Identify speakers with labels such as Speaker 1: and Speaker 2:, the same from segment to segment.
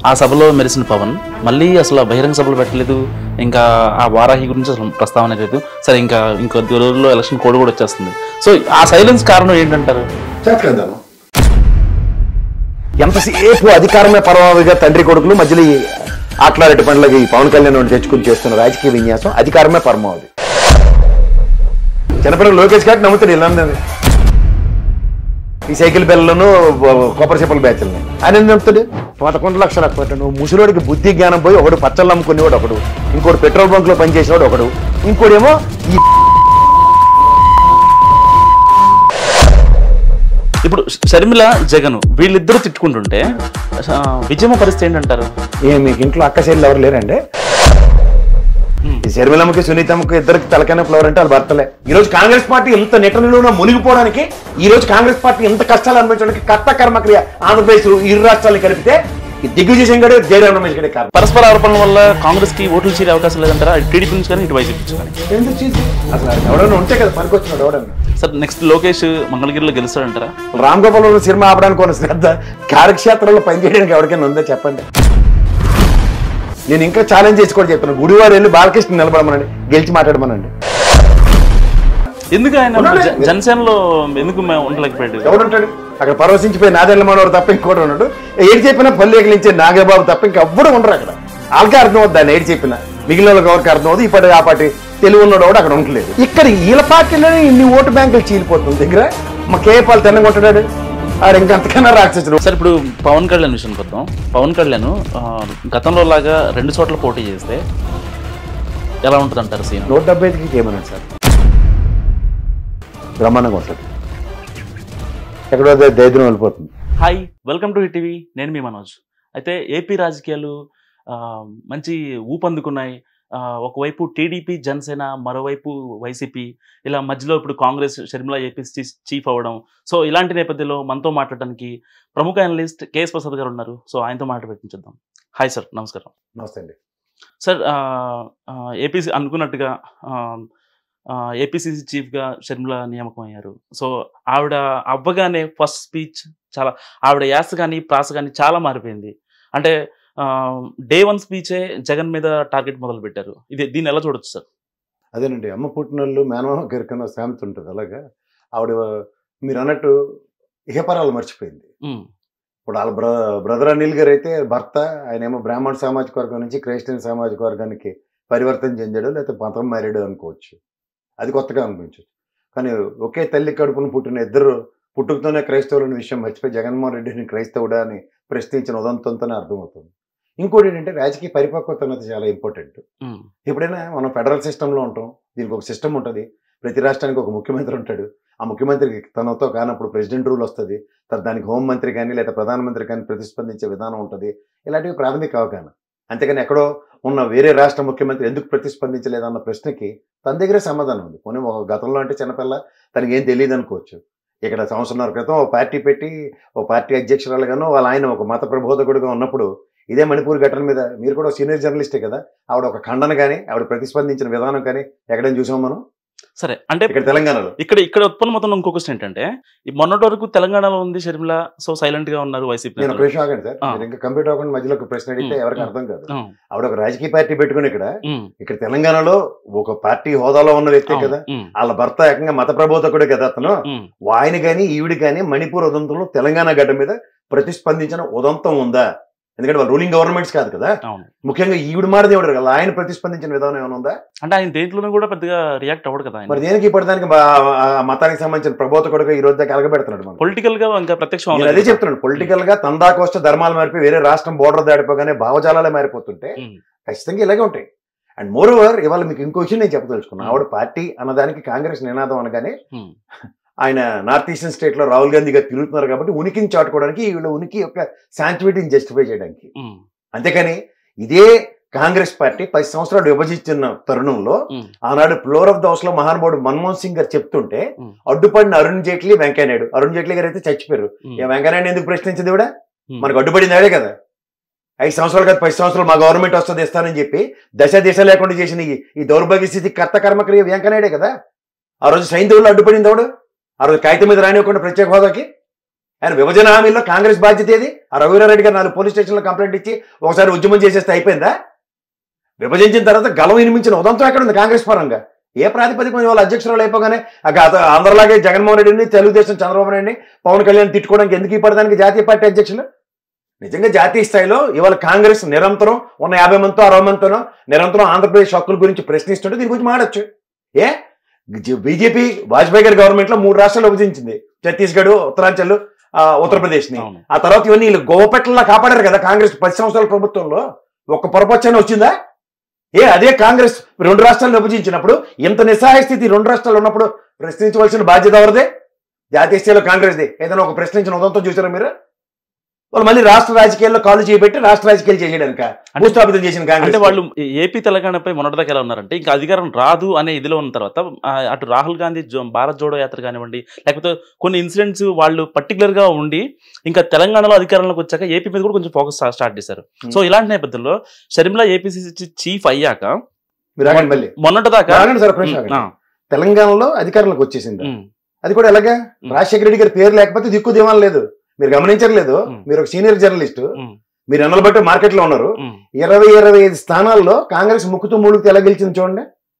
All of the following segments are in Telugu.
Speaker 1: ఆ సభలో మెరిసిన పవన్ మళ్ళీ అసలు ఆ బహిరంగ సభలు పెట్టలేదు ఇంకా ఆ వారాహి గురించి అసలు ప్రస్తావన లేదు సరే ఇంకా ఇంకో రోజుల్లో ఎలక్షన్ కోడ్ కూడా వచ్చేస్తుంది సో ఆ సైలెన్స్ కారణం ఏంటంటారు
Speaker 2: చేతలేదాను
Speaker 3: ఎంతసేపు అధికారమే పరమావధిగా తండ్రి కొడుకులు మధ్యలో ఈ ఆటలారెడ్డి పండ్లకి ఈ పవన్ కళ్యాణ్ వాడిని తెచ్చుకుని చేస్తున్న రాజకీయ విన్యాసం అధికారమే పరమావధి చిన్నపిల్లలు లోకేష్ గారికి నమ్ముతాడు ఇలా అన్నది. ఈ సైకిల్ బెల్లను కొబ్బరి చెప్పల బ్యాచ్లని ఆయన ఏం నమ్ముతాడు పదకొండు లక్షలు పెట్టండు ముసలోడికి బుద్ధి జ్ఞానం పోయి ఒకడు పచ్చళ్ళు అమ్ముకునేవాడు ఒకడు ఇంకోటి పెట్రోల్ బంక్ లో పనిచేసేవాడు ఒకడు ఇంకోడేమో ఈ
Speaker 1: ఇప్పుడు షర్మిల జగన్ వీళ్ళిద్దరూ తిట్టుకుంటుంటే ఆ, విజయమ్మ పరిస్థితి ఏంటంటారు
Speaker 3: ఏ మీకు ఇంట్లో అక్క చెల్లెలు ఎవరు లేరండి ఈ శర్మిలమ్మకి సునీతమ్మకి ఇద్దరికి తలకైన ఫ్లవర్ అంటే వాళ్ళు భర్తలే ఈ రోజు కాంగ్రెస్ పార్టీ ఎంత నిటనలో మునిగిపోవడానికి ఈ రోజు కాంగ్రెస్ పార్టీ ఎంత కష్టాలు అనుభవించడానికి కర్త కర్మక్రియ ఆంధ్రప్రదేశ్ ఇరు రాష్ట్రాలను కలిపితే ఈ దిగ్విజయం గడే జయరాం రమేష్ గడే కారణం
Speaker 1: పరస్పర ఆరోపణల వల్ల కాంగ్రెస్ కి ఓట్లు చేరే అవకాశం లేదంటారా అటు టీడీపీ నుంచి కానీ ఇటు వైసీపీ నుంచి కానీ
Speaker 3: ఎందుకు చేసి అసలు ఆయన ఎవడన్నా ఉంటే కదా పనికొచ్చినాడు ఎవడన్నా
Speaker 1: సార్ నెక్స్ట్ లోకేష్ మంగళగిరిలో గెలుస్తాడంటారా
Speaker 3: రామ్ గోపాల్ వర్మ సినిమా ఆపడానికి ఉన్న శ్రద్ధ కార్యక్షేత్రంలో పనిచేయడానికి ఎవరికైనా ఉందో చెప్పండి నేను ఇంకా ఛాలెంజ్ చేసి కూడా చెప్తున్నాను గుడివారు వెళ్ళి బాలకృష్ణ నిలబడమనండి గెలిచి మాట్లాడమనండి
Speaker 1: ఎందుకు ఆయన
Speaker 3: ఉన్నాడే.
Speaker 1: జ- జనసేనలో ఎందుకు మేము ఉండలేకపోయాడు
Speaker 3: ఎవడుంటాడు అక్కడ పరవశించిపోయి నాదెళ్ళ మనోడు తప్ప ఇంకోటి ఉన్నాడు ఏడు చెప్పినా పల్లె ఎగిలించే నాగబాబు తప్ప ఇంకెవ్వడు ఉండరు అక్కడ వాళ్ళకే అర్థం అవుతుంది దాన్ని ఏడు చెప్పినా మిగిలిన వాళ్ళకి ఎవరికి అర్థం అవుతుంది ఇప్పటి ఆ పార్టీ తెలుగు ఉన్నాడు కూడా అక్కడ ఉండలేదు ఇక్కడ వీళ్ళ పార్టీలోనే ఇన్ని ఓటు బ్యాంకులు చీలిపోతుంది దగ్గర మా కేపాలు తిన్నగొంటాడు ఆడు ఇంకంతకన్నా రాక్షసుడు
Speaker 1: సార్ ఇప్పుడు పవన్ కళ్యాణ్ విషయానికి వద్దాం పవన్ కళ్యాణ్ ఆ, గతంలో లాగా రెండు చోట్ల పోటీ చేస్తే ఎలా ఉంటుంది అంటారు సీన్
Speaker 3: నూట డెబ్బై ఐదుకి ఏమన్నాడు సార్ బ్రహ్మాండంగా ఉంటుంది ఎక్కడో ద- దరిద్రం వెళ్ళిపోతుంది
Speaker 1: హాయ్ వెల్కమ్ టు టీవీ నేను మీ మనోజ్ అయితే ఏపీ రాజకీయాలు ఆ, మంచి ఊపందుకున్నాయి ఆ, ఒకవైపు టీడీపీ జనసేన మరోవైపు వైసీపీ ఇలా మధ్యలో ఇప్పుడు కాంగ్రెస్ షర్మిల ఏపీ చీ- చీఫ్ అవ్వడం సో ఇలాంటి నేపథ్యంలో మనతో మాట్లాడడానికి ప్రముఖ అనలిస్ట్ కేఎస్ ప్రసాద్ గారు ఉన్నారు సో ఆయనతో మాట పెట్టించుద్దాం హాయ్ సార్ నమస్కారం
Speaker 3: నమస్తే అండి
Speaker 1: సార్ ఏపీసీ అనుకున్నట్టుగా ఏపీసీసీ చీఫ్గా షర్మిల నియామకం అయ్యారు సో ఆవిడ అవ్వగానే ఫస్ట్ స్పీచ్ చాలా ఆవిడ యాస కానీ ప్రాస కానీ చాలా మారిపోయింది అంటే డే వన్ స్పీచే జగన్ మీద టార్గెట్ మొదలు పెట్టారు ఇది దీన్ని ఎలా చూడొచ్చు సార్
Speaker 3: అదేనండి అమ్మ పుట్టినోళ్ళు మేనమామ గరికన్న సామెత ఉంటుంది అలాగా ఆవిడ మీరు అన్నట్టు ఇహపరాలు మర్చిపోయింది
Speaker 1: ఉమ్,
Speaker 3: ఇప్పుడు వాళ్ళ బ్ర బ్రదర్ అనిల్ గారు అయితే భర్త ఆయన ఏమో బ్రాహ్మణ సామాజిక వర్గం నుంచి క్రైస్టియన్ సామాజిక వర్గానికి పరివర్తన చెందాడు లేకపోతే మతం మారాడు అనుకోవచ్చు అది కొత్తగా అనిపించవచ్చు కానీ ఒకే తల్లి కడుపును పుట్టిన ఇద్దరు పుట్టుకతోనే క్రైస్తవులు అనే విషయం మర్చిపోయి జగన్మోహన్ రెడ్డిని క్రైస్తవుడా అని ప్రశ్నించిన ఉదంతంతోనే అర్థమవుతుంది ఇంకోటి ఏంటంటే రాజకీయ పరిపక్వత అన్నది చాలా ఇంపార్టెంట్
Speaker 1: ఉమ్,
Speaker 3: ఎప్పుడైనా మనం ఫెడరల్ సిస్టంలో ఉంటాం దీనికి ఒక సిస్టమ్ ఉంటుంది ప్రతి రాష్ట్రానికి ఒక ముఖ్యమంత్రి ఉంటాడు ఆ ముఖ్యమంత్రికి తనతో కానప్పుడు ప్రెసిడెంట్ రూల్ వస్తుంది తర్వాత దానికి హోంమంత్రి కానీ లేదా ప్రధానమంత్రి కానీ ప్రతిస్పందించే విధానం ఉంటుంది ఇలాంటివి ప్రాథమిక అవగాహన అంతేకాని ఎక్కడో ఉన్న వేరే రాష్ట్ర ముఖ్యమంత్రి ఎందుకు ప్రతిస్పందించలేదన్న ప్రశ్నకి తన దగ్గరే సమాధానం ఉంది పోనీ ఒక గతంలో అంటే చిన్నపిల్ల తనకి ఏం తెలియదు అనుకోవచ్చు ఇక్కడ సంవత్సరాల క్రితం ఒక పార్టీ పెట్టి ఒక పార్టీ అధ్యక్షురాలుగానో వాళ్ళ ఆయన ఒక మత ప్రబోధకుడిగా ఉన్నప్పుడు ఇదే మణిపూర్ ఘటన మీద మీరు కూడా సీనియర్ జర్నలిస్టే కదా ఆవిడ ఒక ఖండన కానీ ఆవిడ ప్రతిస్పందించిన విధానం కానీ ఎక్కడైనా చూసాం మనం
Speaker 1: సరే అంటే
Speaker 3: ఇక్కడ తెలంగాణలో
Speaker 1: ఇక్కడ ఇక్కడ ఉత్పన్నమవుతున్న ఇంకో క్వశ్చన్ ఏంటంటే ఈ మొన్నటి వరకు తెలంగాణలో ఉంది షర్మిల సో సైలెంట్ గా ఉన్నారు వైసీపీ
Speaker 3: నేను ఒక
Speaker 1: నేతలు.
Speaker 3: విషయం ఆగండి సార్
Speaker 1: ఆ.
Speaker 3: మీరు ఇంకా కంప్యూటర్ అవ్వకుండా మధ్యలో ఒక ప్రశ్న అడిగితే
Speaker 1: ఉమ్,
Speaker 3: ఎవరికి
Speaker 1: ఉమ్.
Speaker 3: అర్థం కాదు
Speaker 1: ఆ,
Speaker 3: ఆవిడ ఒక రాజకీయ పార్టీ పెట్టుకుని ఇక్కడ
Speaker 1: ఉమ్,
Speaker 3: ఇక్కడ తెలంగాణలో ఒక పార్టీ హోదాలో ఉన్న వ్యక్తే
Speaker 1: అవును,
Speaker 3: కదా
Speaker 1: ఉమ్,
Speaker 3: వాళ్ళ భర్త ఏకంగా మత ప్రబోధకుడే కదా అతను
Speaker 1: ఉమ్,
Speaker 3: ఆయన కానీ ఈవిడ కానీ మణిపూర్ ఉదంతంలో తెలంగాణ గడ్డ మీద ప్రతిస్పందించిన ఉదంతం ఉందా ఎందుకంటే వాళ్ళు రూలింగ్ గవర్నమెంట్స్ కాదు కదా
Speaker 1: అవును
Speaker 3: ముఖ్యంగా ఈవిడ మాట దేవుడు కదా ఆయన ప్రతిస్పందించిన విధానం ఏమైనా ఉందా
Speaker 1: అంటే ఆయన దేంట్లోనూ కూడా పెద్దగా రియాక్ట్ అవ్వడు కదా ఆయన
Speaker 3: మరి దేనికి ఇప్పటిదానికి బా- ఆ మతానికి సంబంధించిన ప్రబోధకుడుగా ఈ రోజు దాకా కలగబెడుతున్నాడు మనం
Speaker 1: పొలిటికల్ గా ఇంకా ప్రత్యక్షం
Speaker 3: నేను
Speaker 1: అవ్వలేదు
Speaker 3: అదే
Speaker 1: కదా.
Speaker 3: చెప్తున్నాను పొలిటికల్ గా తందాకు వస్తే ధర్మాలు మారిపోయి వేరే రాష్ట్రం బోర్డర్ దాడిపోగానే భావజాలాలే మారిపోతుంటే
Speaker 1: ఉమ్,
Speaker 3: ఖచ్చితంగా ఇలాగే ఉంటాయి అండ్ మోర్ ఓవర్ ఇవాళ మీకు ఇంకో విషయం నేను చెప్పదలుచుకున్నాను ఆవిడ పార్టీ అన్నదానికి కాంగ్రెస్ నినాదం అనగానే
Speaker 1: ఉమ్,
Speaker 3: ఆయన నార్త్ ఈస్టర్న్ స్టేట్ లో రాహుల్ గాంధీ గారు తిరుగుతున్నారు కాబట్టి ఉనికిని చాటుకోవడానికి వీళ్ళ ఉనికి యొక్క శాంటివిటీని జస్టిఫై చేయడానికి
Speaker 1: ఉమ్,
Speaker 3: అంతేకాని ఇదే కాంగ్రెస్ పార్టీ పది సంవత్సరాలు విభజించిన తరుణంలో
Speaker 1: ఉమ్,
Speaker 3: ఆనాడు ఫ్లోర్ ఆఫ్ ద హౌస్ లో మహానుభావుడు మన్మోహన్ సింగ్ గారు చెప్తుంటే
Speaker 1: ఉమ్.
Speaker 3: అడ్డుపడిన అరుణ్ జైట్లీ వెంకయ్య నాయుడు అరుణ్ జైట్లీ గారు అయితే చచ్చిపోయారు
Speaker 1: ఉమ్,
Speaker 3: ఏ వెంకయ్య నాయుడు ఎందుకు ప్రశ్నించింది కూడా
Speaker 1: ఉమ్,
Speaker 3: మనకు అడ్డుపడింది ఆడే కదా ఐదు సంవత్సరాలు కాదు పది సంవత్సరాలు మా గవర్నమెంట్ వస్తుంది ఇస్తానని చెప్పి దశ దిశ లేకుండా చేసిన ఈ- ఈ దౌర్భాగ్య స్థితి కర్త కర్మక్రియ వెంకనాయుడే కదా ఆ రోజు సైంధవులు అడ్డుపడింది ఎవడు ఆ రోజు కాగితం మీద రానివ్వకుండా ప్రత్యేక హోదాకి ఆయన విభజన హామీలో కాంగ్రెస్ బాధ్యత ఏది ఆ రఘువీరారెడ్డి గారు నాలుగు పోలీస్ స్టేషన్లో కంప్లైంట్ ఇచ్చి ఒకసారి ఉద్యమం చేసేస్తే అయిపోయిందా విభజించిన తర్వాత గలం వినిపించిన ఉదంతం ఎక్కడ ఉంది కాంగ్రెస్ పరంగా ఏ ప్రాతిపదిక వాళ్ళ అధ్యక్షురాలు అయిపోగానే ఆ గత అందరిలాగే జగన్మోహన్ రెడ్డిని తెలుగుదేశం చంద్రబాబు నాయుడిని పవన్ కళ్యాణ్ తిట్టుకోవడానికి ఎందుకు ఇప్పటిదానికి జాతీయ పార్టీ అధ్యక్షులు నిజంగా జాతీయ స్థాయిలో ఇవాళ కాంగ్రెస్ నిరంతరం ఉన్న యాభై మందితో అరవై మందితోనో నిరంతరం ఆంధ్రప్రదేశ్ హక్కుల గురించి ప్రశ్నిస్తుంటే దీని గురించి మాడచ్చు ఏ బీజేపీ వాజ్పేయి గారి గవర్నమెంట్ లో మూడు రాష్ట్రాలు విభజించింది ఛత్తీస్గఢ్ ఉత్తరాంచల్ ఆ, ఉత్తరప్రదేశ్ ని
Speaker 1: అవును
Speaker 3: ఆ తర్వాత ఇవన్నీ వీళ్ళు గోపెట్లలా కాపాడారు కదా కాంగ్రెస్ పది సంవత్సరాల ప్రభుత్వంలో ఒక్క పొరపచ్చని వచ్చిందా ఏ అదే కాంగ్రెస్ రెండు రాష్ట్రాలు విభజించినప్పుడు ఇంత నిస్సహాయ స్థితి రెండు రాష్ట్రాలు ఉన్నప్పుడు ప్రశ్నించవలసిన బాధ్యత ఎవరిదే జాతీయ స్థాయిలో కాంగ్రెస్దే ఏదైనా ఒక ప్రశ్నించిన ఉదంతం చూసారా మీరు వాళ్ళు మళ్ళీ రాష్ట్ర రాజకీయాల్లో కాలు చేయబెట్టి రాష్ట్ర రాజకీయాలు చేయడానిక భూస్థాపితం చేసిన
Speaker 1: అంటే
Speaker 3: కాంగ్రెస్
Speaker 1: వాళ్ళు ఏపీ తెలంగాణపై మొన్నటిదాకా ఎలా ఉన్నారంటే ఇంకా అధికారం రాదు అనే ఇదిలో ఉన్న తర్వాత ఆ, అటు రాహుల్ గాంధీ జో- భారత్ జోడో యాత్ర కానివ్వండి లేకపోతే కొన్ని ఇన్సిడెంట్స్ వాళ్ళు పర్టికులర్ గా ఉండి ఇంకా తెలంగాణలో అధికారంలోకి వచ్చాక ఏపీ మీద కూడా కొంచెం ఫోకస్ స్టార్ట్ చేశారు
Speaker 3: Hmm.
Speaker 1: సో ఇలాంటి నేపథ్యంలో షర్మిల ఏపీసీసీ చీఫ్ అయ్యాక
Speaker 3: మీరు ఆగండి మళ్ళీ
Speaker 1: మొన్నటిదాకా
Speaker 3: ఆగండి సార్ ఒక నిమిషం
Speaker 1: ఉమ్,
Speaker 3: ఆగండి.
Speaker 1: ఆ,
Speaker 3: తెలంగాణలో అధికారంలోకి వచ్చేసింది
Speaker 1: ఉమ్,
Speaker 3: అది కూడా ఎలాగా
Speaker 1: ఉమ్.
Speaker 3: రాజశేఖర రెడ్డి గారి పేరు లేకపోతే దిక్కు దివాన్ లేదు మీరు గమనించట్లేదు
Speaker 1: ఉమ్.
Speaker 3: మీరు ఒక సీనియర్ జర్నలిస్ట్
Speaker 1: ఉమ్,
Speaker 3: మీరు ఎన్నల బట్టి మార్కెట్ లో ఉన్నారు
Speaker 1: ఉమ్,
Speaker 3: ఇరవై ఇరవై ఐదు స్థానాల్లో కాంగ్రెస్ ముక్కుతూ మూడుకు ఎలా గెలిచింది చూడండి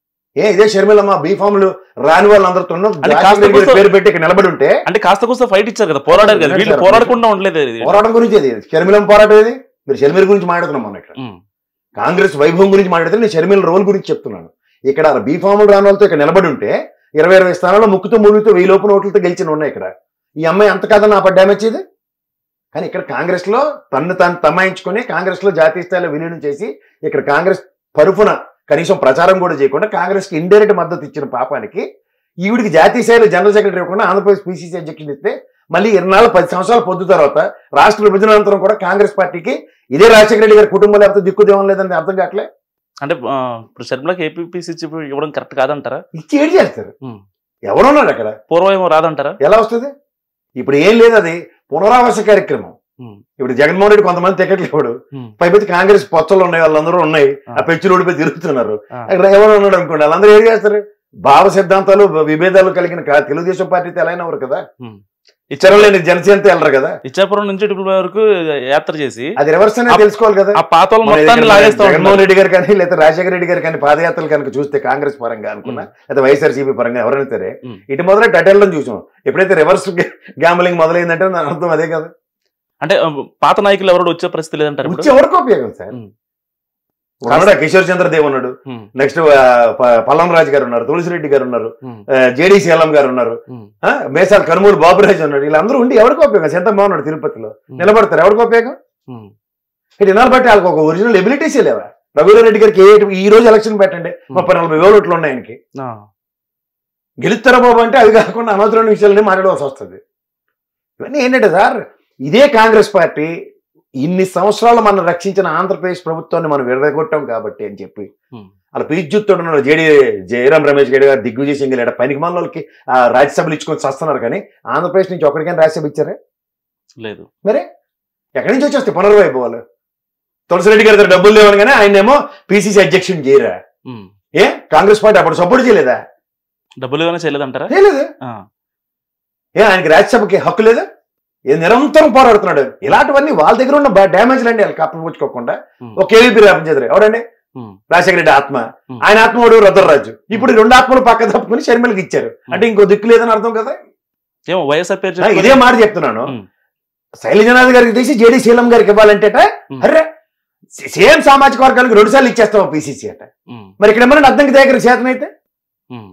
Speaker 3: ఏ ఇదే షర్మిలమ్మ బీఫామ్లు రాని వాళ్ళందరితో
Speaker 1: అంటే
Speaker 3: రాజశేఖర
Speaker 1: కాస్త
Speaker 3: రెడ్డి గారి
Speaker 1: కూస్త-
Speaker 3: పేరు పెట్టి ఇక్కడ నిలబడి ఉంటే
Speaker 1: అంటే కాస్త కూస్త ఫైట్ ఇచ్చారు కదా పోరాడారు కదా
Speaker 3: లేదు
Speaker 1: వీళ్ళు
Speaker 3: సార్.
Speaker 1: పోరాడకుండా ఉండలేదు ఇది.
Speaker 3: పోరాటం గురించి అది షర్మిలం పోరాటం ఏది మీరు షర్మిల గురించి మాట్లాడుతున్నాం మనం ఇక్కడ
Speaker 1: ఉమ్,
Speaker 3: కాంగ్రెస్ వైభవం గురించి మాట్లాడితే నేను షర్మిల రోల్ గురించి చెప్తున్నాను ఇక్కడ బీఫామ్లు రాని వాళ్ళతో ఇక్కడ నిలబడి ఉంటే ఇరవై ఇరవై స్థానాల్లో ముక్కుతో మూడుతో వెయ్యి లోపు నోట్లతో గెలిచిన ఉన్నాయి ఇక్కడ ఈ అమ్మాయి అంత కాదని ఆ డ్యామేజ్ ఇది కానీ ఇక్కడ కాంగ్రెస్ లో తన్ను తాను తమాయించుకొని కాంగ్రెస్ లో జాతీయ స్థాయిలో విలీనం చేసి ఇక్కడ కాంగ్రెస్ తరఫున కనీసం ప్రచారం కూడా చేయకుండా కాంగ్రెస్ కి ఇండైరెక్ట్ మద్దతు ఇచ్చిన పాపానికి ఈవిడికి జాతీయ స్థాయిలో జనరల్ సెక్రటరీ ఇవ్వకుండా ఆంధ్రప్రదేశ్ పిసిసి అధ్యక్షుడు ఇస్తే మళ్ళీ ఇరవై పది సంవత్సరాల పొద్దు తర్వాత రాష్ట్ర విభజన అనంతరం కూడా కాంగ్రెస్ పార్టీకి ఇదే రాజశేఖర రెడ్డి గారి కుటుంబం లేకపోతే దిక్కుదేవం లేదని అర్థం కావట్లే
Speaker 1: అంటే ఆ, ఇప్పుడు షర్మిలకి ఏపీసీ చీఫ్ ఇవ్వడం కరెక్ట్ కాదంటారా
Speaker 3: ఇచ్చి ఏడు చేస్తారు
Speaker 1: ఉమ్.
Speaker 3: ఎవరున్నారు అక్కడ
Speaker 1: పూర్వం ఏమో రాదంటారా
Speaker 3: ఎలా వస్తుంది ఇప్పుడు ఏం లేదు అది పునరావాస కార్యక్రమం
Speaker 1: ఉమ్,
Speaker 3: ఇప్పుడు జగన్మోహన్ రెడ్డి కొంతమంది టికెట్లు ఇవ్వడు
Speaker 1: ఉమ్,
Speaker 3: పైపోతే కాంగ్రెస్ పొచ్చలు ఉన్నాయి వాళ్ళందరూ ఉన్నాయి
Speaker 1: ఆ.
Speaker 3: ఆ పెచ్చులు ఓడిపోయి తిరుగుతున్నారు
Speaker 1: ఆ.
Speaker 3: అక్కడ ఎవరు ఉన్నాడు అనుకోండి వాళ్ళందరూ ఏం చేస్తారు భావ సిద్ధాంతాలు విభేదాలు కలిగిన కా- తెలుగుదేశం పార్టీతో ఎలా అయినవారు కదా
Speaker 1: ఉమ్.
Speaker 3: ఇచ్చరం లేని జనసేనతో వెళ్ళరు కదా
Speaker 1: ఇచ్చాపురం నుంచి ఇటుపల్లి వరకు యాత్ర చేసి
Speaker 3: అది రివర్స్ అనేది
Speaker 1: ఆ-
Speaker 3: తెలుసుకోవాలి కదా
Speaker 1: ఆ పాత వాళ్ళ
Speaker 3: మన
Speaker 1: మొత్తాన్ని
Speaker 3: దగ్గర
Speaker 1: లాగేస్తా
Speaker 3: జగన్మోహన్
Speaker 1: ఉంటున్నారు.
Speaker 3: రెడ్డి గారు కానీ లేదా రాజశేఖర రెడ్డి గారు కానీ పాదయాత్రలు కనుక చూస్తే కాంగ్రెస్ పరంగా అనుకున్నా లేదా వైఎస్ఆర్సీపీ పరంగా ఎవరైనా సరే
Speaker 1: ఉమ్.
Speaker 3: ఇటు మొదలై టటెల్లను చూసాం ఎప్పుడైతే రివర్స్ గ్యాంబ్లింగ్ మొదలైందంటే దాని అర్థం అదే కదా
Speaker 1: అంటే ఆ, పాత నాయకులు ఎవరు వచ్చే పరిస్థితి లేదంటారు ఇప్పుడు
Speaker 3: వచ్చి ఎవరికి ఉపయోగం సార్
Speaker 1: ఉమ్.
Speaker 3: ఉన్నాడు కిషోర్ చంద్ర దేవ్ ఉన్నాడు
Speaker 1: ఉమ్,
Speaker 3: నెక్స్ట్ పల్లం రాజు గారు ఉన్నారు తులసిరెడ్డి గారు ఉన్నారు
Speaker 1: ఉమ్,
Speaker 3: జేడీ సీఎం గారు ఉన్నారు
Speaker 1: ఉమ్,
Speaker 3: ఆ, మేసాల కనుమూరు బాబురాజు ఉన్నాడు వీళ్ళందరూ ఉండి ఎవరికి ఉపయోగం ఎంత బాగున్నాడు తిరుపతిలో
Speaker 1: ఉమ్,
Speaker 3: నిలబడతారు ఎవరికి ఉపయోగం
Speaker 1: ఉమ్,
Speaker 3: ఇటు ఇన్నాళ్ళు బట్టి వాళ్ళకి ఒక ఒరిజినల్ ఎబిలిటీసే లేవా రఘువీరారెడ్డి గారికి ఏ ఈ రోజు ఎలక్షన్ పెట్టండి ముప్పై నలభై వేలు ఓట్లు ఉన్నాయి ఆయనకి
Speaker 1: ఆ,
Speaker 3: గెలుస్తారా బాబు అంటే అది కాకుండా అనవసరమైన విషయాలని మాట్లాడవలసి వస్తుంది ఇవన్నీ ఏంటంటే సార్ ఇదే కాంగ్రెస్ పార్టీ ఇన్ని సంవత్సరాలు మనం రక్షించిన ఆంధ్రప్రదేశ్ ప్రభుత్వాన్ని మనం విడగొట్టాం కాబట్టి అని చెప్పి
Speaker 1: ఉమ్,
Speaker 3: అలా పీజ్జుతో ఉన్నాడు జేడీ జయరాం రమేష్ గడి గారు దిగ్విజయ్ సింగ్ లేడ పనికి మనకి రాజ్యసభలు ఇచ్చుకొని వస్తున్నారు కానీ ఆంధ్రప్రదేశ్ నుంచి ఒకరికైనా రాజ్యసభ ఇచ్చారా
Speaker 1: లేదు
Speaker 3: మరి ఎక్కడి నుంచి వచ్చేస్తాయి పునర్వైభవాలు తులసిరెడ్డి గారి దగ్గర డబ్బులు లేవని కానీ ఆయన ఏమో పిసిసి అధ్యక్షుని చేయరా
Speaker 1: ఉమ్,
Speaker 3: ఏ కాంగ్రెస్ పార్టీ అప్పుడు సపోర్ట్ చేయలేదా
Speaker 1: డబ్బులు ఏమైనా చేయలేదంటారా
Speaker 3: చేయలేదు
Speaker 1: ఆ,
Speaker 3: ఏ ఆయనకి రాజ్యసభకి హక్కు లేదు ఏ నిరంతరం పోరాడుతున్నాడు ఇలాంటివన్నీ వాళ్ళ దగ్గర ఉన్న డ్యామేజ్ అండి వాళ్ళకి కప్పపుచ్చుకోకుండా
Speaker 1: ఉమ్,
Speaker 3: ఒక కేవీపీ రాపించారు ఎవడండి
Speaker 1: ఉమ్,
Speaker 3: రాజశేఖర రెడ్డి ఆత్మ
Speaker 1: ఉమ్.
Speaker 3: ఆయన ఆత్మవాడు రుద్రరాజు ఇప్పుడు ఈ రెండు ఆత్మలు పక్క తప్పుకుని షర్మిలకి ఇచ్చారు అంటే ఇంకో దిక్కు లేదని అర్థం కదా
Speaker 1: ఏమో వైఎస్ఆర్ పేరు
Speaker 3: ఆ,
Speaker 1: చెప్పుకొని-
Speaker 3: ఇదే మాట చెప్తున్నాను
Speaker 1: ఉమ్,
Speaker 3: శైలజనాథ్ గారికి తీసి జేడీ శీలం గారికి ఇవ్వాలంటేట
Speaker 1: ఉమ్.
Speaker 3: అర్రే సేమ్ సామాజిక వర్గానికి రెండు సార్లు ఇచ్చేస్తాం పిసిసి అట
Speaker 1: ఉమ్,
Speaker 3: మరి ఇక్కడ ఏమన్నా అర్థంకి దగ్గర చేతనైతే
Speaker 1: ఉమ్,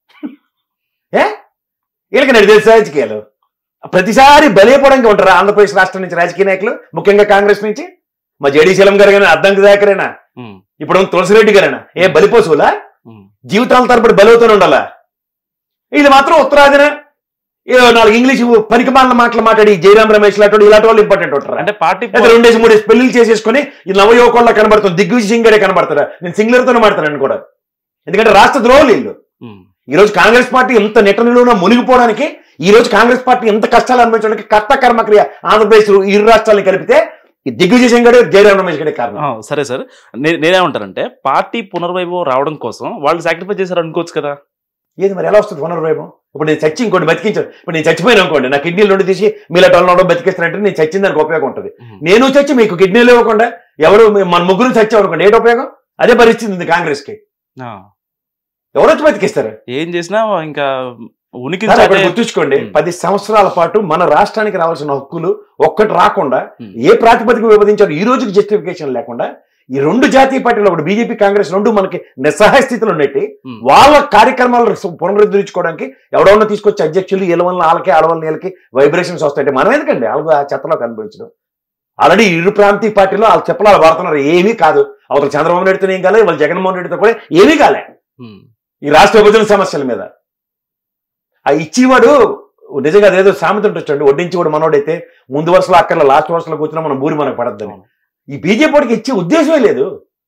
Speaker 3: ఏ వీళ్ళకి నడి తెలుసు రాజకీయాలు ప్రతిసారి బలైపోవడానికి ఉంటారా ఆంధ్రప్రదేశ్ రాష్ట్రం నుంచి రాజకీయ నాయకులు ముఖ్యంగా కాంగ్రెస్ నుంచి మా జేడీ శీలం గారు కానీ అద్దంకి దాకరేనా
Speaker 1: ఉమ్,
Speaker 3: ఇప్పుడు తులసిరెడ్డి గారేనా ఏ బలిపోసులా
Speaker 1: ఉమ్,
Speaker 3: జీవితాల తరబడి బలవుతూనే ఉండాలా ఇది మాత్రం ఉత్తరాదిన ఏదో నాలుగు ఇంగ్లీష్ పనికి మాటలు మాటలు మాట్లాడి జయరాం రమేష్ లాంటి ఇలాంటి వాళ్ళు ఇంపార్టెంట్ ఉంటారా
Speaker 1: అంటే పార్టీ
Speaker 3: అయితే రెండేసి మూడేసి పెళ్లిళ్ళు చేసేసుకొని ఈ నవయువకుల్లో కనబడుతుంది దిగ్విజయ్ సింగ్ గడే కనబడతాడా నేను సింగులర్తోనే మాడతాను కూడా ఎందుకంటే రాష్ట్ర ద్రోహులు వీళ్ళు
Speaker 1: ఉమ్,
Speaker 3: ఈ రోజు కాంగ్రెస్ పార్టీ ఎంత నిటనలోనో మునిగిపోవడానికి ఈ రోజు కాంగ్రెస్ పార్టీ ఎంత కష్టాలు అనుభవించడానికి కర్త కర్మక్రియ ఆంధ్రప్రదేశ్ ఇరు రాష్ట్రాలను కలిపితే ఈ దిగ్విజయ్ సింగ్ గడే జయరాం రమేష్ గడే కారణం
Speaker 1: ఆ, సరే సార్ నే- నేనేమంటానంటే పార్టీ పునర్వైభవం రావడం కోసం వాళ్ళు సాక్రిఫైస్ చేశారు అనుకోవచ్చు కదా
Speaker 3: ఏది మరి ఎలా వస్తుంది పునర్వైభవం ఇప్పుడు నేను చచ్చి ఇంకోటి బతికించాను ఇప్పుడు నేను చచ్చిపోయినా అనుకోండి నా కిడ్నీలు నుండి తీసి మీలా టోల్లో బతికిస్తానంటే నేను చచ్చిన దానికి ఉపయోగం ఉంటుంది
Speaker 1: ఉమ్.
Speaker 3: నేను చచ్చి మీకు కిడ్నీలు ఇవ్వకుండా ఎవరు మీ- మన ముగ్గురు చచ్చాం అనుకోండి ఏంటి ఉపయోగం అదే పరిస్థితి ఉంది కాంగ్రెస్ కి
Speaker 1: ఆ.
Speaker 3: ఎవరు వచ్చి బతికిస్తారు
Speaker 1: ఏం చేసినా ఇంకా ఉనికి
Speaker 3: సార్, ఒకటి
Speaker 1: చాటే-
Speaker 3: గుర్తుంచుకోండి
Speaker 1: ఉమ్.
Speaker 3: పది సంవత్సరాల పాటు మన రాష్ట్రానికి రావాల్సిన హక్కులు ఒక్కటి రాకుండా
Speaker 1: ఉమ్.
Speaker 3: ఏ ప్రాతిపదిక విభజించారు ఈ రోజుకి జస్టిఫికేషన్ లేకుండా ఈ రెండు జాతీయ పార్టీలు ఒకటి బీజేపీ కాంగ్రెస్ రెండు మనకి నిస్సహాయ స్థితిలో నెట్టి
Speaker 1: ఉమ్.
Speaker 3: వాళ్ళ కార్యక్రమాలు పునరుద్ధరించుకోవడానికి ఎవడన్నా తీసుకొచ్చి అధ్యక్షులు వీళ్ళ వల్ల వాళ్ళకి ఆడవల్ల వీళ్ళకి వైబ్రేషన్స్ వస్తాయంటే మనం ఎందుకండి వాళ్ళకు ఆ చెత్తలో కనిపించడం ఆల్రెడీ ఇరు ప్రాంతీయ పార్టీలో వాళ్ళు చెప్పలాలు వాడుతున్నారు ఏమీ కాదు అవతల చంద్రబాబు నాయుడుతో ఏం కాలేదు వాళ్ళ జగన్మోహన్ రెడ్డితో కూడా ఏమీ కాలే
Speaker 1: ఉమ్.
Speaker 3: ఈ రాష్ట్ర విభజన సమస్యల మీద ఆ ఇచ్చివాడు నిజంగా అదేదో సామెత ఉంటుందండి వడ్డించి కూడా మనోడైతే ముందు వరుసలో అక్కడ లాస్ట్ వరుసలో కూర్చున్నా మనం బూరి మనకు పడద్దని
Speaker 1: అవును.
Speaker 3: ఈ బీజేపీ వాడికి ఇచ్చే ఉద్దేశమే లేదు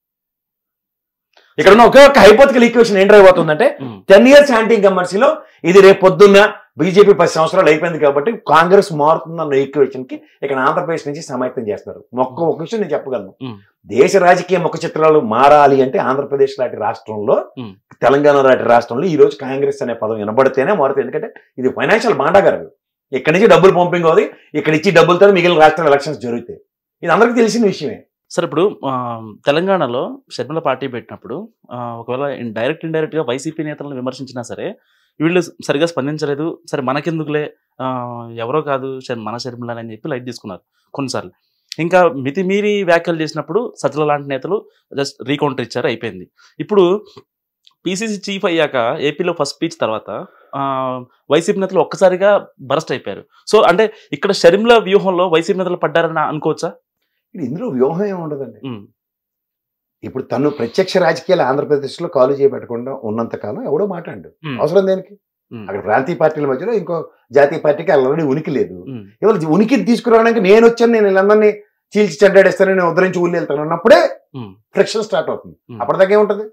Speaker 3: ఇక్కడ ఉన్న ఒకే ఒక్క హైపోతికల్ ఈక్వేషన్ ఏం డ్రైవ్ అవుతుందంటే
Speaker 1: ఉమ్.
Speaker 3: టెన్ ఇయర్స్ యాంటీ ఇన్కంబర్సీలో ఇది రేపు పొద్దున్న బీజేపీ పది సంవత్సరాలు అయిపోయింది కాబట్టి కాంగ్రెస్ మారుతుందన్న ఈక్వేషన్ కి ఇక్కడ ఆంధ్రప్రదేశ్ నుంచి సమాయత్తం చేస్తారు ఒక్క ఒక విషయం నేను చెప్పగలను
Speaker 1: ఉమ్.
Speaker 3: దేశ రాజకీయ ముఖ చిత్రాలు మారాలి అంటే ఆంధ్రప్రదేశ్ లాంటి రాష్ట్రంలో
Speaker 1: ఉమ్.
Speaker 3: తెలంగాణ లాంటి రాష్ట్రంలో ఈ రోజు కాంగ్రెస్ అనే పదం వినబడితేనే మారుతుంది ఎందుకంటే ఇది ఫైనాన్షియల్ బాండాగారు ఇక్కడి నుంచి డబ్బులు పంపింగ్ అవుతుంది ఇక్కడ ఇచ్చి డబ్బులతో మిగిలిన రాష్ట్రాల ఎలక్షన్స్ జరుగుతాయి ఇది అందరికీ తెలిసిన విషయమే
Speaker 1: సరే ఇప్పుడు ఆ, తెలంగాణలో షర్మిల పార్టీ పెట్టినప్పుడు ఆ, ఒకవేళ డైరెక్ట్ ఇండైరెక్ట్ గా వైసీపీ నేతలను విమర్శించినా సరే వీళ్ళు సరిగా స్పందించలేదు సరే మనకెందుకులే ఆ, ఎవరో కాదు శర్- మన షర్మిల అని చెప్పి లైట్ తీసుకున్నారు కొన్నిసార్లు ఇంకా మితిమీరి వ్యాఖ్యలు చేసినప్పుడు సజ్జల లాంటి నేతలు జస్ట్ రీకౌంటర్ ఇచ్చారు అయిపోయింది ఇప్పుడు పీసీసీ చీఫ్ అయ్యాక ఏపీలో ఫస్ట్ స్పీచ్ తర్వాత ఆ, వైసీపీ నేతలు ఒక్కసారిగా బరస్ట్ అయిపోయారు సో అంటే ఇక్కడ షర్మిల వ్యూహంలో వైసీపీ నేతలు పడ్డారని అనుకోవచ్చా
Speaker 3: ఇది ఇందులో వ్యూహం ఏమి ఉండదండి
Speaker 1: ఉమ్,
Speaker 3: ఇప్పుడు తను ప్రత్యక్ష రాజకీయాలు ఆంధ్రప్రదేశ్లో కాలు చేయబెట్టకుండా ఉన్నంత కాలం ఎవడో మాట్లాడు
Speaker 1: ఉమ్,
Speaker 3: అవసరం దేనికి
Speaker 1: ఉమ్,
Speaker 3: అక్కడ ప్రాంతీయ పార్టీల మధ్యలో ఇంకో జాతీయ పార్టీకి ఆల్రెడీ ఉనికి లేదు
Speaker 1: ఉమ్,
Speaker 3: ఇవాళ ఉనికిని తీసుకురావడానికి నేను వచ్చాను నేను వీళ్ళందరినీ చీల్చి చెడ్డాడేస్తాను నేను ఉద్ధరించి ఊళ్ళు వెళ్తాను అన్నప్పుడే
Speaker 1: ఉమ్.
Speaker 3: ఫ్రిక్షన్ స్టార్ట్ అవుతుంది
Speaker 1: Hmm.
Speaker 3: అప్పటిదాకా ఏముంటది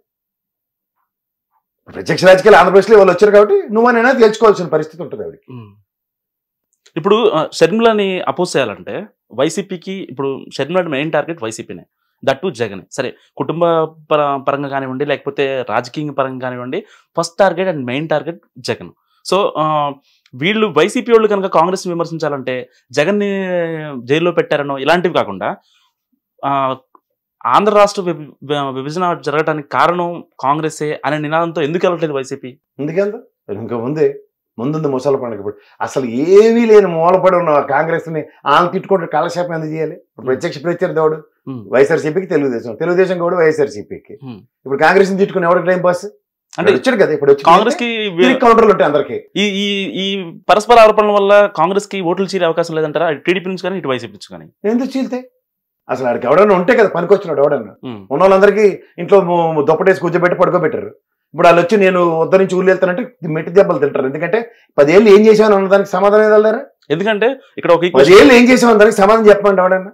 Speaker 3: ప్రత్యక్ష రాజకీయాలు ఆంధ్రప్రదేశ్లో వాళ్ళు వచ్చారు కాబట్టి నువ్వనైనా తేల్చుకోవాల్సిన పరిస్థితి ఉంటుంది ఆవిడకి
Speaker 1: ఉమ్. ఇప్పుడు ఆ, షర్మిలని అపోజ్ చేయాలంటే వైసీపీకి ఇప్పుడు షర్మిల మెయిన్ టార్గెట్ వైసీపీనే దట్టు జగన్ సరే కుటుంబ పర పరంగా కానివ్వండి లేకపోతే రాజకీయ పరంగా కానివ్వండి first target and main target Jagan so ఆ, వీళ్ళు వైసీపీ వాళ్ళు కనుక కాంగ్రెస్ విమర్శించాలంటే జగన్ని జైల్లో పెట్టారనో ఇలాంటివి కాకుండా ఆ, ఆంధ్ర రాష్ట్ర విభ- వి- విభజన జరగడానికి కారణం కాంగ్రెసే అనే నినాదంతో ఎందుకు వెళ్ళట్లేదు వైసీపీ
Speaker 3: ఎందుకంత ఇంకా ముందే ముందుంది ముసల పండుగ ఇప్పుడు అసలు ఏమీ లేని మూలపడి ఉన్న కాంగ్రెస్ ని ఆమె తిట్టుకుంటే కాలక్షేపం ఎందుకు చేయాలి ఇప్పుడు ప్రత్యక్ష ప్రత్యర్థి ఎవడు
Speaker 1: ఉమ్.
Speaker 3: వైఎస్ఆర్సీపీకి తెలుగుదేశం తెలుగుదేశం కూడా వైఎస్ఆర్సీపీకి
Speaker 1: Hmm.
Speaker 3: ఇప్పుడు కాంగ్రెస్ ని తిట్టుకుని ఎవరికి టైం పాస్
Speaker 1: అంటే
Speaker 3: అంటే వచ్చాడు కదా ఇప్పుడు వచ్చి
Speaker 1: కాంగ్రెస్ కి
Speaker 3: కౌంటర్లు ఉంటాయి అందరికి
Speaker 1: ఈ ఈ ఈ పరస్పర ఆరోపణల వల్ల కాంగ్రెస్ కి ఓట్లు చీరే అవకాశం లేదంటారా అటు టీడీపీ నుంచి కానీ ఇటు వైసీపీ నుంచి కానీ
Speaker 3: ఎందుకు చీల్తే అసలు ఆడికి ఎవడన్నా ఉంటే కదా పనికొచ్చినాడు ఎవడన్నా
Speaker 1: ఉమ్,
Speaker 3: ఉన్న వాళ్ళందరికీ ఇంట్లో ము- దుప్పటేసి కూర్చోబెట్టి పడుకోబెట్టారు ఇప్పుడు వాళ్ళు వచ్చి నేను ఉద్ధరించి ఊళ్ళు వెళ్తానంటే మెట్టి దెబ్బలు తింటారు ఎందుకంటే పదేళ్ళు ఏం చేసామని అన్నదానికి సమాధానం ఏదలేరా
Speaker 1: ఎందుకంటే ఇక్కడ ఒక ఈక్వేషన్
Speaker 3: పదేళ్ళు ఏం చేసామని దానికి సమాధానం చెప్పండి ఎవడన్నా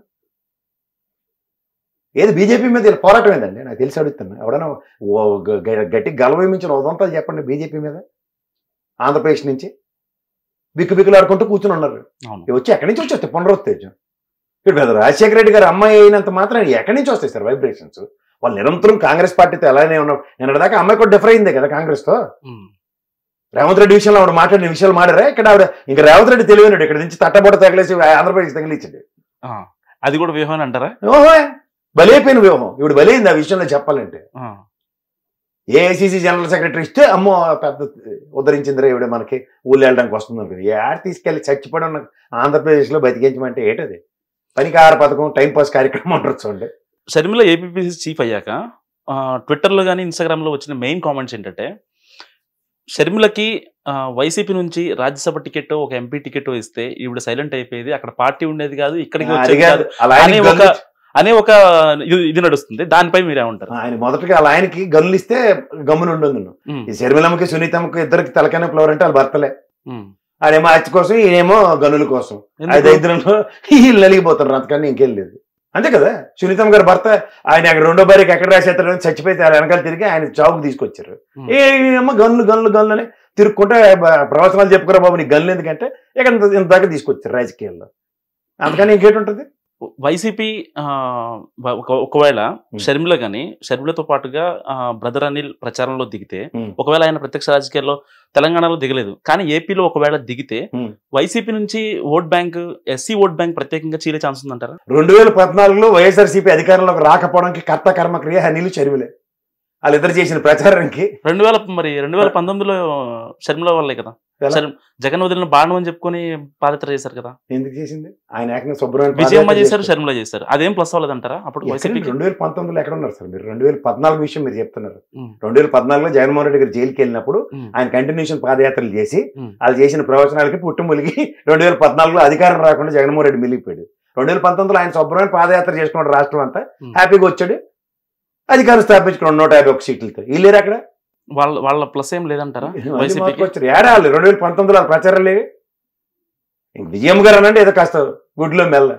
Speaker 3: ఏది బీజేపీ మీద వీళ్ళ పోరాటం ఏందండి నాకు తెలిసి అడుగుతున్నా ఎవడన్నా ఓ గ- గ- గట్టి గలవేమించిన ఉదంతాలు చెప్పండి బీజేపీ మీద ఆంధ్రప్రదేశ్ నుంచి బిక్కు బిక్కులు ఆడుకుంటూ కూర్చుని ఉన్నారు
Speaker 1: అవును
Speaker 3: ఇవి వచ్చి ఎక్కడి నుంచి వచ్చేస్తాయి పునరుత్తేజం ఇప్పుడు పెద్ద రాజశేఖర రెడ్డి గారు అమ్మాయి అయినంత మాత్రం ఎక్కడి నుంచి వస్తాయి సార్ వైబ్రేషన్స్ వాళ్ళు నిరంతరం కాంగ్రెస్ పార్టీతో ఎలానే ఉన్నారు నిన్నటిదాకా అమ్మాయి కూడా డిఫర్ అయిందే కదా కాంగ్రెస్ తో
Speaker 1: ఉమ్,
Speaker 3: రేవంత్ రెడ్డి విషయంలో ఆవిడ మాట్లాడిన విషయాలు మాడారా ఇక్కడ ఆవిడ ఇంకా రేవంత్ రెడ్డి తెలియనాడు ఇక్కడ నుంచి తట్టబొట్ట తగిలేసి ఆంధ్రప్రదేశ్ తగిలించండి
Speaker 1: ఆ, అది కూడా వ్యూహం అంటారా
Speaker 3: ఓహో బలైపోయిన వ్యూహం ఇప్పుడు బలైంది ఆ విషయంలో చెప్పాలంటే
Speaker 1: ఆ,
Speaker 3: ఏఐసిసి జనరల్ సెక్రటరీ ఇస్తే అమ్మో పెద్ద ఉద్ధరించిందిరా ఇవిడ మనకి ఊళ్ళో వెళ్ళడానికి వస్తుంది అనుకుంది యాడ్ తీసుకెళ్లి చచ్చిపడి ఉన్న ఆంధ్రప్రదేశ్లో బతికించమంటే ఏంటది పనికార పథకం టైం పాస్ కార్యక్రమం అంటారు చూడండి
Speaker 1: షర్మిల ఏపీపీసీ చీఫ్ అయ్యాక ఆ, ట్విట్టర్లో కానీ ఇన్స్టాగ్రామ్లో వచ్చిన మెయిన్ కామెంట్స్ ఏంటంటే షర్మిలకి ఆ, వైసీపీ నుంచి రాజ్యసభ టికెట్ ఒక ఎంపీ టికెట్ ఇస్తే ఈవిడ సైలెంట్ అయిపోయేది అక్కడ పార్టీ ఉండేది కాదు ఇక్కడికి
Speaker 3: అది
Speaker 1: వచ్చేది
Speaker 3: కాదు
Speaker 1: కాదు
Speaker 3: అలా
Speaker 1: అనే
Speaker 3: ఆయనకి
Speaker 1: ఒక
Speaker 3: గల్లు-
Speaker 1: అనే ఒక ఇది ఇది నడుస్తుంది దానిపై మీరేమంటారు
Speaker 3: ఆయన మొదటగా అలా ఆయనకి గల్లు ఇస్తే గమ్మున ఉండదు
Speaker 1: ఉమ్,
Speaker 3: ఈ శర్మిలమ్మకి సునీతమ్మకి ఇద్దరికి తలకైన ఫ్లవర్ అంటే వాళ్ళు భర్తలే
Speaker 1: ఉమ్.
Speaker 3: ఆడేమో అచ్చి కోసం ఈయనేమో గనుల కోసం
Speaker 1: ఎందుకు?
Speaker 3: అది ఇద్దరు వీళ్ళు నలిగిపోతారు అంతకన్నా ఇంకేం లేదు అంతే కదా సునీతమ్మ గారి భర్త ఆయన అక్కడ రెండో భార్యకి ఎక్కడ రాసేస్తారని చచ్చిపోతే ఆయన వెనకాల తిరిగి ఆయన చావుకు తీసుకొచ్చారు
Speaker 1: ఉమ్.
Speaker 3: ఏ అమ్మ గన్లు గన్లు గన్లు అని తిరుక్కుంటే బ- ప్రవచనాలు చెప్పుకురా బాబు నీ గన్లు ఎందుకంటే ఇక్కడ ఇంత ఇంత దాకా తీసుకొచ్చారు రాజకీయాల్లో అందుకని ఇంకేటి ఉంటుంది
Speaker 1: వైసీపీ ఆ, వ- ఒక- ఒకవేళ
Speaker 3: Hmm.
Speaker 1: షర్మిల గాని షర్మిలతో పాటుగా బ్రదర్ అనిల్ ప్రచారంలో దిగితే
Speaker 3: Hmm.
Speaker 1: ఒకవేళ ఆయన ప్రత్యక్ష రాజకీయాల్లో తెలంగాణలో దిగలేదు కానీ ఏపీలో ఒకవేళ దిగితే
Speaker 3: Hmm.
Speaker 1: వైసీపీ నుంచి vote bank SC vote bank ప్రత్యేకంగా చీలే ఛాన్స్ ఉందంటారా
Speaker 3: రెండు వేల పద్నాలుగులో వైఎస్ఆర్సీపీ అధికారంలోకి రాకపోవడానికి కర్త కర్మ క్రియ హనీలు చెరువులే వాళ్ళిద్దరు చేసిన ప్రచారానికి
Speaker 1: రెండు వేల మరి రెండు వేల పంతొమ్మిదిలో షర్మిల వాళ్ళే కదా
Speaker 3: ఎలా?
Speaker 1: షర్మ- జగన్ వదిలిన బాణం అని చెప్పుకొని పాదయాత్ర చేశారు కదా
Speaker 3: ఎందుకు చేసింది ఆయన ఏకంగా శుభ్రమైన
Speaker 1: విజయమ్మ
Speaker 3: పాదయాత్ర
Speaker 1: చేశారు
Speaker 3: చేశారు.
Speaker 1: షర్మిల చేశారు అదేం ప్లస్ అవ్వలేదంటారా అప్పుడు
Speaker 3: ఎక్కడండి?
Speaker 1: వైసీపీకి
Speaker 3: రెండు వేల పంతొమ్మిదిలో ఎక్కడ ఉన్నారు సార్ మీరు రెండు వేల పద్నాలుగు విషయం మీరు చెప్తున్నారు
Speaker 1: ఉమ్.
Speaker 3: రెండు వేల పద్నాలుగులో జగన్మోహన్ రెడ్డి గారు జైలుకి వెళ్ళినప్పుడు
Speaker 1: ఉమ్.
Speaker 3: ఆయన కంటిన్యూషన్ పాదయాత్రలు చేసి
Speaker 1: ఉమ్.
Speaker 3: వాళ్ళు చేసిన ప్రవచనాలకి పుట్టుములిగి రెండు వేల పద్నాలుగులో అధికారం రాకుండా జగన్మోహన్ రెడ్డి మిలిగిపోయాడు రెండు వేల పంతొమ్మిదిలో ఆయన శుభ్రమైన పాదయాత్ర చేసుకున్నాడు రాష్ట్రం అంతా
Speaker 1: ఉమ్.
Speaker 3: హ్యాపీగా వచ్చాడు అధికారం స్థాపించుకున్నాడు నూట యాభై ఒక సీట్లతో వీళ్ళేరు అక్కడ
Speaker 1: వాళ్ళ వాళ్ళ ప్లస్ ఏం లేదంటారా
Speaker 3: మళ్ళీ
Speaker 1: వైసీపీకి
Speaker 3: వచ్చారు ఏడాలి రెండు వేల పంతొమ్మిదిలో వాళ్ళ ప్రచారం లేవి ఇంక విజయం గారు అనంటే ఏదో కాస్త గుడ్లో మెల్ల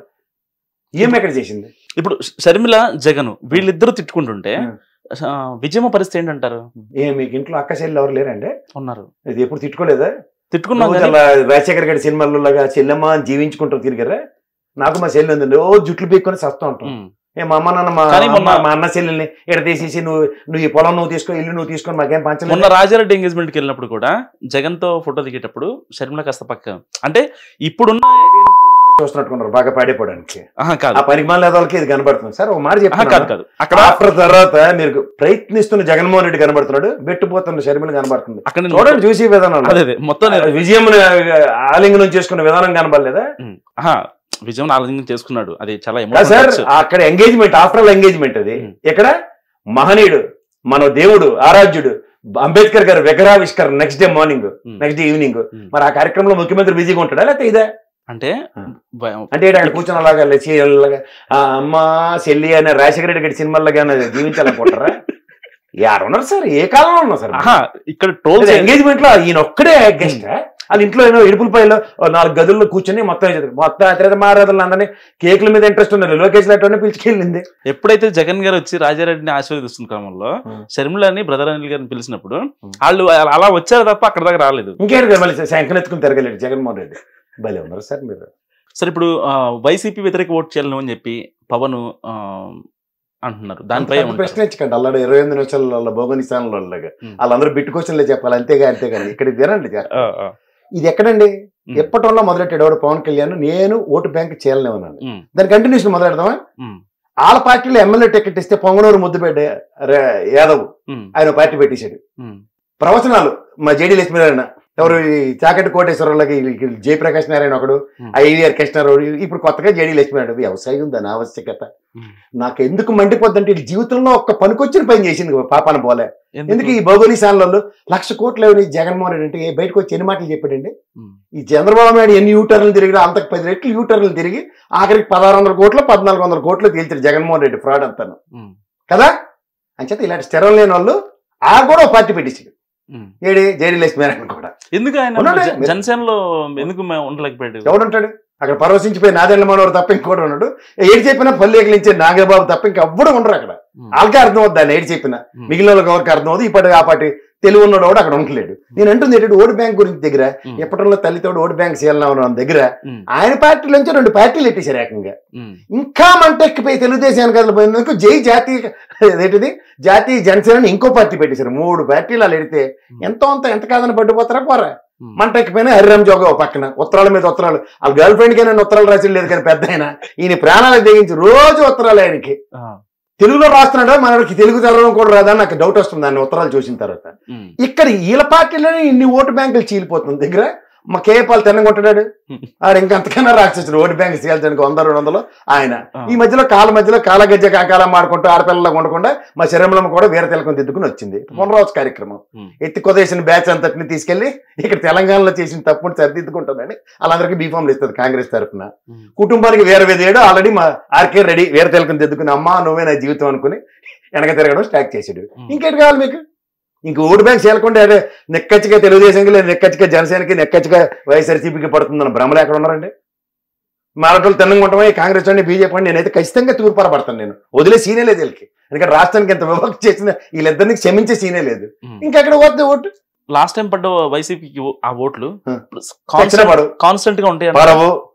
Speaker 3: ఏం ఎక్కడ చేసింది
Speaker 1: ఇప్పుడు షర్మిల జగన్ వీళ్ళిద్దరూ తిట్టుకుంటుంటే
Speaker 3: ఉమ్.
Speaker 1: ఆ, విజయమ్మ పరిస్థితి ఏంటంటారు
Speaker 3: ఏ మీకు ఇంట్లో అక్క చెల్లి ఎవరు లేరండి
Speaker 1: ఉన్నారు
Speaker 3: ఇది ఎప్పుడు తిట్టుకోలేదా
Speaker 1: తిట్టుకున్నాం
Speaker 3: రోజు
Speaker 1: కానీ
Speaker 3: అలా రాజశేఖర్ గారి సినిమాల్లో లాగా చెల్లెమ్మ అని జీవించుకుంటూ తిరిగారా నాకు మా చెల్లి ఉందండి ఓ జుట్లు పీక్కొని సస్తా ఉంటాం
Speaker 1: ఉమ్.
Speaker 3: ఏ మా అమ్మ నాన్న మా
Speaker 1: కానీ మొన్న-
Speaker 3: అమ్మ- మా అన్న చెల్లెల్ని ఇక్కడ తీసేసి నువ్వు నువ్వు ఈ పొలం నువ్వు తీసుకో ఇల్లు నువ్వు తీసుకొని మాకేం
Speaker 1: మొన్న
Speaker 3: పంచలేదు
Speaker 1: రాజారెడ్డి ఎంగేజ్మెంట్ కి వెళ్ళినప్పుడు కూడా జగన్ తో ఫోటో దిగేటప్పుడు షర్మిల కాస్త పక్క అంటే ఇప్పుడున్న
Speaker 3: చూస్తున్నట్టుకున్నారు బాగా పాడైపోవడానికి
Speaker 1: ఆహా, కాదు
Speaker 3: ఆ పరిమాణ వాళ్ళకి ఇది కనబడుతుంది సార్ ఒక మాట
Speaker 1: ఆహా, కాదు
Speaker 3: చెప్తాను
Speaker 1: కాదు అక్కడ
Speaker 3: ఆఫ్టర్ తర్వాత మీరు ప్రయత్నిస్తున్న జగన్మోహన్ రెడ్డి కనబడుతున్నాడు బెట్టుపోతున్న షర్మిల కనబడుతుంది
Speaker 1: అక్కడ నేను
Speaker 3: చూడండి చూసి విధానం
Speaker 1: అదే అదే మొత్తం నేను-
Speaker 3: విజయం ఆలింగనం చేసుకున్న విధానం కనబడలేదా
Speaker 1: ఉమ్. ఆహా, విజయం ఆలోచన చేసుకున్నాడు అది చాలా
Speaker 3: కాదు సార్
Speaker 1: ఎమోషన్
Speaker 3: అక్కడ ఎంగేజ్మెంట్ ఆఫ్టర్ ఆల్ ఎంగేజ్మెంట్ అది
Speaker 1: ఉమ్.
Speaker 3: ఇక్కడ మహనీయుడు మన దేవుడు ఆరాధ్యుడు అంబేద్కర్ గారు విగ్రహావిష్కరణ నెక్స్ట్ డే మార్నింగ్
Speaker 1: ఉమ్.
Speaker 3: నెక్స్ట్ డే ఈవినింగ్
Speaker 1: ఉమ్.
Speaker 3: మరి ఆ కార్యక్రమంలో ముఖ్యమంత్రి బిజీగా ఉంటాడా లేకపోతే ఇదే
Speaker 1: అంటే
Speaker 3: ఆ.
Speaker 1: భ-
Speaker 3: అంటే ఈడ అక్కడ కూర్చొని అలాగా లేచి అలాగా, ఆ అమ్మ చెల్లి అనే రాజశేఖర రెడ్డి గారి సినిమాల్లో కానీ జీవించాలనుకుంటారా యారు ఉన్నారు సార్ ఏ కాలంలో ఉన్నారు సార్
Speaker 1: ఆహా, ఇక్కడ ట్రోల్స్
Speaker 3: ఎంగేజ్మెంట్ లో ఈయన ఒక్కడే గెస్ట్ వాళ్ళ ఇంట్లో ఏమో ఇడుపులపైలో ఓ నాలుగు గదుల్లో కూర్చొని మొత్తం చేశారు మొత్తం అతిరేత మారాదులు అందరినీ కేకుల మీద ఇంట్రెస్ట్ ఉన్నారు లోకేష్ లాంటి పిలిచికెళ్ళింది
Speaker 1: ఎప్పుడైతే జగన్ గారు వచ్చి రాజారెడ్డిని ఆశీర్వదిస్తున్న క్రమంలో
Speaker 3: ఉమ్.
Speaker 1: షర్మిలని బ్రదర్ అనిల్ గారిని పిలిచినప్పుడు
Speaker 3: ఉమ్.
Speaker 1: వాళ్ళు అలా వచ్చారు తప్ప అక్కడ దాకా రాలేదు
Speaker 3: ఇంకేంటి మళ్ళీ శంఖం ఎత్తుకుని తిరగలేడు జగన్మోహన్ రెడ్డి భలే ఉన్నారు సార్ మీరు
Speaker 1: సరే ఇప్పుడు ఆ, వైసీపీ వ్యతిరేక ఓటు చేయాలని అని చెప్పి పవన్ ఆ, అంటున్నారు దానిపై
Speaker 3: అంత
Speaker 1: ఏమంటారు?
Speaker 3: ప్రశ్న ఇచ్చకండి అల్లాడు ఇరవై ఎనిమిది నిమిషాల భోగని స్థానంలో
Speaker 1: ఉమ్.
Speaker 3: వాళ్ళందరూ బిట్టు క్వశ్చన్లే చెప్పాలి అంతేగా అంతేగాని ఇక్కడ తినండి
Speaker 1: ఆ, ఆ.
Speaker 3: ఇది ఎక్కడండి
Speaker 1: ఉమ్.
Speaker 3: ఎప్పటంలో మొదలెట్టాడు ఎవడు పవన్ కళ్యాణ్ నేను ఓటు బ్యాంక్ చేయాలనేమన్నాను
Speaker 1: ఉమ్,
Speaker 3: దాని కంటిన్యూషన్ మొదలెడదామా
Speaker 1: ఉమ్,
Speaker 3: వాళ్ళ పార్టీలో ఎమ్మెల్యే టికెట్ ఇస్తే పొంగనూరు ముద్దుపేట రే- యాదవ్
Speaker 1: ఉమ్,
Speaker 3: ఆయన పార్టీ పెట్టేశాడు
Speaker 1: ఉమ్,
Speaker 3: ప్రవచనాలు మా జేడీ లక్ష్మీనారాయణ ఎవరు ఈ చాకటి కోటేశ్వరరావులకి వీళ్ళకి జయప్రకాష్ నారాయణ ఒకడు
Speaker 1: Hmm.
Speaker 3: ఐవీఆర్ కృష్ణారావు ఇప్పుడు కొత్తగా జేడీ లక్ష్మీనారాయణ వ్యవసాయం దాని ఆవశ్యకత
Speaker 1: ఉమ్.
Speaker 3: నాకు ఎందుకు మండిపోద్దంటే వీళ్ళ జీవితంలో ఒక్క పనికొచ్చిన పని చేసింది పాపాన పోలే ఎందుకు
Speaker 1: ఎందుకు
Speaker 3: ఈ భౌగోళీ స్థానాలలో లక్ష కోట్లు ఎవరి జగన్మోహన్ రెడ్డి అంటే ఏ బయటకు వచ్చి ఎన్ని మాటలు చెప్పాడండి
Speaker 1: ఉమ్,
Speaker 3: ఈ చంద్రబాబు నాయుడు ఎన్ని యూటర్లు తిరిగినా అంతకు పది రెట్లు యూటర్లు తిరిగి ఆఖరికి పదహారు వందల కోట్లు పద్నాలుగు వందల కోట్లు తేల్చారు జగన్మోహన్ రెడ్డి ఫ్రాడ్ అంతాను
Speaker 1: ఉమ్,
Speaker 3: కదా అంచేత ఇలాంటి స్థిరం లేని వాళ్ళు ఆ కూడా ఒక పార్టీ పెట్టేసాడు
Speaker 1: ఉమ్.
Speaker 3: ఏడి జేడీ లక్ష్మీనారాయణ కూడా
Speaker 1: ఎందుకు ఆయన
Speaker 3: ఉన్నాడే.
Speaker 1: జ- జనసేనలో ఎందుకు మేము ఉండలేకపోయాడు
Speaker 3: ఎవడుంటాడు అక్కడ పరవశించిపోయి నాదెండ్ల మనోడు తప్ప ఇంకోటి ఉన్నాడు ఏడు చెప్పినా పల్లి ఎగిలించే నాగబాబు తప్ప ఇంకెవ్వడు ఉండరు అక్కడ
Speaker 1: ఉమ్,
Speaker 3: వాళ్ళకే అర్థం అవుద్ది దాన్ని ఏడు చెప్పినా
Speaker 1: ఉమ్,
Speaker 3: మిగిలిన వాళ్ళకి ఎవరికి అర్థం అవుతుంది ఇప్పటి ఆ పార్టీ తెలుగు ఉన్నాడు కూడా అక్కడ ఉండలేడు నేను అంటుంది ఏంటంటే ఓటు బ్యాంక్ గురించి దగ్గర
Speaker 1: ఉమ్,
Speaker 3: ఎప్పటిలో తల్లితోడు ఓటు బ్యాంక్ చేయాలన్నా దగ్గర
Speaker 1: ఉమ్,
Speaker 3: ఆయన పార్టీ నుంచి రెండు పార్టీలు ఎట్టేశారు ఏకంగా
Speaker 1: ఉమ్,
Speaker 3: ఇంకా మంటెక్కిపోయి తెలుగుదేశానికి అసలు పోయినందుకు జై జాతీయ ఏంటిది జాతీయ జనసేన ఇంకో పార్టీ పెట్టేశారు మూడు పార్టీలు అలా ఎడితే ఎంతో అంత ఎంత కాదని పడ్డిపోతారా పోరా
Speaker 1: ఉమ్.
Speaker 3: మంటెక్కిపోయినా హరిరామ్ జోగ ఓ పక్కన ఉత్తరాల మీద ఉత్తరాలు వాళ్ళ గర్ల్ ఫ్రెండ్ కి నేను ఉత్తరాలు రాసి లేదు కానీ పెద్ద ఆయన ఈయన ప్రాణాలకు తెగించి రోజు ఉత్తరాలు ఆయనకి
Speaker 1: ఆ,
Speaker 3: తెలుగులో రాస్తున్నాడు మనకి తెలుగు చదవడం కూడా రాదని నాకు డౌట్ వస్తుంది దాన్ని ఉత్తరాలు చూసిన తర్వాత
Speaker 1: ఉమ్,
Speaker 3: ఇక్కడ వీళ్ళ పార్టీలోనే ఇన్ని ఓటు బ్యాంకులు చీలిపోతుంది దగ్గర మా కేపాల్ తిన్నగొంటున్నాడు
Speaker 1: ఉమ్.
Speaker 3: ఆడు ఇంకంతకన్నా రాక్షసుడు ఓటు బ్యాంక్ చేయాల్సానికి వంద రెండు వందలు ఆయన
Speaker 1: ఆ.
Speaker 3: ఈ మధ్యలో కాల మధ్యలో కాలగజ్జ కాకాల మాడుకుంటూ ఆడపిల్లలా ఉండకుండా మా శరీరంలో కూడా వేరే తెలకొని దిద్దుకుని వచ్చింది పునరావృత కార్యక్రమం
Speaker 1: ఉమ్.
Speaker 3: ఎత్తి కొదేసిన బ్యాచ్ అంతటిని తీసుకెళ్లి ఇక్కడ తెలంగాణలో చేసిన తప్పుని సరిదిద్దుకుంటుందని వాళ్ళందరికీ బీఫామ్లు ఇస్తుంది కాంగ్రెస్ తరఫున
Speaker 1: ఉమ్.
Speaker 3: కుటుంబానికి వేరే వేదేయడు ఆల్రెడీ మా ఆర్కే రెడీ వేరే తెలకొని దిద్దుకుని అమ్మా నువ్వే నా జీవితం అనుకుని వెనక తిరగడం స్టార్ట్ చేసాడు
Speaker 1: ఉమ్.
Speaker 3: ఇంకేంటి కావాలి మీకు ఇంక ఓటు బ్యాంక్ చేయకుండా అదే నెక్కచ్చిగా తెలుగుదేశంకి లేదు నెక్కచ్చిగా జనసేనకి నెక్కచ్చిగా వైఎస్ఆర్సీపీకి పడుతుందన్న భ్రమలు ఎక్కడ ఉన్నారండి మారటోళ్ళు తిన్నంగుంటామా ఈ కాంగ్రెస్ అండి బీజేపీ అండి నేనైతే ఖచ్చితంగా తూర్పారపడతాను నేను వదిలే సీనే లేదు వీళ్ళకి ఎందుకంటే రాష్ట్రానికి ఎంత విభక్తి చేసిన వీళ్ళిద్దరిని క్షమించే సీనే లేదు
Speaker 1: ఉమ్.
Speaker 3: ఇంకెక్కడ పోతే ఓటు
Speaker 1: లాస్ట్ టైం పడ్డ వైసీపీకి ఆ ఓట్లు
Speaker 3: ఆ. చచ్చిన పడు
Speaker 1: కాన్స్టెంట్ గా ఉంటాయి
Speaker 3: పడవు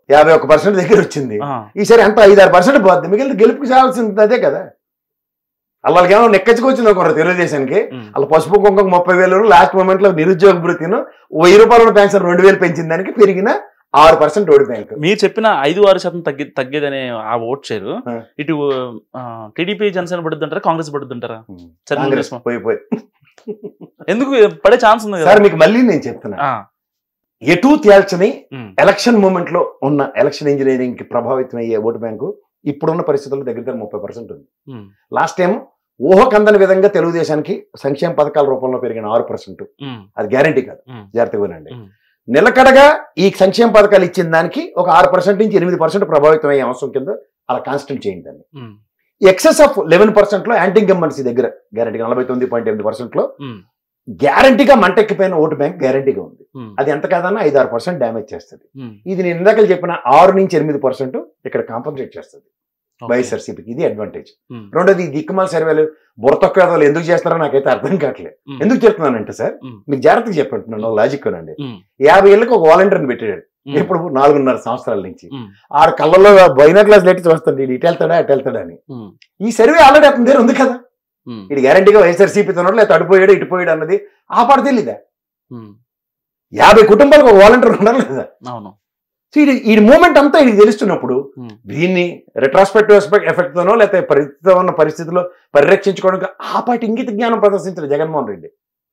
Speaker 3: యాభై ఒక్క పర్సెంట్ దగ్గర వచ్చింది
Speaker 1: ఆ,
Speaker 3: ఈసారి ఎంత ఐదారు పర్సెంట్ పోద్ది మిగిలిన గెలుపుకి చావాల్సింది అదే కదా వాళ్ళకి ఏమో నెక్కచ్చుకొచ్చింది ఒక తెలుగుదేశానికి
Speaker 1: ఉమ్,
Speaker 3: వాళ్ళ పసుపు కుంకుమ ముప్పై వేలు లాస్ట్ మూమెంట్ లో నిరుద్యోగ భృతిను వెయ్యి రూపాయల పెన్షన్ రెండు వేలు పెంచిన దానికి పెరిగిన ఆరు పర్సెంట్ ఓడి బ్యాంక్
Speaker 1: మీరు చెప్పిన ఐదు ఆరు శాతం తగ్గి తగ్గేదనే ఆ ఓట్ షేర్
Speaker 3: ఆ.
Speaker 1: ఇటు టీడీపీ జనసేన పడుతుంటారా కాంగ్రెస్ పడుతుంటారా సరే,
Speaker 3: కాంగ్రెస్
Speaker 1: నిజమా?
Speaker 3: పోయి పోయి
Speaker 1: ఎందుకు పడే ఛాన్స్ ఉంది కదా
Speaker 3: సార్ మీకు మళ్ళీ నేను చెప్తున్నా
Speaker 1: ఆ,
Speaker 3: ఎటు తేల్చని
Speaker 1: ఉమ్,
Speaker 3: ఎలక్షన్ మూమెంట్ లో ఉన్న ఎలక్షన్ ఇంజనీరింగ్ కి ప్రభావితం అయ్యే ఓటు బ్యాంకు ఇప్పుడున్న పరిస్థితుల్లో దగ్గర దగ్గర ముప్పై పర్సెంట్ ఉంది
Speaker 1: ఉమ్,
Speaker 3: లాస్ట్ టైం ఊహకందని విధంగా తెలుగుదేశానికి సంక్షేమ పథకాల రూపంలో పెరిగిన ఆరు పర్సెంట్
Speaker 1: ఉమ్,
Speaker 3: అది గ్యారంటీ కాదు
Speaker 1: ఉమ్,
Speaker 3: జాగ్రత్తగా వినండి
Speaker 1: ఉమ్.
Speaker 3: నిలకడగా ఈ సంక్షేమ పథకాలు ఇచ్చిన దానికి ఒక ఆరు పర్సెంట్ నుంచి ఎనిమిది పర్సెంట్ ప్రభావితం అయ్యే అవసరం కింద అలా కాన్స్టెంట్ చేయండి దాన్ని
Speaker 1: ఉమ్,
Speaker 3: ఎక్సెస్ ఆఫ్ లెవెన్ పర్సెంట్ లో యాంటీ ఇన్కంబెన్సీ దగ్గర గ్యారంటీ నలభై తొమ్మిది పాయింట్ ఎనిమిది పర్సెంట్ లో
Speaker 1: ఉమ్,
Speaker 3: గ్యారంటీగా మంటెక్కిపోయిన ఓటు బ్యాంక్ గ్యారంటీగా ఉంది
Speaker 1: ఉమ్,
Speaker 3: అది ఎంత కాదన్నా ఐదు ఆరు పర్సెంట్ డ్యామేజ్ చేస్తుంది
Speaker 1: ఉమ్,
Speaker 3: ఇది నేను ఇందాక చెప్పిన ఆరు నుంచి ఎనిమిది పర్సెంట్ ఇక్కడ కాంపన్సేట్ చేస్తుంది
Speaker 1: ఓకే.
Speaker 3: వైఎస్ఆర్సీపీకి ఇది అడ్వాంటేజ్
Speaker 1: ఉమ్,
Speaker 3: రెండోది ఈ దిక్కుమాల సర్వేలు బుర్రతొక్క వాళ్ళు ఎందుకు చేస్తారో నాకైతే అర్థం కావట్లేదు
Speaker 1: ఉమ్,
Speaker 3: ఎందుకు చెప్తున్నానంటే సార్
Speaker 1: ఉమ్.
Speaker 3: మీకు జాగ్రత్తగా చెప్పంటున్నాను లాజిక్ అనండి
Speaker 1: ఉమ్,
Speaker 3: యాభై ఏళ్ళకి ఒక వాలంటీర్ని పెట్టాడు
Speaker 1: ఉమ్,
Speaker 3: ఇప్పుడు నాలుగున్నర సంవత్సరాల నుంచి
Speaker 1: ఉమ్,
Speaker 3: ఆడ కళ్ళలో బైనా క్లాస్ లెట్టి చూస్తుంది ఇటు వెళ్తాడా అటు వెళ్తాడా అని
Speaker 1: ఉమ్,
Speaker 3: ఈ సర్వే ఆల్రెడీ అతని దగ్గర ఉంది కదా
Speaker 1: ఉమ్,
Speaker 3: ఇది గ్యారంటీగా వైఎస్ఆర్సీపీ తిన్నాడు లేదా అడిపోయాడు ఇటుపోయాడు అన్నది ఆ పాట తెలీదా
Speaker 1: ఉమ్,
Speaker 3: యాభై కుటుంబాలకు ఒక వాలంటీర్ ఉన్నారు లేదా
Speaker 1: అవును
Speaker 3: సో ఇది ఈ మూమెంట్ అంతా ఇది తెలుస్తున్నప్పుడు
Speaker 1: ఉమ్,
Speaker 3: దీన్ని రెట్రాస్పెక్టివ్ ఎఫెక్ట్ తోనో లేకపోతే ప్రస్తుతం ఉన్న పరిస్థితుల్లో పరిరక్షించుకోవడానికి ఆ పాటి ఇంగిత జ్ఞానం ప్రదర్శించారు జగన్మోహన్ రెడ్డి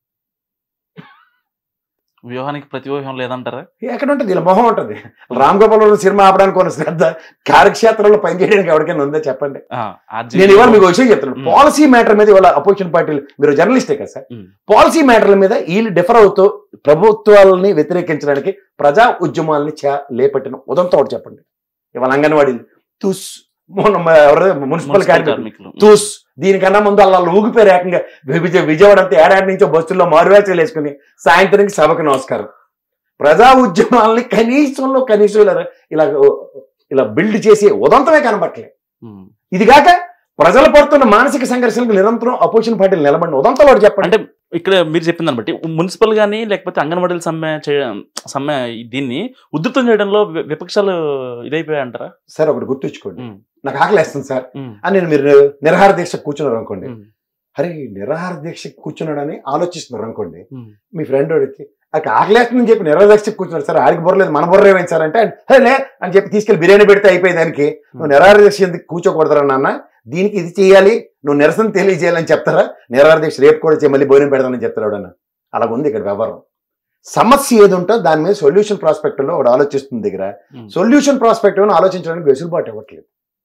Speaker 1: వ్యూహానికి ప్రతివ్యూహం లేదంటారా
Speaker 3: ఎక్కడ ఉంటుంది ఇలా మొహం ఉంటుంది రామ్ గోపాల్ వర్మ సినిమా ఆపడానికి ఉన్న శ్రద్ధ కార్యక్షేత్రంలో పనిచేయడానికి ఎవరికైనా ఉందో చెప్పండి
Speaker 1: ఆ, ఆ
Speaker 3: నేను ఇవాళ మీకు ఒక విషయం చెప్తున్నాను
Speaker 1: మ్మ్.
Speaker 3: పాలసీ మ్యాటర్ మీద ఇవాళ అపోజిషన్ పార్టీలు మీరు జర్నలిస్టే కదా సార్
Speaker 1: మ్మ్.
Speaker 3: పాలసీ మ్యాటర్ల మీద వీళ్ళు డిఫర్ అవుతూ ప్రభుత్వాలని వ్యతిరేకించడానికి ప్రజా ఉద్యమాలని చే- లేపట్టిన ఉదంతో ఒకటి చెప్పండి ఇవాళ అంగన్వాడీ తుస్ మొన్న మ- ఎవరు మున్సిపల్
Speaker 1: మున్సిపల్
Speaker 3: కార్మికులు
Speaker 1: కార్మికులు
Speaker 3: తూస్ దీనికన్నా ముందు అలా ఊగిపోయారు ఏకంగా విజయ విజయవాడ అంతా ఏడాది నుంచో బస్సుల్లో మారువేచలు వేసుకుని సాయంత్రానికి సభకు నమస్కారం ప్రజా ఉద్యమాలని కనీసంలో కనీసం ఇలా ఇలా ఇలా బిల్డ్ చేసి ఉదంతమే కనబట్టలే
Speaker 1: ఉమ్.
Speaker 3: ఇది కాక ప్రజలు పడుతున్న మానసిక సంఘర్షణకు నిరంతరం అపోజిషన్ పార్టీలు నిలబడిన ఉదంతో ఒకటి చెప్పండి
Speaker 1: అంటే ఇక్కడ మీరు చెప్పిన దాన్ని బట్టి మున్సిపల్ గానీ లేకపోతే అంగన్వాడీల సమ్మె చేయ- సమ్మె దీన్ని ఉధృతం చేయడంలో వి- విపక్షాలు ఇదైపోయాయి అంటారా
Speaker 3: సార్ ఒకటి గుర్తుంచుకోండి
Speaker 1: ఉమ్,
Speaker 3: నాకు ఆకలి వేస్తుంది సార్
Speaker 1: ఉమ్,
Speaker 3: అని నేను మీరు నిరహార దీక్ష కూర్చున్నారు అనుకోండి
Speaker 1: ఉమ్,
Speaker 3: అరే ఈ నిరహార దీక్ష కూర్చున్నాడని ఆలోచిస్తున్నారు అనుకోండి
Speaker 1: ఉమ్,
Speaker 3: మీ ఫ్రెండ్ వచ్చి అది ఆకలేస్తుందని చెప్పి నిరదక్ష కూర్చున్నాడు సార్ ఆడికి బుర్రలేదు మన బుర్ర ఏమైంది సార్ అంటే "హే, లే అని చెప్పి తీసుకెళ్లి బిర్యానీ పెడితే అయిపోయి దానికి నువ్వు నిరారదీక్ష ఎందుకు కూర్చోకూడదురా నాన్న దీనికి ఇది చేయాలి నువ్వు నిరసన తెలియజేయాలని చెప్తారా నిరారదీక్ష రేపు కూడా చేయి మళ్ళీ భోజనం పెడతానని చెప్తారు ఎవడన్నా అలాగ ఉంది ఇక్కడ వ్యవహారం సమస్య ఏది ఉంటో దాని మీద సొల్యూషన్ ప్రాస్పెక్ట్ లో వాడు ఆలోచిస్తుంది దగ్గర
Speaker 1: ఉమ్,
Speaker 3: సొల్యూషన్ ప్రాస్పెక్ట్ ఆలోచించడానికి వెసులుబాటు ఇవ్వట్లేదు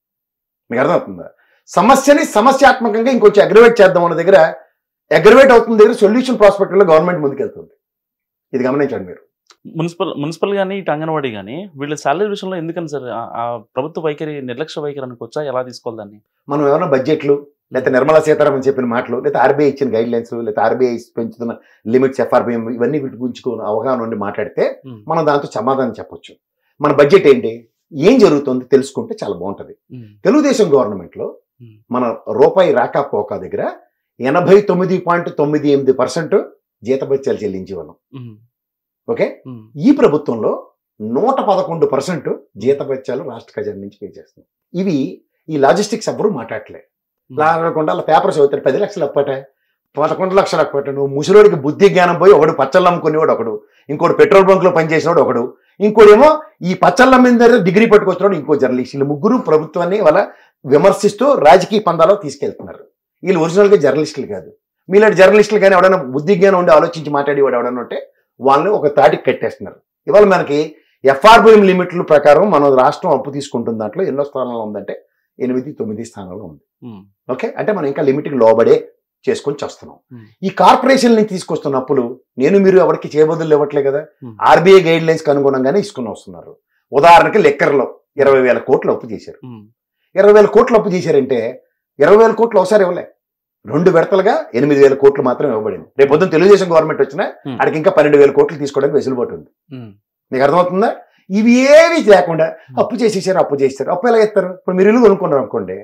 Speaker 3: మీకు అర్థమవుతుందా సమస్యని సమస్యాత్మకంగా ఇంకొంచెం అగ్రవేట్ చేద్దాం అన్న దగ్గర అగ్రవేట్ అవుతున్న దగ్గర సొల్యూషన్ ప్రాస్పెక్ట్ లో గవర్నమెంట్ ముందుకెళ్తుంది ఇది గమనించండి మీరు
Speaker 1: మున్సిపల్ మున్సిపల్ కానీ ఇటు అంగన్వాడీ కానీ వీళ్ళ శాలరీ విషయంలో ఎందుకని సార్ ఆ- ఆ ప్రభుత్వ వైఖరి నిర్లక్ష్య వైఖరి అనుకోవచ్చా ఎలా తీసుకోవాలి దాన్ని
Speaker 3: మనం ఏమైనా బడ్జెట్లు లేకపోతే నిర్మలా సీతారామన్ చెప్పిన మాటలు లేకపోతే ఆర్బీఐ ఇచ్చిన గైడ్ లైన్స్ లేకపోతే ఆర్బీఐ పెంచుతున్న లిమిట్స్ ఎఫ్ఆర్బిఎం ఇవన్నీ వీటి గురించి అవగాహన ఉండి మాట్లాడితే
Speaker 1: ఉమ్,
Speaker 3: మనం దాంతో సమాధానం చెప్పొచ్చు మన బడ్జెట్ ఏంటి ఏం జరుగుతుంది తెలుసుకుంటే చాలా బాగుంటది
Speaker 1: ఉమ్,
Speaker 3: తెలుగుదేశం గవర్నమెంట్ లో
Speaker 1: Hmm.
Speaker 3: మన రూపాయి రాకపోక దగ్గర ఎనభై తొమ్మిది పాయింట్ తొమ్మిది ఎనిమిది పర్సెంట్ జీతభత్యాలు చెల్లించి వాళ్ళం
Speaker 1: ఉమ్,
Speaker 3: ఓకే
Speaker 1: ఉమ్,
Speaker 3: ఈ ప్రభుత్వంలో నూట పదకొండు పర్సెంట్ జీతభత్యాలు రాష్ట్ర ఖజానా నుంచి పే చేస్తున్నాం ఇవి ఈ లాజిస్టిక్స్ ఎవ్వరూ మాట్లాడలే
Speaker 1: ఉమ్,
Speaker 3: లాగకుండా అలా పేపర్స్ అవుతారు పది లక్షలు అప్పట పదకొండు లక్షలు అప్పట నువ్వు ముసలోడికి బుద్ధి జ్ఞానం పోయి ఒకడు పచ్చళ్ళు అమ్ముకునేవాడు ఒకడు ఇంకోటి పెట్రోల్ బంక్ లో పనిచేసినవాడు ఒకడు ఇంకోడేమో ఈ పచ్చళ్ళ మీద డిగ్రీ పట్టుకొచ్చినాడు ఇంకో జర్నలిస్ట్ వీళ్ళు ముగ్గురు ప్రభుత్వాన్ని వాళ్ళ విమర్శిస్తూ రాజకీయ పందాలో తీసుకెళ్తున్నారు వీళ్ళు ఒరిజినల్ గా జర్నలిస్టులు కాదు మీలాంటి జర్నలిస్టులు కానీ ఎవడైనా బుద్ధి జ్ఞానం ఉండి ఆలోచించి మాట్లాడేవాడు ఎవడన్నా ఉంటే వాళ్ళని ఒక తాటికి కట్టేస్తున్నారు ఇవాళ మనకి ఎఫ్ఆర్బిఎం లిమిట్ల ప్రకారం మన రాష్ట్రం అప్పు తీసుకుంటున్న దాంట్లో ఎన్నో స్థానాల్లో ఉందంటే ఎనిమిది తొమ్మిది స్థానాల్లో ఉంది
Speaker 1: ఉమ్,
Speaker 3: ఓకే అంటే మనం ఇంకా లిమిట్కి లోబడే చేసుకొని చేస్తున్నాం
Speaker 1: Hmm.
Speaker 3: ఈ కార్పొరేషన్ నుంచి తీసుకొస్తున్న అప్పులు నేను మీరు ఎవరికి చేయబదులు ఇవ్వట్లే కదా
Speaker 1: Hmm.
Speaker 3: ఆర్బీఐ గైడ్ లైన్స్ అనుగుణంగానే ఇసుకుని వస్తున్నారు ఉదాహరణకి లెక్కర్లో ఇరవై వేల కోట్లు అప్పు చేశారు
Speaker 1: ఉమ్,
Speaker 3: ఇరవై వేల కోట్లు అప్పు చేశారంటే ఇరవై వేల కోట్లు ఒకసారి ఇవ్వలే రెండు విడతలుగా ఎనిమిది వేల కోట్లు మాత్రం ఇవ్వబడింది రేపు పొద్దున్న తెలుగుదేశం గవర్నమెంట్ వచ్చినా
Speaker 1: Hmm.
Speaker 3: అక్కడికి ఇంకా పన్నెండు వేల కోట్లు తీసుకోవడానికి వెసులుబాటు ఉంది
Speaker 1: ఉమ్,
Speaker 3: మీకు అర్థమవుతుందా ఇవి ఏవి లేకుండా అప్పు చేసేసారు అప్పు చేసేసారు అప్పు ఎలా ఇస్తారు ఇప్పుడు మీరు ఇల్లు కొనుక్కున్నారు అనుకోండి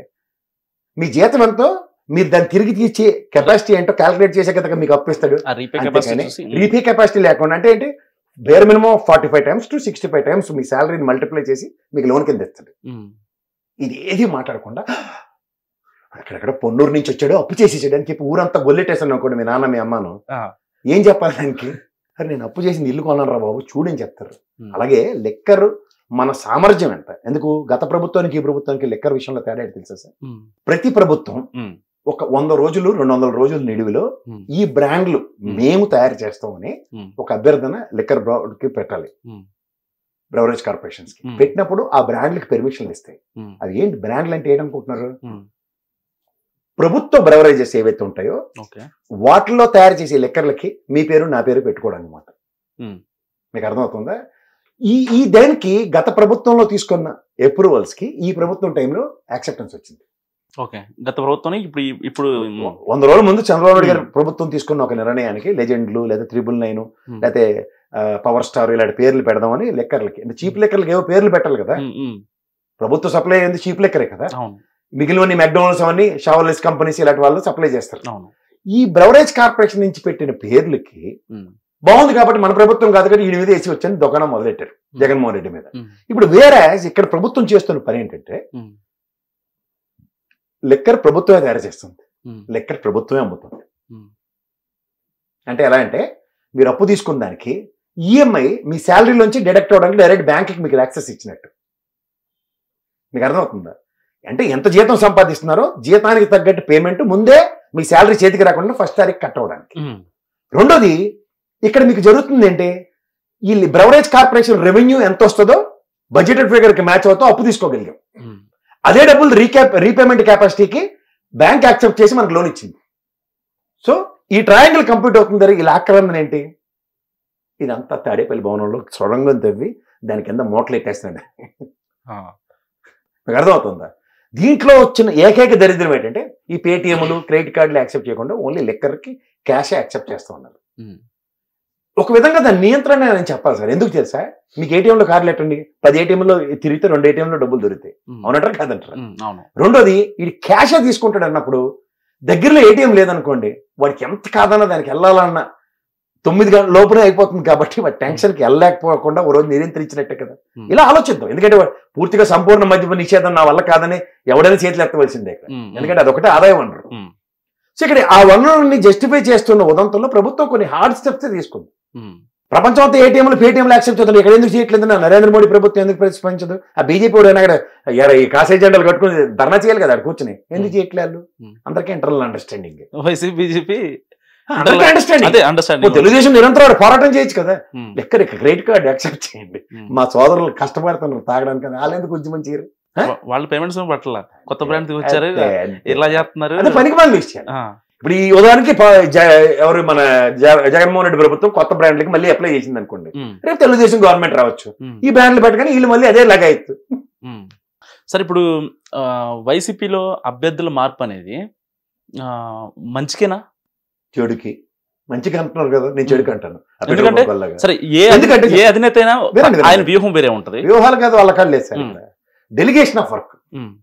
Speaker 3: మీ జీతం ఎంతో మీరు దాన్ని తిరిగి తీర్చే కెపాసిటీ ఏంటో క్యాలిక్యులేట్ చేసే కదా మీకు అప్పు ఇస్తాడు
Speaker 1: ఆ రీపే కెపాసిటీ
Speaker 3: అంతేకాని
Speaker 1: చూసి
Speaker 3: రీపే కెపాసిటీ లేకుండా అంటే ఏంటి bare minimum forty five times to sixty five times మీ శాలరీని మల్టిప్లై చేసి మీకు లోన్ కింద ఇస్తుంది
Speaker 1: ఉమ్,
Speaker 3: ఇది ఏది మాట్లాడకుండా అక్కడక్కడ పొన్నూరు నుంచి వచ్చాడు అప్పు చేసి వచ్చాడు అని చెప్పి ఊరంతా గొల్లెట్టేసాను అనుకోండి మీ నాన్న మీ అమ్మను
Speaker 1: ఆ.
Speaker 3: ఏం చెప్పాలి దానికి అరే నేను అప్పు చేసి ఇల్లు కొన్నాను రా బాబు చూడని చెప్తారు
Speaker 1: ఉమ్,
Speaker 3: అలాగే లెక్కర్ మన సామర్థ్యం ఎంత ఎందుకు గత ప్రభుత్వానికి ఈ ప్రభుత్వానికి లెక్కర్ విషయంలో తేడా ఏంటి తెలుసా సార్
Speaker 1: ఉమ్,
Speaker 3: ప్రతి ప్రభుత్వం
Speaker 1: ఉమ్,
Speaker 3: ఒక వంద రోజులు రెండు వందల రోజుల నిడివిలో
Speaker 1: ఉమ్,
Speaker 3: ఈ బ్రాండ్లు మేము తయారు చేస్తామని
Speaker 1: ఉమ్,
Speaker 3: ఒక అభ్యర్థన లిక్కర్ కి పెట్టాలి
Speaker 1: ఉమ్,
Speaker 3: బ్రవరేజ్ కార్పొరేషన్స్ కి
Speaker 1: Hmm.
Speaker 3: పెట్టినప్పుడు ఆ బ్రాండ్లకి పెర్మిషన్లు ఇస్తాయి
Speaker 1: ఉమ్,
Speaker 3: అది ఏంటి బ్రాండ్లు అంటే ఏంటనుకుంటున్నారు
Speaker 1: ఉమ్,
Speaker 3: ప్రభుత్వ బ్రవరేజెస్ ఏవైతే ఉంటాయో
Speaker 1: ఓకే
Speaker 3: వాటిల్లో తయారు చేసే లెక్కర్లకి మీ పేరు నా పేరు పెట్టుకోవడం అనమాట
Speaker 1: Hmm.
Speaker 3: మీకు అర్థమవుతుందా ఈ ఈ దేనికి గత ప్రభుత్వంలో తీసుకున్న అప్రూవల్స్ కి ఈ ప్రభుత్వం టైంలో యాక్సెప్టెన్స్ వచ్చింది
Speaker 1: ఓకే గత ప్రభుత్వం ఇప్పుడు ఈ- ఇప్పుడు ఉమ్,
Speaker 3: వంద రోజుల ముందు చంద్రబాబు నాయుడు గారు
Speaker 1: Hmm.
Speaker 3: ప్రభుత్వం తీసుకున్న ఒక నిర్ణయానికి లెజెండ్లు లేదా త్రిబుల్ నైన్
Speaker 1: ఉమ్,
Speaker 3: లేకపోతే పవర్ స్టార్ ఇలాంటి పేర్లు పెడదామని లెక్కర్లకి అంటే చీప్ లెక్కర్లకి ఏవో పేర్లు పెట్టాలి కదా
Speaker 1: ఉమ్, ఉమ్,
Speaker 3: ప్రభుత్వ సప్లై అయింది చీప్ లెక్కరే కదా
Speaker 1: అవును
Speaker 3: మిగిలిన మెక్డోనల్డ్స్ అవన్నీ షవర్లెస్ కంపెనీస్ ఇలాంటి వాళ్ళు సప్లై చేస్తారు
Speaker 1: అవును
Speaker 3: ఈ బ్రవరేజ్ కార్పొరేషన్ నుంచి పెట్టిన పేర్లకి
Speaker 1: ఉమ్,
Speaker 3: బాగుంది కాబట్టి మన ప్రభుత్వం కాదు కానీ ఈయన మీద వేసి వచ్చని దుకాణం మొదలెట్టారు జగన్మోహన్ రెడ్డి మీద
Speaker 1: ఉమ్,
Speaker 3: ఇప్పుడు వేరే ఇక్కడ ప్రభుత్వం చేస్తున్న పని ఏంటంటే
Speaker 1: ఉమ్,
Speaker 3: లెక్కర్ ప్రభుత్వమే తయారు చేస్తుంది
Speaker 1: ఉమ్,
Speaker 3: లెక్కర్ ప్రభుత్వమే అమ్ముతుంది
Speaker 1: ఉమ్,
Speaker 3: అంటే ఎలా అంటే మీరు అప్పు తీసుకున్న దానికి ఈఎంఐ మీ శాలరీలోంచి డిడక్ట్ అవడానికి డైరెక్ట్ బ్యాంక్కి మీకు యాక్సెస్ ఇచ్చినట్టు మీకు అర్థమవుతుందా అంటే ఎంత జీతం సంపాదిస్తున్నారో జీతానికి తగ్గట్టు పేమెంట్ ముందే మీ శాలరీ చేతికి రాకుండా ఫస్ట్ తారీఖు కట్ అవడానికి
Speaker 1: ఉమ్,
Speaker 3: రెండోది ఇక్కడ మీకు జరుగుతుంది ఏంటి ఈ బ్రవరేజ్ కార్పొరేషన్ రెవెన్యూ ఎంత వస్తుందో బడ్జెటెడ్ ఫిగర్కి మ్యాచ్ అవుతా అప్పు తీసుకోగలిగాం
Speaker 1: ఉమ్,
Speaker 3: అదే డబ్బులు రీక్యాప్ రీపేమెంట్ కెపాసిటీకి బ్యాంక్ యాక్సెప్ట్ చేసి మనకు లోన్ ఇచ్చింది సో ఈ ట్రయాంగిల్ కంప్లీట్ అవుతుంది ఇలా ఆక్రమణ ఏంటి ఇదంతా తాడేపల్లి భవనంలో సొరంగం తవ్వి దాని కింద మూటలు ఎట్టేస్తున్నాడు
Speaker 1: ఆ,
Speaker 3: మీకు అర్థమవుతుందా దీంట్లో వచ్చిన ఏకైక దరిద్రం ఏంటంటే ఈ పేటిఎంలు క్రెడిట్ కార్డులు యాక్సెప్ట్ చేయకుండా ఓన్లీ లెక్కర్కి క్యాషే యాక్సెప్ట్ చేస్తూ ఉన్నారు
Speaker 1: ఉమ్,
Speaker 3: ఒక విధంగా దాని నియంత్రణ నేను చెప్పాలి సార్ ఎందుకు తెలుసా మీకు ఏటీఎంలో కార్లు ఎట్టండి పది ఏటీఎంలో తిరిగితే రెండు ఏటీఎంలో డబ్బులు దొరుకుతాయి
Speaker 1: ఉమ్,
Speaker 3: అవునంటారా కాదంటారా
Speaker 1: ఉమ్, అవును
Speaker 3: రెండోది ఇది క్యాషే తీసుకుంటాడు అన్నప్పుడు దగ్గరలో ఏటీఎం లేదనుకోండి వాడికి ఎంత కాదన్నా దానికి వెళ్ళాలన్న తొమ్మిది గంటల లోపునే అయిపోతుంది కాబట్టి వాడి టెన్షన్కి వెళ్ళలేకపోకుండా ఓ రోజు నియంత్రించినట్టే కదా
Speaker 1: ఉమ్,
Speaker 3: ఇలా ఆలోచిద్దాం ఎందుకంటే వాడు పూర్తిగా సంపూర్ణ మద్యప నిషేధం నా వల్ల కాదని ఎవడైనా చేతులు ఎత్తవలసిందే ఇక్కడ
Speaker 1: ఉమ్,
Speaker 3: ఎందుకంటే అదొకటే ఆదాయం వనరు
Speaker 1: ఉమ్,
Speaker 3: సో ఇక్కడ ఆ వనరుల్ని జస్టిఫై చేస్తున్న ఉదంతంలో ప్రభుత్వం కొన్ని హార్డ్ స్టెప్స్ తీసుకుంది
Speaker 1: ఉమ్,
Speaker 3: ప్రపంచం అంతా ఏటీఎంలు పేటీఎంలు యాక్సెప్ట్ చేస్తుంది ఇక్కడ ఎందుకు చేయట్లేదు నా నరేంద్ర మోడీ ప్రభుత్వం ఎందుకు ప్రతిస్పందించదు ఆ బీజేపీ వాడు అయినా కూడా ఎర- ఈ కాసే జెండాలు కట్టుకుని ధర్నా చేయాలి కదా అక్కడ కూర్చుని ఎందుకు
Speaker 1: Hmm.
Speaker 3: చేయట్లేదు
Speaker 1: Hmm.
Speaker 3: అందరికీ ఇంటర్నల్ అండర్స్టాండింగ్
Speaker 1: వైసీపీ బీజేపీ
Speaker 3: అందరికీ అండర్స్టాండింగ్
Speaker 1: అదే అండర్స్టాండింగ్
Speaker 3: తెలుగుదేశం నిరంతరం వాడు పోరాటం చేయొచ్చు కదా లెక్కర్ క్రెడిట్ కార్డు యాక్సెప్ట్ చేయండి మా సోదరులు కష్టపడుతున్నారు తాగడానికి కదా వాళ్ళు ఎందుకు ఉద్యమం చేయరు
Speaker 1: వాళ్ళ పేమెంట్స్ పట్ల కొత్త బ్రాండ్ వచ్చారు
Speaker 3: అంతే, అంతే.
Speaker 1: ఇలా చేస్తున్నారు
Speaker 3: అదే పనికి వాళ్ళు విషయాలు
Speaker 1: ఆ,
Speaker 3: ఇప్పుడు ఈ ఉదాహరణకి ప- జ- ఎవరు మన జ- జగన్మోహన్ రెడ్డి ప్రభుత్వం కొత్త బ్రాండ్లకి మళ్ళీ అప్లై చేసింది అనుకోండి
Speaker 1: ఉమ్,
Speaker 3: రేపు తెలుగుదేశం గవర్నమెంట్ రావచ్చు
Speaker 1: ఉమ్,
Speaker 3: ఈ బ్రాండ్లు పెట్టుకొని వీళ్ళు మళ్ళీ అదే లగాయత్తు
Speaker 1: ఉమ్. సరే ఇప్పుడు ఆ, వైసీపీలో అభ్యర్థుల మార్పు అనేది ఆ, మంచికేనా
Speaker 3: చెడుకి మంచిగా అంటున్నారు కదా నేను చెడుకి అంటాను ఆ
Speaker 1: ఎందుకంటే-
Speaker 3: పెట్రోల్ బంకుల్లాగా.
Speaker 1: సరే ఏ
Speaker 3: ఎందుకంటే
Speaker 1: ఏ అధినేత అయినా
Speaker 3: వినండి, వినండి.
Speaker 1: ఆయన వ్యూహం వేరే ఉంటది
Speaker 3: వ్యూహాలు కాదు వాళ్ళ కాదు లేదు సార్
Speaker 1: ఉమ్.
Speaker 3: డెలిగేషన్ ఆఫ్ వర్క్
Speaker 1: ఉమ్,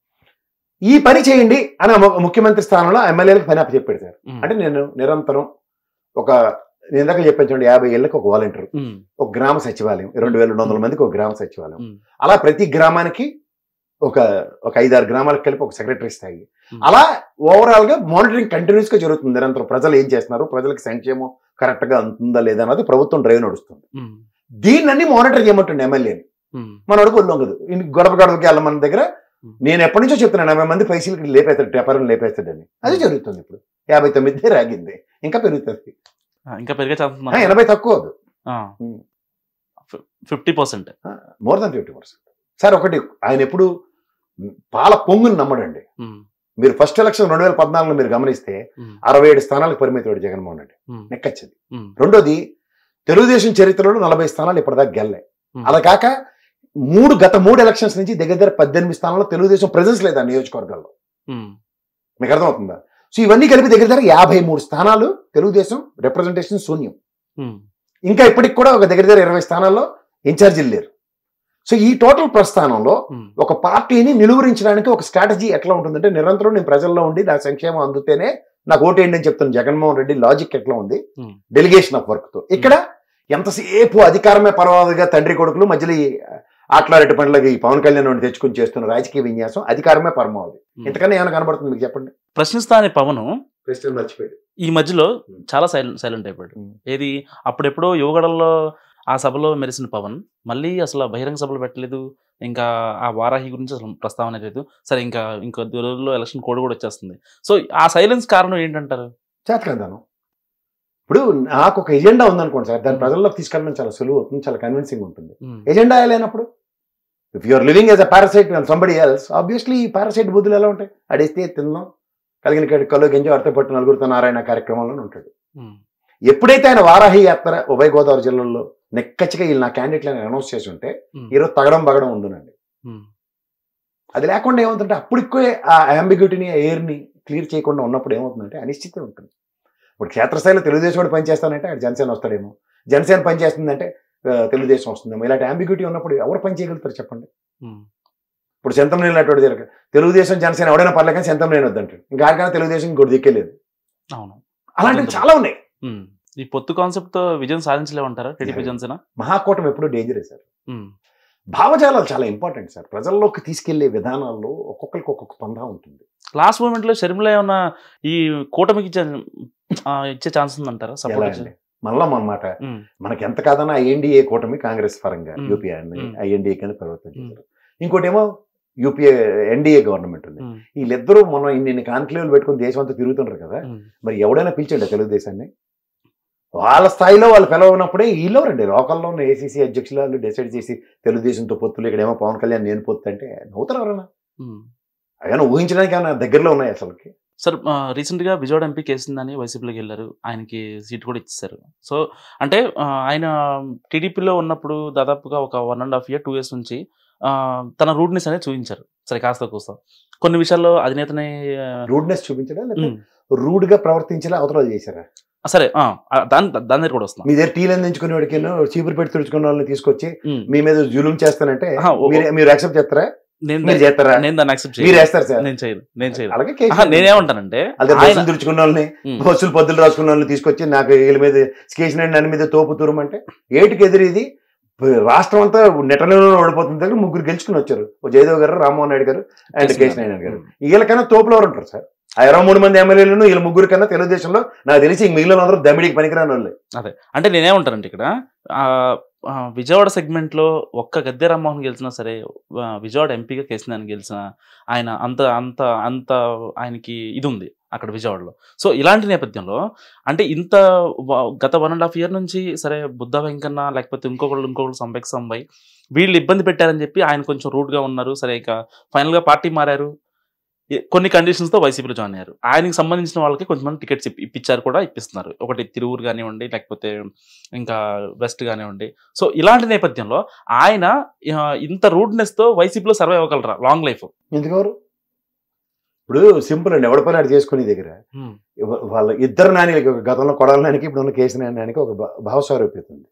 Speaker 3: ఈ పని చేయండి అని ము- ముఖ్యమంత్రి స్థానంలో ఎమ్మెల్యేలకు పని చెప్పాడు సార్
Speaker 1: ఉమ్,
Speaker 3: అంటే నేను నిరంతరం ఒక నేను ఇందాక చెప్పాను చూడండి యాభై ఏళ్ళకి ఒక వాలంటీర్
Speaker 1: ఉమ్,
Speaker 3: ఒక గ్రామ సచివాలయం రెండు వేల రెండు వందల మందికి ఒక గ్రామ సచివాలయం
Speaker 1: ఉమ్,
Speaker 3: అలా ప్రతి గ్రామానికి ఒక ఒక ఐదారు గ్రామాలకు కలిపి ఒక సెక్రటరీ స్థాయి
Speaker 1: Hmm.
Speaker 3: అలా ఓవరాల్ గా మానిటరింగ్ కంటిన్యూస్ గా జరుగుతుంది నిరంతరం ప్రజలు ఏం చేస్తున్నారు ప్రజలకు సంక్షేమం కరెక్ట్ గా అందుతుందా లేదా అన్నది ప్రభుత్వం డ్రైవ్ నడుస్తుంది
Speaker 1: ఉమ్,
Speaker 3: దీన్ని మానిటర్ చేయమంటుంది ఎమ్మెల్యేని
Speaker 1: ఉమ్,
Speaker 3: మన వరకు లొంగదు ఇన్ని గొడవ గొడవకి వెళ్ళ మన దగ్గర
Speaker 1: Hmm.
Speaker 3: నేను ఎప్పటి నుంచో చెప్తున్నాను యాభై మంది పైసలకి లేపేస్తాడు వ్యాపారం లేపేస్తాడని అది జరుగుతుంది ఇప్పుడు యాభై తొమ్మిది రాగింది ఇంకా పెరుగుతుంది
Speaker 1: ఆ, ఇంకా పెరిగే ఛాన్స్
Speaker 3: ఆ, ఎనభై తక్కువ అవదు ఉమ్.
Speaker 1: Fifty percent
Speaker 3: more than fifty percent sir ఒకటి ఆయన ఎప్పుడు పాల పొంగుని నమ్మడండి మీరు ఫస్ట్ ఎలక్షన్ రెండు వేల పద్నాలుగులో మీరు గమనిస్తే అరవై ఏడు స్థానాలకు పరిమితుడు జగన్మోహన్ రెడ్డి నెక్కచ్చింది రెండోది తెలుగుదేశం చరిత్రలో నలభై స్థానాలు ఇప్పటిదాకా గెల్లే
Speaker 1: Hmm.
Speaker 3: అలా కాక మూడు గత మూడు ఎలక్షన్స్ నుంచి దగ్గర దగ్గర పద్దెనిమిది స్థానాల్లో తెలుగుదేశం ప్రెజెన్స్ లేదా నియోజకవర్గాల్లో మీకు అర్థమవుతుందా సో ఇవన్నీ కలిపి దగ్గర దగ్గర యాభై మూడు స్థానాలు తెలుగుదేశం రిప్రజెంటేషన్ శూన్యం ఇంకా ఇప్పటికి కూడా ఒక దగ్గర దగ్గర ఇరవై స్థానాల్లో ఇన్ఛార్జీలు లేరు సో ఈ టోటల్ ప్రస్థానంలో ఒక పార్టీని నిలువరించడానికి ఒక స్ట్రాటజీ ఎట్లా ఉంటుందంటే నిరంతరం నేను ప్రజల్లో ఉండి నా సంక్షేమం అందుతేనే నాకు ఓటేయండి అని చెప్తాను జగన్మోహన్ రెడ్డి లాజిక్ ఎట్లా ఉంది
Speaker 1: Hmm.
Speaker 3: డెలిగేషన్ ఆఫ్ వర్క్ తో ఇక్కడ ఎంతసేపు అధికారమే పర్వాదుగా తండ్రి కొడుకులు మధ్యలో ఈ ఆటలారెడ్డి పండ్లకి ఈ పవన్ కళ్యాణ్ వాడిని తెచ్చుకుని చేస్తున్న రాజకీయ విన్యాసం అధికారమే పరమావధి ఇంతకన్నా ఏమైనా కనబడుతుంది మీకు చెప్పండి
Speaker 1: ప్రశ్నిస్తా అనే పవన్
Speaker 3: ప్రెసిడెంట్ మర్చిపోయాడు
Speaker 1: ఈ మధ్యలో Hmm.
Speaker 3: చాలా
Speaker 1: చాలా సైలెంట్ సైలెంట్ అయిపోయాడు
Speaker 3: Hmm.
Speaker 1: ఏది అప్పుడెప్పుడో యువగడల్లో ఆ సభలో మెరిసిన పవన్ మళ్ళీ అసలు బహిరంగ సభలు పెట్టలేదు ఇంకా ఆ వారాహి గురించి అసలు ప్రస్తావన లేదు సరే ఇంకా ఇంకో కొద్ది రోజుల్లో ఎలక్షన్ కోడ్ కూడా వచ్చేస్తుంది సో ఆ సైలెన్స్ కారణం ఏంటంటారు
Speaker 3: చేతకందాను ఇప్పుడు నాకు ఒక ఎజెండా ఉందనుకోండి సార్ దాన్ని ప్రజల్లోకి తీసుకెళ్ళడం చాలా సులువు అవుతుంది చాలా కన్విన్సింగ్ ఉంటుంది
Speaker 1: Hmm.
Speaker 3: ఎజెండా లేనప్పుడు if you're living as a parasite somebody else obviously ఈ పారాసైట్ బుద్ధులు ఎలా ఉంటాయి అడిస్తే తిందాం కలిగిన కాడి కళ్ళు గింజ అర్థ పట్టు నలుగురితో నారాయణ కార్యక్రమంలోనే ఉంటాడు
Speaker 1: Hmm.
Speaker 3: ఎప్పుడైతే ఆయన వారాహి యాత్ర ఉభయ గోదావరి జిల్లాలో నెక్కచ్చిగా వీళ్ళు నా క్యాండిడేట్లు అని అనౌన్స్ చేసి ఉంటే
Speaker 1: Hmm.
Speaker 3: ఈరోజు తగడం బగడం ఉండునండి
Speaker 1: Hmm.
Speaker 3: అది లేకుండా ఏమవుతుందంటే అప్పటికే ఆ అంబిగ్యూటీని ఆ ఎయిర్ని క్లియర్ చేయకుండా ఉన్నప్పుడు ఏమవుతుందంటే అనిశ్చితం ఉంటుంది ఇప్పుడు క్షేత్రస్థాయిలో తెలుగుదేశం వాడు పనిచేస్తానంటే అక్కడ జనసేన వస్తాడేమో జనసేన పనిచేస్తుందంటే ఆ, తెలుగుదేశం వస్తుందేమో ఇలాంటి అంబిగ్యూటీ ఉన్నప్పుడు ఎవరు పని చేయగలుగుతారు చెప్పండి
Speaker 1: Hmm.
Speaker 3: ఇప్పుడు సెంతం లేనటువంటి జరగ తెలుగుదేశం జనసేన ఎవడైనా పర్లేదు కానీ సెంతం లేని వద్దంటాడు ఇంకా ఆడికైనా తెలుగుదేశం ఇంకోటి దిక్కేలేదు
Speaker 1: అవును
Speaker 3: అలాంటివి చాలా ఉన్నాయి
Speaker 1: Hmm. ఈ పొత్తు కాన్సెప్ట్ తో విజయం సాధించలేమంటారా టీడీపీ
Speaker 3: Yeah.
Speaker 1: జనసేన
Speaker 3: మహాకూటమి ఎప్పుడూ డేంజరే సార్
Speaker 1: Hmm.
Speaker 3: భావజాలాలు చాలా ఇంపార్టెంట్ సార్ ప్రజల్లోకి తీసుకెళ్లే విధానాల్లో ఒక్కొక్కరికి ఒక్కొక్క పందా ఉంటుంది
Speaker 1: లాస్ట్ మూమెంట్ లో షర్మిల ఏమన్నా ఈ కూటమికి ఇచ్చే ఆ, ఇచ్చే ఛాన్స్ ఉందంటారా
Speaker 3: ఎలా
Speaker 1: సపోర్ట్
Speaker 3: అండి మళ్ళా అన్నమాట మనకి ఎంత కాదన్నా ఐఎన్డీఏ కూటమి కాంగ్రెస్ పరంగా
Speaker 1: Mm.
Speaker 3: UPA
Speaker 1: Mm.
Speaker 3: ఐఎన్డీఏ కింద పరివర్తన చేశారు ఇంకోటి ఏమో యూపీఏ ఎన్డీఏ గవర్నమెంట్ ఉంది
Speaker 1: Hmm.
Speaker 3: వీళ్ళిద్దరూ మనం ఇన్ని ఇన్ని కాన్క్లేవ్లు పెట్టుకుని దేశం అంతా తిరుగుతుంటారు కదా మరి ఎవడైనా పిలిచండి తెలుగుదేశాన్ని వాళ్ళ స్థాయిలో వాళ్ళు పిలవనప్పుడే వీళ్ళు రండి లోకల్లో ఉన్న ఏసీసీ అధ్యక్షులు వాళ్ళు డిసైడ్ చేసి తెలుగుదేశంతో పొత్తులు ఇక్కడేమో పవన్ కళ్యాణ్ నేను పొత్తు అంటే నవ్వుతారు ఎవరన్నా అయినా ఊహించడానికి ఏమైనా దగ్గరలో ఉన్నాయి అసలుకి
Speaker 1: సార్ రీసెంట్ గా విజయవాడ ఎంపీ కేసిందని వైసీపీలోకి వెళ్ళారు ఆయనకి సీట్ కూడా ఇచ్చేసారు సో అంటే ఆ, ఆయన టీడీపీలో ఉన్నప్పుడు దాదాపుగా ఒక one and half year two years నుంచి ఆ, తన రూట్నెస్ అనేది చూపించారు సరే కాస్త కూస్తా కొన్ని విషయాల్లో అధినేతనే ఆ,
Speaker 3: రూడ్నెస్ చూపించడా లేకపోతే
Speaker 1: ఉమ్,
Speaker 3: రూడ్ గా ప్రవర్తించేలా అవతల చేశారా
Speaker 1: సరే ఆ, ఆ, దాని దాని దగ్గర కూడా వస్తున్నాం
Speaker 3: మీ దగ్గర టీలు అందించుకునే వాడికి చీపురు పెట్టి తుడుచుకున్న వాళ్ళని తీసుకొచ్చి
Speaker 1: ఉమ్,
Speaker 3: మీ మీద జులుం చేస్తానంటే
Speaker 1: ఆహా, ఓ-
Speaker 3: మీరు మీరు యాక్సెప్ట్ చేస్తారా
Speaker 1: నేను
Speaker 3: మీరు చేస్తారా
Speaker 1: నేను దాన్ని యాక్సెప్ట్
Speaker 3: మీరు
Speaker 1: చేయను
Speaker 3: వేస్తారు సార్
Speaker 1: నేను చేయను నేను చేయను
Speaker 3: అలాగే కేసు
Speaker 1: ఆహా, నేనేమంటానంటే
Speaker 3: అదే
Speaker 1: ఆయన
Speaker 3: బస్సులు తుడుచుకున్న వాళ్ళని
Speaker 1: ఉమ్,
Speaker 3: బస్సులు పొద్దులు రాసుకున్న వాళ్ళని తీసుకొచ్చి నాకు వీళ్ళ మీద స్కేషన్ నన్ను మీద తోపు తురమంటే ఏటికి ఎదురు ఇది రాష్ట్రం అంతా నెటనలో ఓడిపోతుంది దగ్గర ముగ్గురు గెలుచుకుని వచ్చారు ఓ జయదేవ్ గారు రామ్మోహన్ నాయుడు గారు అండ్ కేసీ నారాయణ గారు వీళ్ళకన్నా తోపులో ఎవరు ఉంటారు సార్ ఆ ఇరవై మూడు మంది ఎమ్మెల్యేలను వీళ్ళ ముగ్గురు కన్నా తెలుగుదేశంలో నాకు తెలిసి ఇంక మిగిలిన అందరూ దమిడికి పనికిరాని వాళ్ళే
Speaker 1: అంటే నేనేమంటానంటే ఇక్కడ ఆ, ఆ, విజయవాడ సెగ్మెంట్ లో ఒక్క గద్దె రామ్మోహన్ గెలిచినా సరే ఆ, విజయవాడ ఎంపీగా కేసీఆర్ గెలిచిన ఆయన అంత అంత అంత ఆయనకి ఇది ఉంది అక్కడ విజయవాడలో సో ఇలాంటి నేపథ్యంలో అంటే ఇంత వ- గత వన్ అండ్ హాఫ్ ఇయర్ నుంచి సరే బుద్ధ వెంకన్న లేకపోతే ఇంకొకళ్ళు ఇంకొకళ్ళు సంబైక్ సంబై వీళ్ళు ఇబ్బంది పెట్టారని చెప్పి ఆయన కొంచెం rude గా ఉన్నారు సరే ఇక final గా పార్టీ మారారు ఈ- కొన్ని conditions తో వైసీపీలో జాయిన్ అయ్యారు ఆయనకి సంబంధించిన వాళ్ళకి కొంతమంది టికెట్స్ ఇప్పించారు కూడా ఇప్పిస్తున్నారు ఒకటి తిరువురు కానివ్వండి లేకపోతే ఇంకా వెస్ట్ కానివ్వండి సో ఇలాంటి నేపథ్యంలో ఆయన ఆ, ఇంత రూడ్నెస్ తో వైసీపీలో సర్వే అవ్వగలరా లాంగ్ లైఫ్
Speaker 3: ఎందుకెవరు ఇప్పుడు సింపుల్ అండి ఎవడ పని ఆడు చేసుకునే దగ్గర ఇవ- వాళ్ళ ఇద్దరు నానికి గతంలో కొడాల నానికి ఇప్పుడు ఉన్న కేసు నానికి ఒక భా- భావస్వరూప్యత ఉంది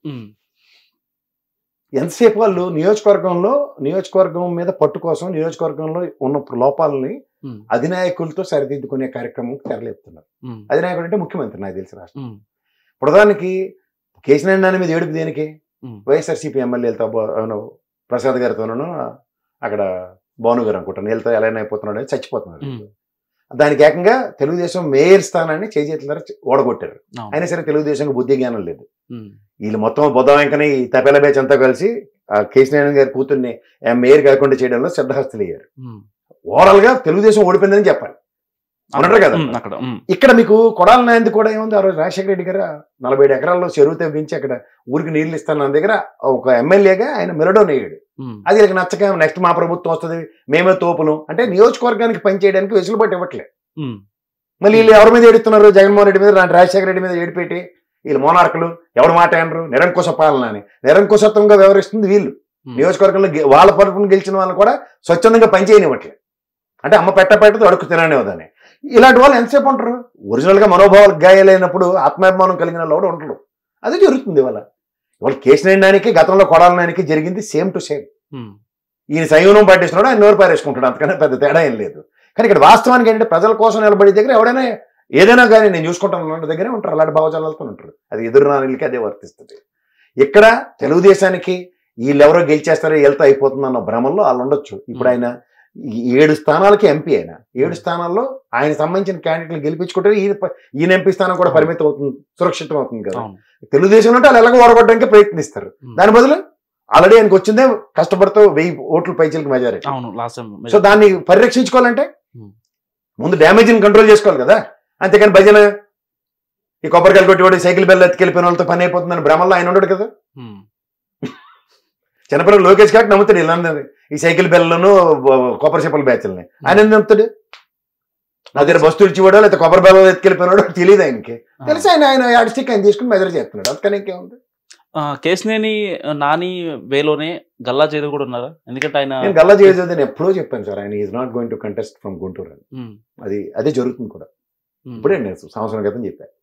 Speaker 3: ఎంతసేపు వాళ్ళు నియోజకవర్గంలో నియోజకవర్గం మీద పట్టు కోసం నియోజకవర్గంలో ఉన్న లోపాలని అధినాయకులతో సరిదిద్దుకునే కార్యక్రమం తెరలేపుతున్నారు అధినాయకుడు అంటే ముఖ్యమంత్రి నాకు తెలిసి రాష్ట్రం ప్రధానికి కేసీఆర్ నాని మీద ఏడుపు దేనికి వైఎస్ఆర్సీపీ ఎమ్మెల్యేలతో బో- అవును, ప్రసాద్ గారితోనూ అక్కడ భాను గారు అనుకుంటాను వీళ్ళతో ఎలా అయిపోతున్నాడు అని చచ్చిపోతున్నారు
Speaker 1: మ్మ్.
Speaker 3: దానికి ఏకంగా తెలుగుదేశం మేయర్ స్థానాన్ని చేజేతుల ద్వారా ఓడగొట్టారు అయినా సరే తెలుగుదేశం బుద్ధి జ్ఞానం లేదు వీళ్ళు మొత్తం బుద్ధ వెంకని ఈ తపేల బ్యాచ్ అంతా కలిసి ఆ కేసీఆర్ గారి కూతుర్ని ఆ మేయర్ కాకుండా చేయడంలో శ్రద్ధహస్తులు అయ్యారు ఓవరాల్ గా తెలుగుదేశం ఓడిపోయిందని చెప్పాలి అవునంటారు కదా
Speaker 1: అక్కడ ఉమ్,
Speaker 3: ఇక్కడ మీకు కొడాల నాయంది కూడా ఏముంది ఆ రోజు రాజశేఖర రెడ్డి గారు నలభై ఏడు ఎకరాల్లో చెరువు తవ్వించి అక్కడ ఊరికి నీళ్లు ఇస్తాను నా దగ్గర ఒక ఎమ్మెల్యేగా ఆయన మెలడో నేయడు
Speaker 1: ఉమ్,
Speaker 3: అది వీళ్ళకి నచ్చక నెక్స్ట్ మా ప్రభుత్వం వస్తుంది మేమే తోపును అంటే నియోజకవర్గానికి పనిచేయడానికి వెసులుబాటు ఇవ్వట్లేదు
Speaker 1: ఉమ్,
Speaker 3: మళ్ళీ వీళ్ళు ఎవరి మీద ఏడుతున్నారు జగన్మోహన్ రెడ్డి మీద లాంటి రాజశేఖర రెడ్డి మీద ఏడిపెట్టి వీళ్ళు మోనార్కులు ఎవడు మాట అనరు నిరంకుశ పాలన అని నిరంకుశత్వంగా వ్యవహరిస్తుంది వీళ్ళు
Speaker 1: ఉమ్,
Speaker 3: నియోజకవర్గంలో గె- వాళ్ళ పరుపును గెలిచిన వాళ్ళని కూడా స్వచ్ఛందంగా పనిచేయనివ్వట్లేదు అంటే అమ్మ పెట్ట పెట్టదు అడుగు తిననివ్వదని ఇలాంటి వాళ్ళు ఎంతసేపు ఉంటారు ఒరిజినల్గా మనోభావాలకు గాయాలైనప్పుడు ఆత్మాభిమానం కలిగిన వాళ్ళు కూడా ఉండరు అది జరుగుతుంది ఇవాళ ఇవాళ కేసు నిండడానికి గతంలో కొడాలనానికి జరిగింది సేమ్ టు సేమ్
Speaker 1: ఉమ్,
Speaker 3: ఈయన సంయమనం పాటిస్తున్నాడు ఆయన నోరు పారేసుకుంటాడు అంతకన్నా పెద్ద తేడా ఏం లేదు కానీ ఇక్కడ వాస్తవానికి ఏంటంటే ప్రజల కోసం నిలబడే దగ్గర ఎవడైనా ఏదైనా కానీ నేను చూసుకుంటాను అన్న దగ్గరే ఉంటారు అలాంటి భావజాలతో ఉంటారు అది ఎదురు నాన్నలకి అదే వర్తిస్తుంది ఇక్కడ తెలుగుదేశానికి వీళ్ళెవరో గెలిచేస్తారో వెళ్తా అయిపోతుంది అన్న భ్రమంలో వాళ్ళు ఉండొచ్చు ఇప్పుడు ఆయన ఈ ఏడు స్థానాలకి ఎంపీ ఆయన ఏడు స్థానాల్లో ఆయన సంబంధించిన క్యాండిడేట్లు గెలిపించుకుంటే ఈయన ప- ఈయన ఎంపీ స్థానం కూడా పరిమితం అవుతుంది సురక్షితం అవుతుంది కదా
Speaker 1: అవును
Speaker 3: తెలుగుదేశం అంటే వాళ్ళు ఎలాగో ఓడగొట్టడానికి ప్రయత్నిస్తారు
Speaker 1: ఉమ్.
Speaker 3: దాని బదులు ఆల్రెడీ ఆయనకు వచ్చిందే కష్టపడుతూ వెయ్యి ఓట్లు పైచీలకు మెజారిటీ
Speaker 1: అవును లాస్ట్ టైం
Speaker 3: సో దాన్ని పరిరక్షించుకోవాలంటే
Speaker 1: Hmm.
Speaker 3: ముందు డ్యామేజ్ని కంట్రోల్ చేసుకోవాలి కదా అంతేకాని భజన ఈ కొబ్బరికాయలు కొట్టి వాడి సైకిల్ బెల్ల ఎత్తుకెళ్ళిపోయిన వాళ్ళతో పని అయిపోతుందని భ్రమల్లో ఆయన ఉండడు కదా చిన్నపిల్లలు లోకేష్ కాక నమ్ముతాడు ఇలా అన్నది. ఈ సైకిల్ బెల్లను కొబ్బరి చెప్పల బ్యాచ్లని ఆయన ఎందుకు నమ్ముతాడు నా దగ్గర బస్సు ఇచ్చివాడో లేకపోతే కొబ్బరి బెల్లం ఎత్తుకెళ్ళిపోయినాడో తెలియదు ఆయనకి తెలిసి ఆయన ఆయన యాడ్ స్టిక్ ఆయన తీసుకుని మెజర్ చేస్తున్నాడు అందుకని ఇంకేముంది
Speaker 1: కేసినేని నాని వేలోనే గల్లా చేదు కూడా ఉన్నారా ఎందుకంటే ఆయన
Speaker 3: నేను గల్లా చేయదు నేను ఎప్పుడో చెప్పాను సార్ ఆయన is not going to contest from Guntur అని
Speaker 1: ఉమ్,
Speaker 3: అది అదే జరుగుతుంది కూడా
Speaker 1: ఉమ్.
Speaker 3: ఇప్పుడే నేను సంవత్సరం క్రితం చెప్పాను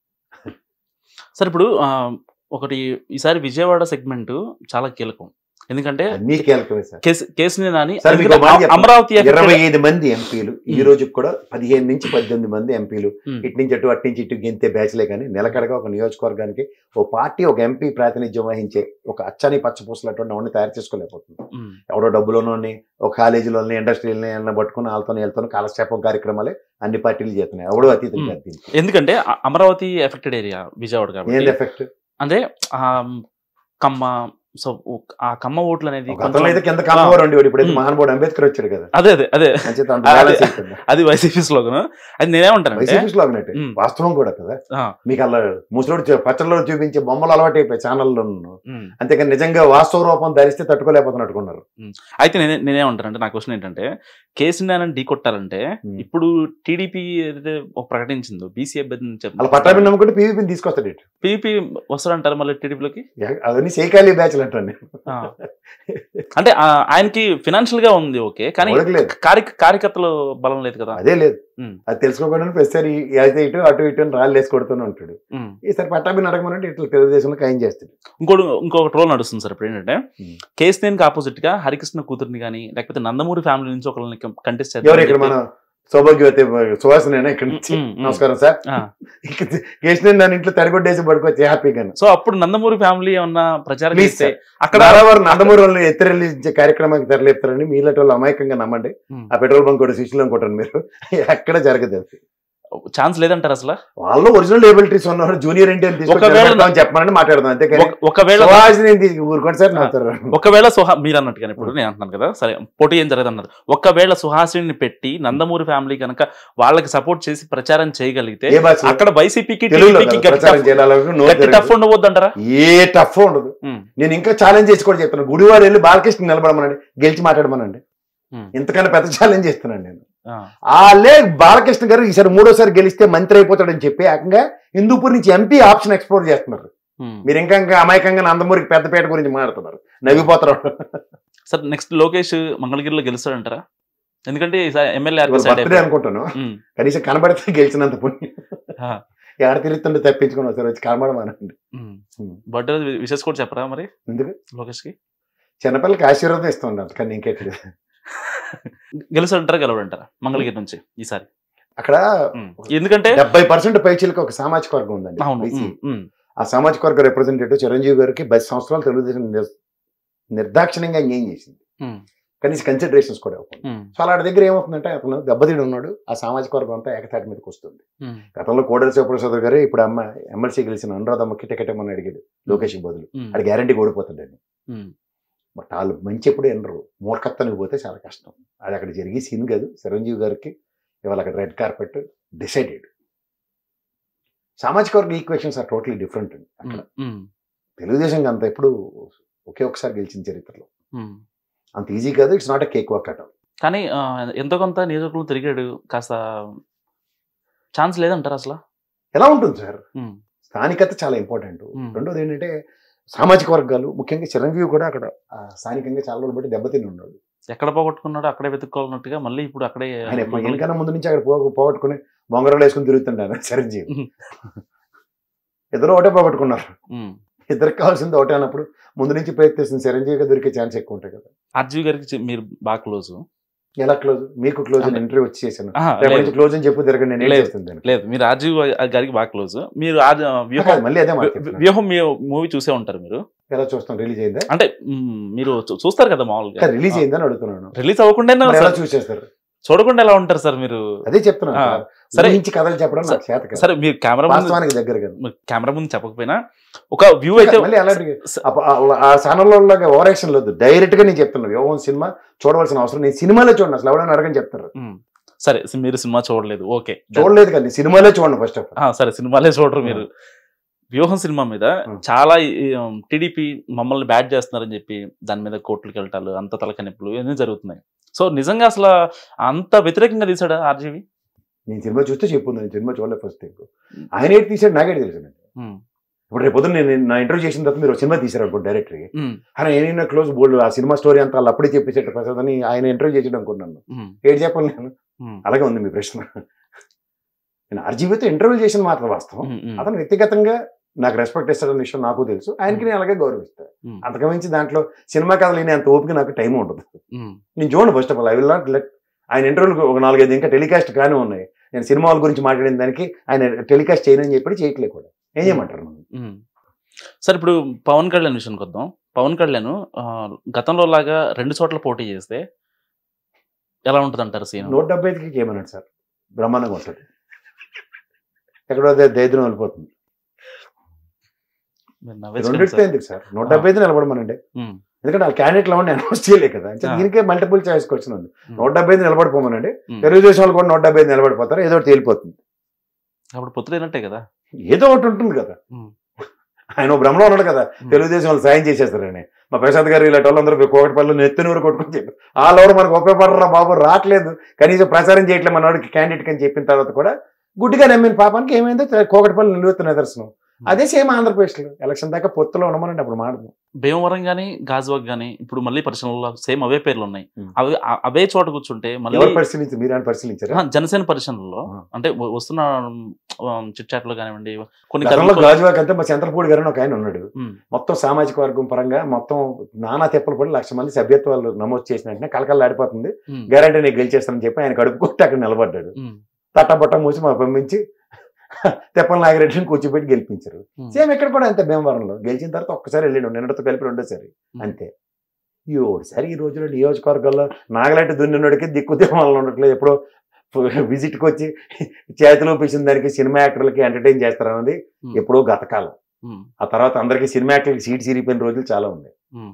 Speaker 1: సరే ఇప్పుడు ఆ, ఒకటి ఈసారి విజయవాడ సెగ్మెంట్ చాలా కీలకం ఎందుకంటే
Speaker 3: అన్ని కీలకమే సార్
Speaker 1: కేసు- కేసుని నాని
Speaker 3: సార్, మీకు ఒక మాట చెప్పనా?
Speaker 1: అమరావతి affected-
Speaker 3: ఇరవై ఐదు మంది ఎంపీలు ఈ రోజు కూడా పదిహేను నుంచి పద్దెనిమిది మంది ఎంపీలు
Speaker 1: ఉమ్,
Speaker 3: ఇటు నుంచి అటు అటు నుంచి ఇటు గెంతే బ్యాచ్లే కానీ నిలకడగా ఒక నియోజకవర్గానికి ఓ పార్టీ ఒక ఎంపీ ప్రాతినిధ్యం వహించే ఒక అచ్చని పచ్చపూసలటువంటి అవన్నీ తయారు చేసుకోలేకపోతుంది
Speaker 1: ఉమ్,
Speaker 3: ఎవడో డబ్బులోని ఒక కాలేజీలోని ఇండస్ట్రీలని ఏమన్నా పట్టుకుని వాళ్ళతో వెళ్తాను కాలక్షేపం కార్యక్రమాలే అన్ని పార్టీలు చేస్తున్నాయి ఎవడో అతీతం
Speaker 1: ఉమ్.
Speaker 3: కాదు దీనికి.
Speaker 1: ఎందుకంటే అ- అమరావతి ఎఫెక్టెడ్ ఏరియా విజయవాడ
Speaker 3: ఏంది
Speaker 1: కాబట్టి
Speaker 3: ఎఫెక్ట్
Speaker 1: అంటే ఆ, కమ్మ సో ఆ కమ్మ ఓట్లు అనేది
Speaker 3: ఒక అతను అయితే కింద కమ్మవారు ఉండి ఇప్పుడైతే
Speaker 1: ఉమ్.
Speaker 3: మహానుభావుడు అంబేద్కర్ వచ్చాడు కదా
Speaker 1: అదే అదే అదే
Speaker 3: మంచి
Speaker 1: అదే. అది వైసీపీ స్లోగన్ అది నేనేమంటానంటే
Speaker 3: వైసీపీ స్లోగనట్టు
Speaker 1: ఉమ్.
Speaker 3: వాస్తవం కూడా కదా
Speaker 1: ఆ,
Speaker 3: మీకు అలా ముసలోడు పచ్చల్లో చూపించే బొమ్మలు అలవాటు అయిపోయి ఛానల్లో
Speaker 1: ఉమ్.
Speaker 3: అంతేకాని నిజంగా వాస్తవ రూపం ధరిస్తే తట్టుకోలేకపోతున్నట్టుకున్నారు
Speaker 1: అయితే నేనే నేనేమంటానంటే నా క్వశ్చన్ ఏంటంటే కేసీఆర్ ఢీ కొట్టాలంటే
Speaker 3: ఉమ్.
Speaker 1: ఇప్పుడు టీడీపీ ఏదైతే ఒక ప్రకటించిందో బీసీ అభ్యర్థి
Speaker 3: అలా పట్టాభి నమ్ముకుంటే పీవీపీని తీసుకొస్తాడు ఇటు
Speaker 1: పీపీ వస్తారంటారు మళ్ళీ టీడీపీలోకి
Speaker 3: యా- అవన్నీ సేకాలి బ్యాచ్లు అంటాను నేను.
Speaker 1: ఆ. అంటే ఆ, ఆయనకి ఫినాన్షియల్ గా ఉంది ఓకే కానీ
Speaker 3: ఎవరికి లేదు
Speaker 1: కార్య కార్యకర్తలు బలం లేదు కదా
Speaker 3: అదే లేదు
Speaker 1: ఉమ్.
Speaker 3: అది తెలుసుకోకుండా ప్రతిసారి అయితే ఇటు అటు ఇటు అని రాళ్ళు వేసి కొడుతూనే ఉంటాడు
Speaker 1: ఉమ్.
Speaker 3: ఈసారి పట్టాభిని అడగమనంటే ఇట్లా తెలుగుదేశంలో ఖాయం చేస్తాడు
Speaker 1: ఇంకోటి ఇంకొక ట్రోల్ నడుస్తుంది సార్ ఇప్పుడు ఏంటంటే
Speaker 3: ఉమ్.
Speaker 1: కేసీఆర్కి ఆపోజిట్ గా హరికృష్ణ కూతుర్ని కానీ లేకపోతే నందమూరి ఫ్యామిలీ నుంచి ఒకరిని కంటెస్ట్
Speaker 3: ఎవరు ఇక్కడ మన సౌభాగ్యవతి సువాసన ఇక్కడ నుంచి
Speaker 1: ఉమ్, ఉమ్.
Speaker 3: నమస్కారం సార్ కేసిన నన్ను ఇంట్లో తడిగొట్టేసి పడుకోవచ్చు హ్యాపీగా
Speaker 1: సో అప్పుడు నందమూరి ఫ్యామిలీ ఏమన్నా ప్రచారం
Speaker 3: Please,
Speaker 1: చేస్తే
Speaker 3: sir.
Speaker 1: అక్కడ
Speaker 3: నారావారు నందమూరి వాళ్ళని ఎత్తిరెళ్ళించే కార్యక్రమానికి తెరలేపుతారని మీలాంటి వాళ్ళు అమాయకంగా నమ్మండి
Speaker 1: ఉమ్.
Speaker 3: ఆ పెట్రోల్ బంక్ కూడా శిష్యులు అనుకుంటాను మీరు ఎక్కడ జరగదు అది
Speaker 1: ఛాన్స్ లేదంటారు అసలు
Speaker 3: వాళ్ళు ఒరిజినల్ ఏబిలిటీస్ ఉన్నవాడు జూనియర్ ఎన్టీఆర్
Speaker 1: ఒకవేళ-
Speaker 3: తీసుకొని చెప్పమని మాట్లాడదాం అంతేకాని
Speaker 1: ఒక- ఒకవేళ
Speaker 3: సుహాస్ నేను తీసుకు ఊరుకోండి సార్ నవ్వుతారు
Speaker 1: ఒకవేళ సుహా మీరు అన్నట్టుగా ఇప్పుడు నేను అంటున్నాను కదా సరే పోటీ ఏం జరగదు అన్నారు ఒకవేళ సుహాసిని పెట్టి నందమూరి ఫ్యామిలీ కనుక వాళ్ళకి సపోర్ట్ చేసి ప్రచారం చేయగలిగితే
Speaker 3: ఏ భాష
Speaker 1: అక్కడ వైసీపీకి
Speaker 3: తెలుగులో
Speaker 1: టీడీపీకి
Speaker 3: కదా ప్రచారం చేయాలి
Speaker 1: గట్టి టఫ్ ఉండవద్దు అంటారా
Speaker 3: ఏ టఫ్ ఉండదు
Speaker 1: ఉమ్,
Speaker 3: నేను ఇంకా ఛాలెంజ్ చేసి కూడా చెప్తాను గుడివాడ వెళ్ళి బాలకృష్ణ నిలబడమనండి గెలిచి మాట్లాడమనండి
Speaker 1: ఉమ్,
Speaker 3: ఇంతకన్నా పెద్ద ఛాలెంజ్ చేస్తున్నాను నేను
Speaker 1: ఆ,
Speaker 3: వాళ్ళే బాలకృష్ణ గారు ఈసారి మూడోసారి గెలిస్తే మంత్రి అయిపోతాడని చెప్పి ఏకంగా హిందూపూర్ నుంచి ఎంపీ ఆప్షన్ ఎక్స్ప్లోర్ చేస్తున్నారు
Speaker 1: ఉమ్.
Speaker 3: మీరు ఇంకా ఇంకా అమాయకంగా నందమూరికి పెద్దపేట గురించి మాట్లాడుతున్నారు నవ్విపోతారు
Speaker 1: సార్ నెక్స్ట్ లోకేష్ మంగళగిరిలో గెలుస్తాడంటారా ఎందుకంటే ఎమ్మెల్యే
Speaker 3: బర్త్డే అనుకుంటాను కనీసం కనబడితే గెలిచినంత పుణ్యం
Speaker 1: ఆ.
Speaker 3: ఎక్కడ తిరుగుతుంటే తప్పించుకొని వస్తారు వచ్చి కనబడమనండి ఉమ్.
Speaker 1: బర్త్డే విషెస్ కూడా చెప్పరా మరి
Speaker 3: ఎందుకు
Speaker 1: లోకేష్ కి
Speaker 3: చిన్నపిల్లకి ఆశీర్వాదం ఇస్తుంది అంతకని ఇంకెక్కడ
Speaker 1: గెలుస్తాడంటారా గెలవడంటారా మంగళగిరి నుంచి ఈసారి
Speaker 3: అక్కడ
Speaker 1: ఉమ్. ఎందుకంటే
Speaker 3: డెబ్బై పర్సెంట్ పైచీలకు ఒక సామాజిక వర్గం ఉందండి
Speaker 1: అవును
Speaker 3: BC.
Speaker 1: ఉమ్, ఉమ్,
Speaker 3: ఆ సామాజిక వర్గ రిప్రజెంటేటివ్ చిరంజీవి గారికి పది సంవత్సరాలు తెలుగుదేశం నిర్- నిర్దాక్షిణ్యంగా అన్యాయం చేసింది
Speaker 1: ఉమ్,
Speaker 3: కనీసం కన్సిడరేషన్స్ కూడా ఇవ్వకుండా
Speaker 1: ఉమ్,
Speaker 3: సో అలాంటి దగ్గర ఏమవుతుందంటే అతను దెబ్బతిని ఉన్నాడు ఆ సామాజిక వర్గం అంతా ఏకతాటి మీదకి వస్తుంది
Speaker 1: ఉమ్,
Speaker 3: గతంలో కోడెల శివప్రసాద్ గారే ఇప్పుడు అమ్మ ఎమ్మెల్సీ గెలిచిన అనురాధమ్మకి టికెట్ ఇవ్వమని అడిగాడు లోకేష్కి బదులు
Speaker 1: ఉమ్,
Speaker 3: అది గ్యారంటీ ఓడిపోతుందండి
Speaker 1: ఉమ్,
Speaker 3: బట్ వాళ్ళు మంచి ఎప్పుడు ఎనరు మూర్ఖత్వానికి పోతే చాలా కష్టం అది అక్కడ జరిగి సీన్ కాదు చిరంజీవి గారికి ఇవాళ అక్కడ రెడ్ కార్పెట్ డిసైడెడ్ సామాజిక వర్గ ఈక్వేషన్స్ ఆర్ టోటలీ డిఫరెంట్ అండి అక్కడ
Speaker 1: ఉమ్, ఉమ్,
Speaker 3: తెలుగుదేశం అంత ఎప్పుడు ఒకే ఒకసారి గెలిచిన చరిత్రలో
Speaker 1: ఉమ్.
Speaker 3: అంత ఈజీ కాదు it's not a cake work అట
Speaker 1: కానీ ఆ, ఎంతో కొంత నియోజకవర్గం తిరిగాడు కాస్త ఛాన్స్ లేదంటారా అసలు
Speaker 3: ఎలా ఉంటుంది సార్
Speaker 1: ఉమ్,
Speaker 3: స్థానికత చాలా ఇంపార్టెంట్
Speaker 1: Hmm.
Speaker 3: రెండోది ఏంటంటే సామాజిక వర్గాలు ముఖ్యంగా చిరంజీవి కూడా అక్కడ ఆ, స్థానికంగా చాలా రోజులు బట్టి దెబ్బతిని ఉన్నాడు
Speaker 1: ఎక్కడ పోగొట్టుకున్నాడో అక్కడే వెతుక్కోవాలన్నట్టుగా మళ్ళీ ఇప్పుడు అక్కడే
Speaker 3: ఆయన ఎప్పుడు
Speaker 1: మంగళగిరి-
Speaker 3: ఎనకన్నా ముందు నుంచి అక్కడ పో పోగొట్టుకుని బొంగరాలు వేసుకుని తిరుగుతుంటారు చిరంజీవి
Speaker 1: Hmm.
Speaker 3: ఇద్దరు ఒకటే పోగొట్టుకున్నారు
Speaker 1: ఉమ్.
Speaker 3: ఇద్దరికి కావాల్సింది ఒకటే అన్నప్పుడు ముందు నుంచి ప్రయత్నిస్తుంది చిరంజీవిగా దొరికే ఛాన్స్ ఎక్కువ ఉంటాయి కదా
Speaker 1: ఆర్జీవి గారికి చి- మీరు బాగా క్లోజ్
Speaker 3: ఎలా క్లోజ్ మీకు క్లోజ్
Speaker 1: అంటే-
Speaker 3: ఇంటర్వ్యూ వచ్చి చేశాను
Speaker 1: ఆహా,
Speaker 3: రేపటి
Speaker 1: లేదు,
Speaker 3: నుంచి క్లోజ్ అని చెప్పు తిరగండి నేను ఏం
Speaker 1: లేదు.
Speaker 3: చేస్తుంది దానికి?
Speaker 1: లేదు మీరు రాజీవ్ గారికి బాగా క్లోజ్ మీరు ఆ వ్యూహం
Speaker 3: కాదు, మళ్ళీ అదే మాట చెప్తున్నాను.
Speaker 1: వ్యూహం మూవీ చూసే ఉంటారు మీరు
Speaker 3: ఎలా చూస్తాం రిలీజ్ అయిందా
Speaker 1: అంటే మ్, మీరు చూ- చూస్తారు కదా మామూలుగా
Speaker 3: రిలీజ్ అయిందని అడుగుతున్నాను
Speaker 1: రిలీజ్ అవ్వకుండా
Speaker 3: మరి ఎలా చూసేస్తారు
Speaker 1: చూడకుండా ఎలా ఉంటారు సార్ మీరు
Speaker 3: అదే చెప్తున్నాను
Speaker 1: ఆ,
Speaker 3: సార్.
Speaker 1: సరే.
Speaker 3: ఊహించి కథలు చెప్పడం నాకు చేత కాదు.
Speaker 1: సరే మీరు కెమెరా ముందు
Speaker 3: వాస్తవానికి దగ్గర కదా
Speaker 1: మీరు కెమెరా ముందు చెప్పకపోయినా ఒక వ్యూ అయితే
Speaker 3: మళ్ళీ అలాంటి
Speaker 1: స-
Speaker 3: అప్ప- ఆ- ఆ ఛానల్లో లాగా ఓవర్ యాక్షన్ లేదు డైరెక్ట్ గా నేను చెప్తున్నాను యోగం సినిమా చూడవలసిన అవసరం నేను సినిమాలో చూడండి అసలు ఎవరైనా అడగని చెప్తారు
Speaker 1: మ్, సరే మీరు సినిమా చూడలేదు ఓకే
Speaker 3: చూడలేదు కానీ సినిమాలే చూడండి ఫస్ట్ ఆఫ్
Speaker 1: ఆ, సరే సినిమాలే చూడరు మీరు వ్యూహం సినిమా మీద
Speaker 3: Hmm.
Speaker 1: చాలా టీడీపీ మమ్మల్ని బ్యాట్ చేస్తున్నారని చెప్పి దాని మీద కోర్టులకు వెళ్ళటాలు అంత తలకనిప్పులు ఇవన్నీ జరుగుతున్నాయి సో నిజంగా అసలు అంత వ్యతిరేకంగా తీసాడా ఆర్జీవి
Speaker 3: నేను సినిమా చూస్తే చెప్పు నేను సినిమా చూడలేదు ఫస్ట్ థింగ్ ఆయన ఏంటి తీసాడు నాకే తెలుసు ఇప్పుడు రేపు పొద్దున్న నేను నా ఇంటర్వ్యూ చేసిన తర్వాత మీరు ఒక సినిమా తీసారు అనుకోండి డైరెక్టర్ ఆయన ఏమైనా క్లోజ్ బోల్డ్ ఆ సినిమా స్టోరీ అంతా వాళ్ళు అప్పుడే చెప్పేసేట ప్రసాద్ అని ఆయన ఇంటర్వ్యూ చేసాడు అనుకున్నాను ఏడు చెప్పాలి నేను అలాగే ఉంది మీ ప్రశ్న నేను ఆర్జీవితో ఇంటర్వ్యూ చేసిన మాత్రం వాస్తవం అతను వ్యక్తిగతంగా నాకు రెస్పెక్ట్ ఇస్తాడన్న విషయం నాకు తెలుసు ఆయనకి నేను అలాగే గౌరవిస్తాను
Speaker 1: Hmm.
Speaker 3: అంతకుమించి దాంట్లో సినిమా కథలు వినే అంత ఓపిక నాకు టైం ఉండదు నేను చూడండి first of all I will not let ఆయన ఇంటర్వ్యూలు ఒక నాలుగైదు ఇంకా టెలికాస్ట్ కానీ ఉన్నాయి నేను సినిమాల గురించి మాట్లాడిన దానికి ఆయన టెలికాస్ట్ చేయనని చెప్పి చేయట్లే కూడా ఏం చేయమంటారు మనం
Speaker 1: సరే ఇప్పుడు పవన్ కళ్యాణ్ విషయానికి వద్దాం పవన్ కళ్యాణ్ ఆ, గతంలో లాగా రెండు చోట్ల పోటీ చేస్తే ఎలా ఉంటుంది అంటారు సీన్
Speaker 3: నూట డెబ్బై ఐదుకి చేయమన్నాడు సార్ బ్రహ్మాండంగా ఉంటుంది ఎక్కడో దే- దరిద్రం వెళ్ళిపోతుంది రెండింటితో ఎందుకు సార్ నూట డెబ్బై ఐదు నిలబడమనండి ఎందుకంటే ఆ క్యాండిడేట్ లో అనౌన్స్ చేయలే కదా అంటే
Speaker 1: ఆ.
Speaker 3: దీనికే మల్టిపుల్ చాయిస్ క్వశ్చన్ ఉంది
Speaker 1: Hmm.
Speaker 3: నూట డెబ్బై ఐదు నిలబడిపోమనండి తెలుగుదేశం వాళ్ళు కూడా నూట డెబ్బై ఐదు నిలబడిపోతారు ఏదో ఒకటి తేలిపోతుంది
Speaker 1: అప్పుడు పొత్తులేనట్టే కదా
Speaker 3: ఏదో ఒకటి ఉంటుంది కదా
Speaker 1: Hmm.
Speaker 3: ఆయన ఓ భ్రమలో ఉన్నాడు కదా తెలుగుదేశం వాళ్ళు సాయం చేసేస్తారని మా ప్రసాద్ గారు ఇలాంటి వాళ్ళందరూ కోకటిపల్లి నెత్తినూరు కొట్టుకొని చెప్పారు వాళ్ళు ఎవరు మనకు ఉపయోగపడరా బాబు రావట్లేదు కనీసం ప్రచారం చేయట్లేదు మన వాడికి క్యాండిడేట్ అని చెప్పిన తర్వాత కూడా గుడ్డిగా నమ్మిన పాపానికి ఏమైందో కోకటిపల్లి నిలువెత్తున నిదర్శనం అదే సేమ్ ఆంధ్రప్రదేశ్లో ఎలక్షన్ దాకా పొత్తులో ఉండమనండి అప్పుడు మాడదు
Speaker 1: భీమవరం గానీ గాజువాక్ గానీ ఇప్పుడు మళ్ళీ పరిశ్రమలో సేమ్ అవే పేర్లు ఉన్నాయి
Speaker 3: Hmm.
Speaker 1: అవి ఆ- అవే చోట కూర్చుంటే మళ్ళీ
Speaker 3: ఎవరు పరిశీలించి మీరు ఆయన పరిశీలించారా
Speaker 1: ఆ, జనసేన పరిశ్రమలో
Speaker 3: ఆ.
Speaker 1: అంటే వ- వస్తున్న చిట్ చాట్ లో కానివ్వండి కొన్ని
Speaker 3: గతంలో
Speaker 1: కథలు-
Speaker 3: గాజువాక్ అంతా మా చంద్రపూడి గారు అని ఒక ఆయన ఉన్నాడు
Speaker 1: ఉమ్,
Speaker 3: మొత్తం సామాజిక వర్గం పరంగా మొత్తం నానా తెప్పలు పడి లక్ష మంది సభ్యత్వాలు నమోదు చేసిన వెంటనే కలకల్లాడిపోతుంది
Speaker 1: ఉమ్,
Speaker 3: గ్యారంటీ నేను గెలిచేస్తానని చెప్పి ఆయన కడుపు కొట్టి అక్కడ నిలబడ్డాడు
Speaker 1: ఉమ్,
Speaker 3: తట్టబట్ట మూసి మా పంపించి తెప్పల నాగిరెడ్డిని కూర్చోబెట్టి గెలిపించారు
Speaker 1: ఉమ్.
Speaker 3: సేమ్ ఇక్కడ కూడా అంతే భీమవరంలో గెలిచిన తర్వాత ఒక్కసారి వెళ్ళాడు నిన్నటితో కలిపి రెండోసారి అంతే ఈ ఒకసారి ఈ రోజులో నియోజకవర్గాల్లో నాగలాంటి దున్నినోడికి దిక్కు దేవాలను ఉండట్లేదు ఎప్పుడో విజిట్కి వచ్చి చేతిలో పిలిచిన దానికి సినిమా యాక్టర్లకి ఎంటర్టైన్ చేస్తారన్నది
Speaker 1: ఉమ్,
Speaker 3: ఎప్పుడో గతకాలం
Speaker 1: ఉమ్,
Speaker 3: ఆ తర్వాత అందరికీ సినిమా యాక్టర్లకి సీట్ సిరిగిపోయిన రోజులు చాలా ఉన్నాయి
Speaker 1: ఉమ్.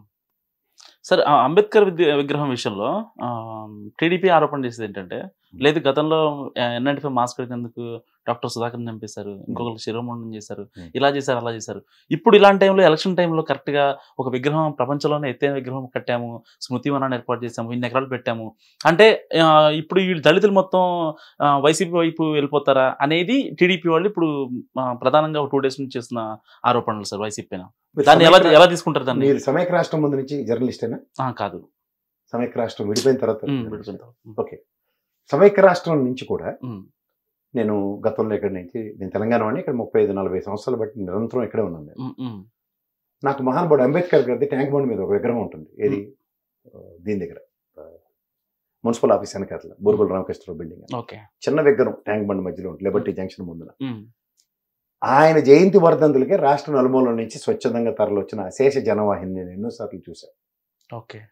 Speaker 1: సరే ఆ అంబేద్కర్ విద్య- విగ్రహం విషయంలో టీడీపీ ఆరోపణ చేసేది ఏంటంటే లేదు గతంలో ఎన్ నైన్టీ ఫైవ్ మాస్క్ పెట్టినందుకు డాక్టర్ సుధాకర్ చంపేశారు ఇంకొకరికి శిరోమండనం చేశారు
Speaker 3: Hmm.
Speaker 1: ఇలా చేశారు అలా చేశారు ఇప్పుడు ఇలాంటి టైంలో ఎలక్షన్ టైంలో కరెక్ట్ గా ఒక విగ్రహం ప్రపంచంలోనే ఎత్తైన విగ్రహం కట్టాము స్మృతి వనాన్ని ఏర్పాటు చేసాము ఇన్ని ఎకరాలు పెట్టాము అంటే ఆ, ఇప్పుడు ఈ దళితులు మొత్తం ఆ, వైసీపీ వైపు వెళ్ళిపోతారా అనేది టీడీపీ వాళ్ళు ఇప్పుడు ఆ, ప్రధానంగా టూ డేస్ నుంచి చేస్తున్న ఆరోపణలు సార్ వైసీపీ పైన దాన్ని ఎలా ఎలా తీసుకుంటారు దాన్ని
Speaker 3: మీరు సమైక్య రాష్ట్రం ముందు నుంచి జర్నలిస్టేనా
Speaker 1: ఆ, కాదు
Speaker 3: సమైక్య రాష్ట్రం విడిపోయిన తర్వాత
Speaker 1: ఉమ్, విడుదల.
Speaker 3: ఓకే సమైక్య రాష్ట్రం నుంచి కూడా
Speaker 1: ఉమ్,
Speaker 3: నేను గతంలో ఇక్కడి నుంచి నేను తెలంగాణ వాడిని ఇక్కడ ముప్పై ఐదు నలభై సంవత్సరాలు బట్టి నిరంతరం ఇక్కడే ఉన్నాను నేను.
Speaker 1: ఉమ్, ఉమ్,
Speaker 3: నాకు మహానుభావుడు అంబేద్కర్ గారిది ట్యాంక్ బండ్ మీద ఒక విగ్రహం ఉంటుంది ఏది ఆ, దీని దగ్గర ఆ, మున్సిపల్ ఆఫీస్ వెనకాల బూర్గుల రామకృష్ణరావు బిల్డింగ్ అని.
Speaker 1: ఓకే
Speaker 3: చిన్న విగ్రహం ట్యాంక్ బండ్ మధ్యలో ఉంటుంది లిబర్టీ జంక్షన్ ముందున
Speaker 1: ఉమ్,
Speaker 3: ఆయన జయంతి వర్ధంతులకే రాష్ట్ర నలుమూల నుంచి స్వచ్ఛందంగా తరలివచ్చిన అశేష జనవాహిని నేను ఎన్నోసార్లు చూశాను
Speaker 1: ఓకే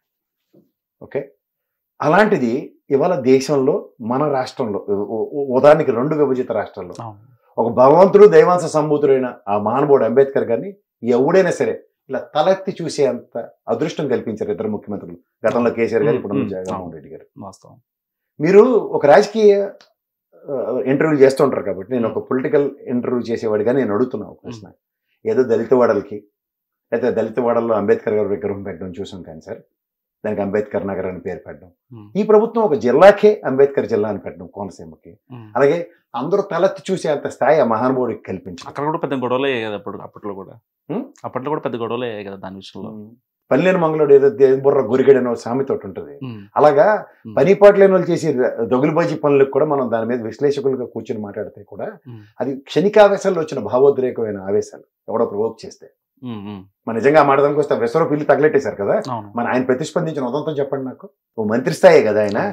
Speaker 3: ఓకే అలాంటిది ఇవాళ దేశంలో మన రాష్ట్రంలో ఉ- ఉ- ఉదాహరణకి రెండు విభజిత రాష్ట్రాల్లో
Speaker 1: అవును
Speaker 3: ఒక భగవంతుడు దైవాంశ సంభూతుడైన ఆ మహానుభావుడు అంబేద్కర్ గారిని ఎవడైనా సరే ఇలా తలెత్తి చూసే అంత అదృష్టం కల్పించారు ఇద్దరు ముఖ్యమంత్రులు గతంలో కేసీఆర్ గారు ఇప్పుడు
Speaker 1: మ్మ్.
Speaker 3: జగన్మోహన్ రెడ్డి గారు
Speaker 1: వాస్తవం
Speaker 3: మీరు ఒక రాజకీయ ఇంటర్వ్యూ చేస్తుంటారు కాబట్టి నేను ఒక పొలిటికల్ ఇంటర్వ్యూ చేసేవాడిగా నేను అడుగుతున్నా ఒక ప్రశ్న ఏదో దళిత వాడలకి అయితే దళిత వాడల్లో అంబేద్కర్ గారి విగ్రహం పెట్టడం చూసాం కానీ సార్ దానికి అంబేద్కర్ నగర్ అని పేరు పెట్టడం
Speaker 1: ఉమ్,
Speaker 3: ఈ ప్రభుత్వం ఒక జిల్లాకే అంబేద్కర్ జిల్లా అని పెట్టడం కోనసీమకి
Speaker 1: ఉమ్.
Speaker 3: అలాగే అందరూ తలెత్తి చూసే అంత స్థాయి ఆ మహానుభావుడికి కల్పించారు
Speaker 1: అక్కడ కూడా పెద్ద గొడవలే అయ్యాయి కదా అప్పుడు అప్పట్లో కూడా
Speaker 3: ఉమ్?
Speaker 1: అప్పట్లో కూడా పెద్ద గొడవలే అయ్యాయి కదా దాని విషయంలో
Speaker 3: పల్లెని మంగళుడు ఏదో బుర్ర గురిగడి అనే ఒక సామెత ఒకటి ఉంటుంది
Speaker 1: ఉమ్,
Speaker 3: అలాగా
Speaker 1: ఉమ్,
Speaker 3: పని పాటు లేని వాళ్ళు చేసే దొగులుబాజీ పనులకు కూడా మనం దాని మీద విశ్లేషకులుగా కూర్చొని మాట్లాడితే కూడా
Speaker 1: ఉమ్,
Speaker 3: అది క్షణికావేశాల్లో వచ్చిన భావోద్రేకమైన ఆవేశాలు ఎవడో ప్రవోక్ చేస్తే
Speaker 1: ఉమ్, ఉమ్.
Speaker 3: మన నిజంగా ఆ మాటదానికి వస్తే విశ్వరూపు ఇల్లు తగలెట్టేశారు కదా
Speaker 1: అవును
Speaker 3: మన ఆయన ప్రతిస్పందించిన ఉదంతం చెప్పండి నాకు ఓ మంత్రి స్థాయే కదా ఆయన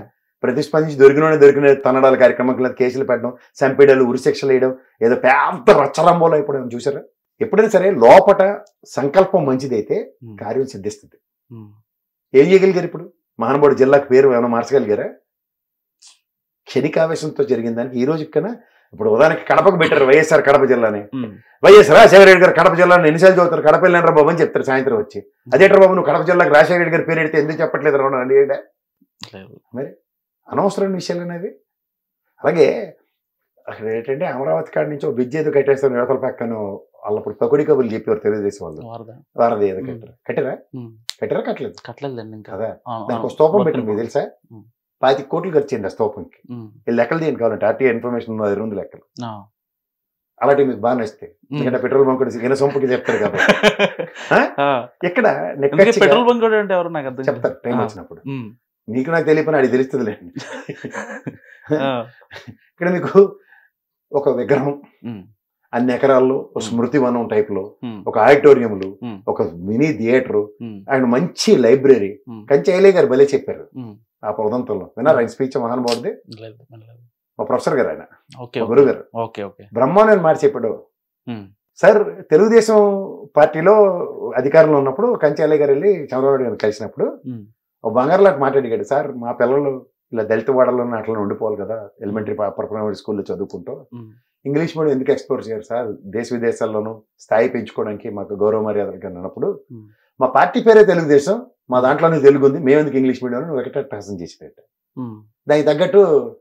Speaker 3: ప్రతిస్పందించి దొరికినోనే దొరికిన తనడాల కార్యక్రమం కింద కేసులు పెట్టడం చంపేయడాలు ఉరిశిక్షలు వేయడం ఏదో పెద్ద రచ్చరంబోలో అయిపోవడం చూసారా ఎప్పుడైనా సరే లోపట సంకల్పం మంచిదైతే
Speaker 1: ఉమ్,
Speaker 3: కార్యం సిద్ధిస్తుంది
Speaker 1: ఉమ్,
Speaker 3: ఏం చేయగలిగారు ఇప్పుడు మహానుభావుడు జిల్లాకు పేరు ఏమైనా మార్చగలిగారా క్షణికావేశంతో జరిగిన దానికి ఈ రోజు కన్నా ఇప్పుడు ఉదాహరణకి కడపకు పెట్టారు వైఎస్ఆర్ కడప జిల్లాని
Speaker 1: ఉమ్,
Speaker 3: వైఎస్ రాజశేఖర రెడ్డి గారు కడప జిల్లాను ఎన్నిసార్లు చదువుతారు కడప వెళ్ళినారా బాబు అని చెప్తారు సాయంత్రం వచ్చి అదేట్రా బాబు నువ్వు కడప జిల్లాకు రాజశేఖర రెడ్డి గారి పేరు ఎడితే ఎందుకు చెప్పట్లేదు రావడం అండి ఏంటా?
Speaker 1: లేదు.
Speaker 3: అనవసరమైన విషయాలు అనేవి అలాగే అక్కడ ఏంటంటే అమరావతి కాడ నుంచి ఒక బ్రిడ్జ్ ఏదో కట్టేస్తాను యువతల పక్కన వాళ్ళు ఇప్పుడు పకోడీ కబుర్లు చెప్పేవారు తెలుగుదేశం వాళ్ళు
Speaker 1: వారదా
Speaker 3: వారది ఏదో
Speaker 1: ఉమ్.
Speaker 3: కట్టారు కట్టారా
Speaker 1: ఉమ్,
Speaker 3: కట్టారా కట్టలేదు
Speaker 1: కట్టలేదండి ఇంకా
Speaker 3: కదా
Speaker 1: అవును,
Speaker 3: దానికి ఒక
Speaker 1: అవును.
Speaker 3: స్తూపం
Speaker 1: వర్క్
Speaker 3: పెట్టింది మీకు తెలుసా
Speaker 1: ఉమ్.
Speaker 3: పాతి కోట్లు ఖర్చు అయింది ఆ స్తూపంకి
Speaker 1: ఉమ్,
Speaker 3: ఈ లెక్కలు తీయండి కావాలంటే ఆర్టీఐ ఇన్ఫర్మేషన్ ఉన్న దగ్గర ఉంది లెక్కలు
Speaker 1: ఆ,
Speaker 3: అలాంటివి మీకు బాగా నచ్చితాయి
Speaker 1: ఉమ్.
Speaker 3: ఎందుకంటే పెట్రోల్ బంక్ ఈయన సొంపుకి చెప్తారు కాబట్టి ఆ?
Speaker 1: ఆ,
Speaker 3: ఇక్కడ
Speaker 1: అందుకే
Speaker 3: నిక్కచ్చిగా
Speaker 1: పెట్రోల్ బంక్ కూడా అంటే ఎవరు నాకు అర్థం కాదు.
Speaker 3: చెప్తారు టైం
Speaker 1: ఆ.
Speaker 3: వచ్చినప్పుడు
Speaker 1: ఉమ్,
Speaker 3: నీకు నాకు తెలియకపోయినా అది తెలుస్తుంది
Speaker 1: ఆ,
Speaker 3: ఇక్కడ మీకు ఒక విగ్రహం
Speaker 1: ఉమ్,
Speaker 3: అన్ని ఎకరాల్లో ఒక స్మృతి వనం టైప్ లో
Speaker 1: ఉమ్,
Speaker 3: ఒక ఆడిటోరియంలు
Speaker 1: ఉమ్,
Speaker 3: ఒక మినీ థియేటర్
Speaker 1: ఉమ్,
Speaker 3: అండ్ మంచి లైబ్రరీ
Speaker 1: ఉమ్,
Speaker 3: కంచి ఐలే గారు భలే చెప్పారు
Speaker 1: ఉమ్.
Speaker 3: ఆ ఉదంతంలో విన్నారు ఆయన స్పీచ్ మహానుభావుడిది
Speaker 1: లేదు, లేదు.
Speaker 3: మా ప్రొఫెసర్ గారు ఆయన
Speaker 1: ఓకే
Speaker 3: మా
Speaker 1: ఓకే.
Speaker 3: గురువు గారు
Speaker 1: ఓకే ఓకే
Speaker 3: బ్రహ్మానంద మాట చెప్పాడు
Speaker 1: ఉమ్,
Speaker 3: సార్ తెలుగుదేశం పార్టీలో అధికారంలో ఉన్నప్పుడు కంచి ఐలే గారు వెళ్ళి చంద్రబాబు గారిని కలిసినప్పుడు
Speaker 1: ఉమ్,
Speaker 3: ఒక బంగారులాగా మాట్లాడిగాడు సార్ మా పిల్లలు ఇలా దళిత వాడలో అట్లా ఉండిపోవాలి కదా ఎలిమెంటరీ అప్పర్ ప్రైమరీ స్కూల్లో చదువుకుంటూ
Speaker 1: ఉమ్,
Speaker 3: ఇంగ్లీష్ మీడియం ఎందుకు ఎక్స్ప్లోర్ చేయరు సార్ దేశ విదేశాల్లోనూ స్థాయి పెంచుకోవడానికి మాకు గౌరవ మర్యాదలు కానీ అన్నప్పుడు
Speaker 1: ఉమ్.
Speaker 3: మా పార్టీ పేరే తెలుగుదేశం మా దాంట్లోనే తెలుగు ఉంది మేము ఎందుకు ఇంగ్లీష్ మీడియం నువ్వు ఒకటే ప్రశ్న చేసినట్టు
Speaker 1: ఉమ్,
Speaker 3: దానికి తగ్గట్టు